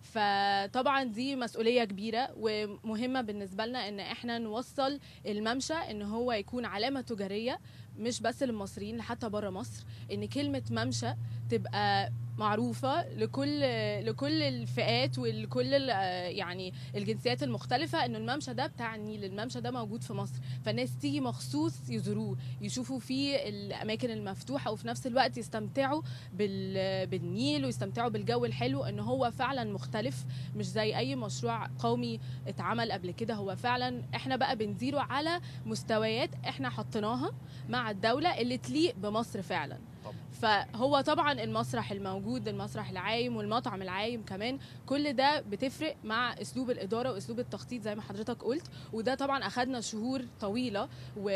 فطبعا دي مسؤوليه كبيره ومهمه بالنسبه لنا ان احنا نوصل الممشى ان هو يكون علامه تجاريه مش بس للمصريين حتى بره مصر ان كلمه ممشى تبقى معروفة لكل لكل الفئات ولكل ال- يعني الجنسيات المختلفة انه الممشى ده بتاع النيل، الممشى ده موجود في مصر، فالناس تيجي مخصوص يزوروه، يشوفوا فيه الاماكن المفتوحة وفي نفس الوقت يستمتعوا بال بالنيل ويستمتعوا بالجو الحلو ان هو فعلا مختلف مش زي اي مشروع قومي اتعمل قبل كده هو فعلا احنا بقى بنديره على مستويات احنا حطيناها مع مع الدوله اللي تليق بمصر فعلا طبعا. فهو طبعا المسرح الموجود المسرح العايم والمطعم العايم كمان كل ده بتفرق مع اسلوب الاداره واسلوب التخطيط زي ما حضرتك قلت وده طبعا اخدنا شهور طويله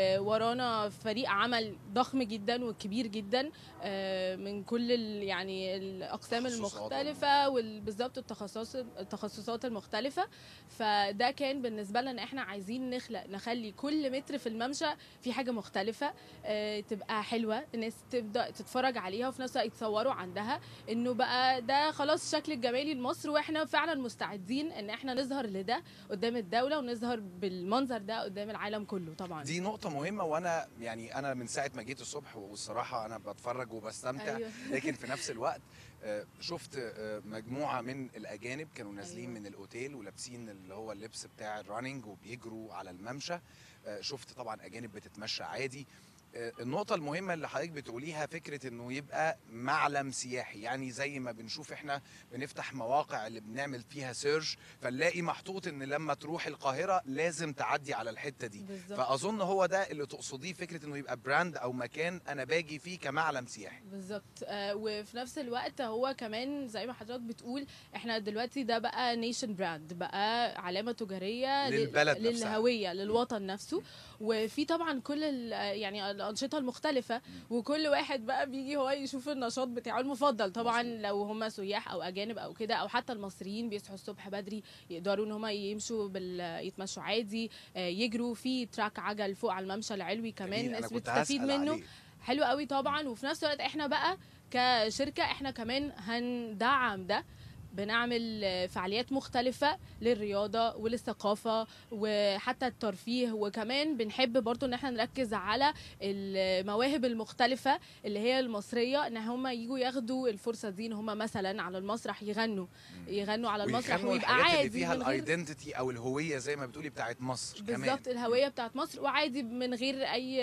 وورانا فريق عمل ضخم جدا وكبير جدا آه، من كل ال- يعني الاقسام تخصصات. المختلفه وبالظبط التخصصات التخصصات المختلفه فده كان بالنسبه لنا ان احنا عايزين نخلق نخلي كل متر في الممشى في حاجه مختلفه آه، تبقى حلوه الناس تبدا تتفرج عليها وفي نفس الوقت يتصوروا عندها انه بقى ده خلاص الشكل الجمالي لمصر واحنا فعلا مستعدين ان احنا نظهر لده قدام الدوله ونظهر بالمنظر ده قدام العالم كله طبعا دي نقطة مهمة وأنا يعني أنا من ساعة ما جيت الصبح والصراحة أنا بتفرج وبستمتع أيوة. لكن في نفس الوقت آه، شفت آه، مجموعة من الأجانب كانوا نازلين أيوة. من الأوتيل ولابسين اللي هو اللبس بتاع الرننج وبيجروا على الممشى آه، شفت طبعا أجانب بتتمشى عادي آه، النقطة المهمة اللي حضرتك بتقوليها فكرة انه يبقى معلم سياحي يعني زي ما بنشوف احنا بنفتح مواقع اللي بنعمل فيها سيرش فنلاقي محطوط ان لما تروح القاهرة لازم تعدي على الحتة دي بالظبط فاظن هو ده اللي تقصديه فكره انه يبقى براند او مكان انا باجي فيه كمعلم سياحي بالظبط آه وفي نفس الوقت هو كمان زي ما حضرتك بتقول احنا دلوقتي ده بقى نيشن براند بقى علامه تجاريه لل- للبلد نفسها. للهويه للوطن نفسه وفي طبعا كل ال- يعني الانشطه المختلفه وكل واحد بقى بيجي هو يشوف النشاط بتاعه المفضل طبعا مظبوط. لو هم سياح او اجانب او كده او حتى المصريين بيصحوا الصبح بدري يقدروا ان هم يمشوا بال يتمشوا عادي آه، يجروا في تراك عجل فوق على الممشى العلوي كمان جميل، أنا الناس كنت بتستفيد هسأل منه عليه. حلو قوي طبعا وفي نفس الوقت احنا بقى كشركه احنا كمان هندعم ده بنعمل آه، فعاليات مختلفة للرياضة وللثقافة وحتى الترفيه وكمان بنحب برضو ان احنا نركز على المواهب المختلفة اللي هي المصرية ان هم يجوا ياخدوا الفرصة دي ان هم مثلا على المسرح يغنوا يغنوا على المسرح ويغنوا ويبقى الحاجات عادي اللي فيها من غير الايدنتيتي او الهويه زي ما بتقولي بتاعت مصر كمان بالظبط الهويه بتاعت مصر وعادي من غير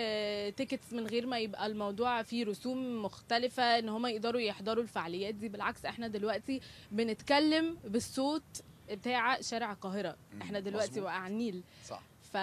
اي تيكتس من غير ما يبقى الموضوع فيه رسوم مختلفه ان هم يقدروا يحضروا الفعاليات دي بالعكس احنا دلوقتي بنتكلم بالصوت بتاع شارع القاهره مم، احنا دلوقتي مظبوط. بقى على النيل صح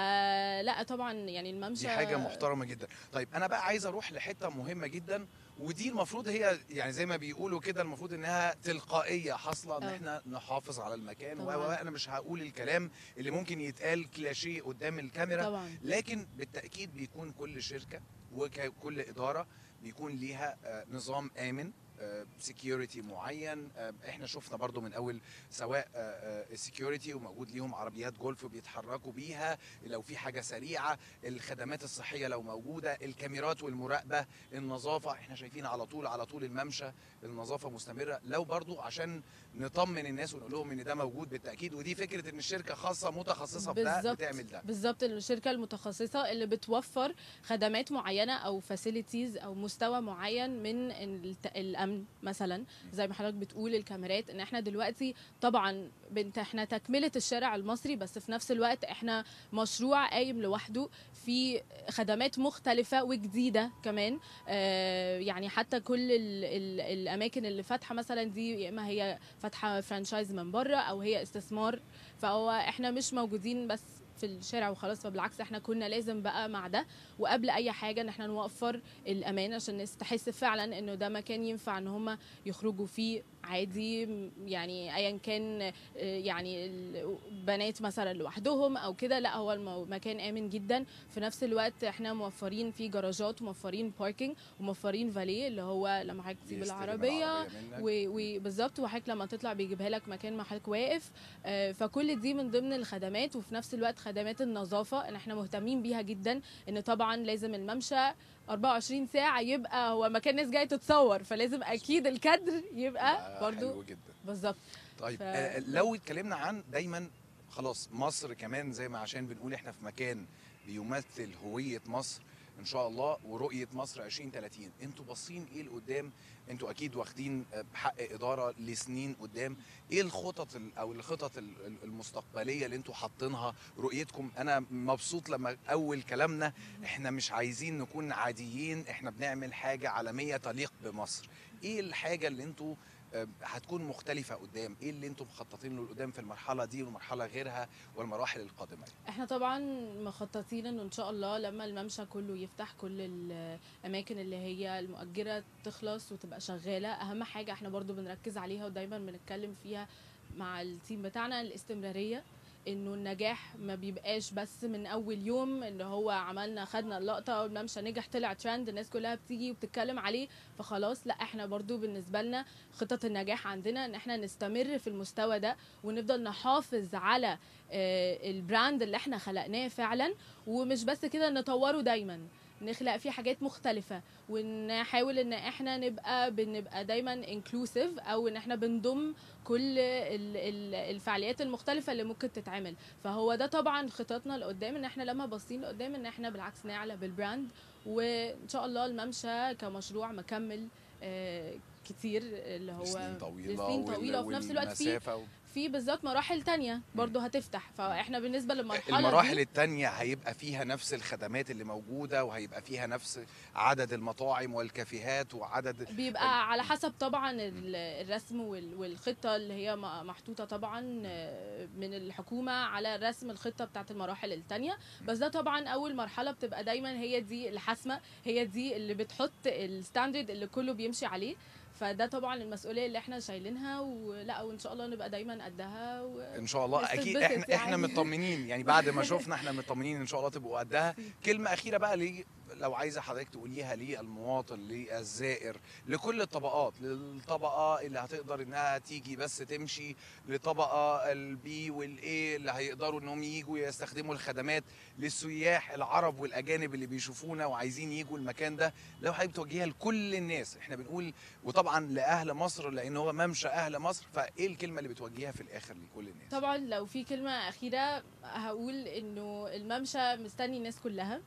فلا طبعا يعني الممشى دي حاجه محترمه جدا طيب انا بقى عايز اروح لحته مهمه جدا ودي المفروض هي يعني زي ما بيقولوا كده المفروض انها تلقائيه حاصله ان أه. احنا نحافظ على المكان طبعاً. وانا مش هقول الكلام اللي ممكن يتقال كلاشيه قدام الكاميرا طبعا لكن بالتاكيد بيكون كل شركه وكل اداره بيكون ليها آه، نظام امن سكيورتي معين آه، احنا شفنا برضو من اول سواء السكيورتي وموجود ليهم عربيات جولف بيتحركوا بيها لو في حاجه سريعه الخدمات الصحيه لو موجوده الكاميرات والمراقبه النظافه احنا شايفين على طول على طول الممشى النظافه مستمره لو برضو عشان نطمن الناس ونقول لهم ان ده موجود بالتاكيد ودي فكره ان الشركه خاصه متخصصه في ده بالظبط. بتعمل ده بالظبط الشركه المتخصصه اللي بتوفر خدمات معينه او فاسيلتيز او مستوى معين من الت- الامن مثلا زي ما حضرتك بتقول الكاميرات ان احنا دلوقتي طبعا بنت احنا تكمله الشارع المصري بس في نفس الوقت احنا مشروع قايم لوحده في خدمات مختلفه وجديده كمان آه يعني حتى كل ال ال الاماكن اللي فاتحه مثلا دي يا اما هي فاتحه فرانشايز من بره او هي استثمار فهو احنا مش موجودين بس في الشارع وخلاص فبالعكس احنا كنا لازم بقى مع ده وقبل اي حاجه ان احنا نوفر الامان عشان الناس تحس فعلا انه ده مكان ينفع ان هم يخرجوا فيه عادي م- يعني ايا كان آه، يعني البنات مثلا لوحدهم او كده لا هو المو- مكان امن جدا في نفس الوقت احنا موفرين فيه جراجات وموفرين باركينج وموفرين فاليه اللي هو لما حضرتك تسيب بيستلم العربيه منك. و- وبالظبط وحضرتك لما تطلع بيجيبها لك مكان ما حضرتك واقف آه، فكل دي من ضمن الخدمات وفي نفس الوقت خدمات النظافه ان احنا مهتمين بيها جدا ان طبعا لازم الممشى 24 ساعه يبقى هو مكان ناس جايه تتصور فلازم اكيد الكادر يبقى ده برضو حلو جدا بالظبط طيب ف- آه لو اتكلمنا عن دايما خلاص مصر كمان زي ما عشان بنقول احنا في مكان بيمثل هوية مصر ان شاء الله ورؤية مصر 2030 انتوا باصين ايه لقدام انتوا اكيد واخدين آه، بحق ادارة لسنين قدام ايه الخطط ال- او الخطط ال- ال- المستقبلية اللي انتوا حاطينها رؤيتكم انا مبسوط لما اول كلامنا احنا مش عايزين نكون عاديين احنا بنعمل حاجة عالمية تليق بمصر ايه الحاجة اللي انتوا آه، هتكون مختلفه قدام ايه اللي انتم مخططين له قدام في المرحله دي والمرحله غيرها والمراحل القادمه احنا طبعا مخططين انه ان شاء الله لما الممشى كله يفتح كل الاماكن اللي هي المؤجره تخلص وتبقى شغاله اهم حاجه احنا برضو بنركز عليها ودايما بنتكلم فيها مع التيم بتاعنا الاستمراريه انه النجاح ما بيبقاش بس من اول يوم اللي هو عملنا خدنا اللقطه والممشى نجح طلع ترند الناس كلها بتيجي وبتتكلم عليه فخلاص لا احنا برضو بالنسبه لنا خطط النجاح عندنا ان احنا نستمر في المستوى ده ونفضل نحافظ على آه، البراند اللي احنا خلقناه فعلا ومش بس كده نطوره دايما نخلق فيه حاجات مختلفة ونحاول ان احنا نبقى بنبقى دايما انكلوسيف او ان احنا بنضم كل ال- ال- الفعاليات المختلفة اللي ممكن تتعمل فهو ده طبعا خططنا لقدام ان احنا لما باصين لقدام ان احنا بالعكس نعلى بالبراند وان شاء الله الممشى كمشروع مكمل آه، كتير اللي هو لسنين طويله لسنين طويلة وفي نفس الوقت في والمسافة و- في بالذات مراحل تانية برضو هتفتح فاحنا بالنسبة للمرحلة المراحل دي التانية هيبقى فيها نفس الخدمات اللي موجودة وهيبقى فيها نفس عدد المطاعم والكافيهات وعدد بيبقى على حسب طبعا ال- الرسم وال- والخطة اللي هي م- محطوطة طبعا آه، من الحكومة على رسم الخطة بتاعت المراحل التانية بس ده طبعا أول مرحلة بتبقى دايما هي دي الحاسمة هي دي اللي بتحط الستاندرد اللي كله بيمشي عليه فده طبعا المسؤولية اللي احنا شايلينها ولا وإن شاء الله نبقى دايما قدها و... ان شاء الله بس اكيد تتبسط احنا احنا يعني. مطمنين يعني بعد ما شفنا احنا مطمنين ان شاء الله تبقوا قدها كلمه اخيره بقى ليه لو عايزه حضرتك تقوليها للمواطن للزائر لكل الطبقات للطبقه اللي هتقدر انها تيجي بس تمشي لطبقه البي والاي اللي هيقدروا انهم يجوا يستخدموا الخدمات للسياح العرب والاجانب اللي بيشوفونا وعايزين يجوا المكان ده لو حضرتك توجهها لكل الناس احنا بنقول وطبعا لاهل مصر لان هو ممشى اهل مصر فايه الكلمه اللي بتوجهها في الاخر لكل الناس طبعا لو في كلمة أخيرة هقول إنه الممشى مستني الناس كلها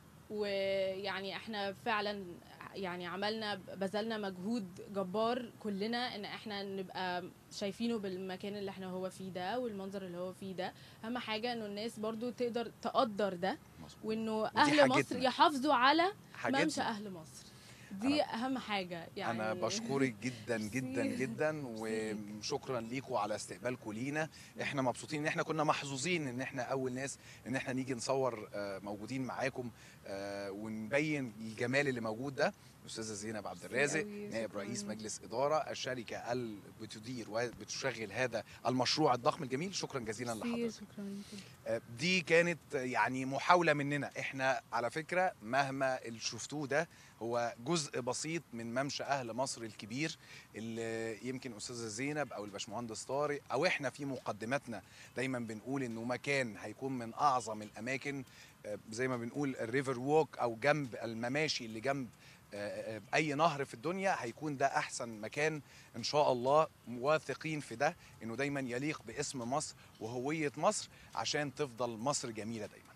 ويعني احنا فعلا يعني عملنا بذلنا مجهود جبار كلنا ان احنا نبقى شايفينه بالمكان اللي احنا هو فيه ده والمنظر اللي هو فيه ده اهم حاجة انه الناس برضو تقدر تقدر ده وانه اهل مصر حاجتنا. يحافظوا على حاجتنا. ممشى اهل مصر دي اهم حاجة يعني انا بشكرك جدا جدا جدا وشكرا ليكم على استقبالكم لينا احنا مبسوطين ان احنا كنا محظوظين ان احنا اول ناس ان احنا نيجي نصور آه، موجودين معاكم آه، ونبين الجمال اللي موجود ده الاستاذه زينب عبد الرازق أوي، نائب شكراً. رئيس مجلس اداره الشركه اللي بتدير وبتشغل هذا المشروع الضخم الجميل شكرا جزيلا لحضرتك شكرا آه، دي كانت آه، يعني محاولة مننا احنا على فكرة مهما اللي شفتوه ده هو جزء بسيط من ممشى أهل مصر الكبير اللي يمكن أستاذة زينب أو الباشمهندس طارق أو احنا في مقدماتنا دايما بنقول إنه مكان هيكون من أعظم الأماكن آه، زي ما بنقول الريفر ووك أو جنب المماشي اللي جنب آه، آه، اي نهر في الدنيا هيكون ده احسن مكان ان شاء الله واثقين في ده انه دايما يليق باسم مصر وهويه مصر عشان تفضل مصر جميله دايما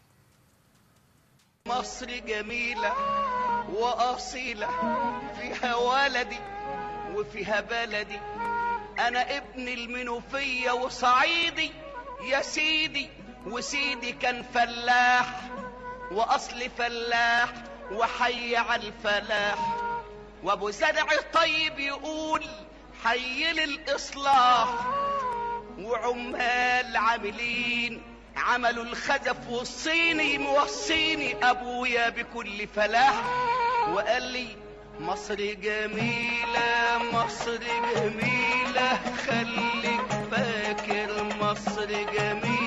مصر جميلة وأصيلة فيها ولدي وفيها بلدي أنا ابن المنوفية وصعيدي يا سيدي وسيدي كان فلاح وأصل فلاح وحي على الفلاح وأبو زرع طيب يقول حي للإصلاح وعمال عاملين عملوا الخزف والصيني موصيني ابويا بكل فلاح وقال لي مصر جميلة مصر جميلة خليك فاكر مصر جميلة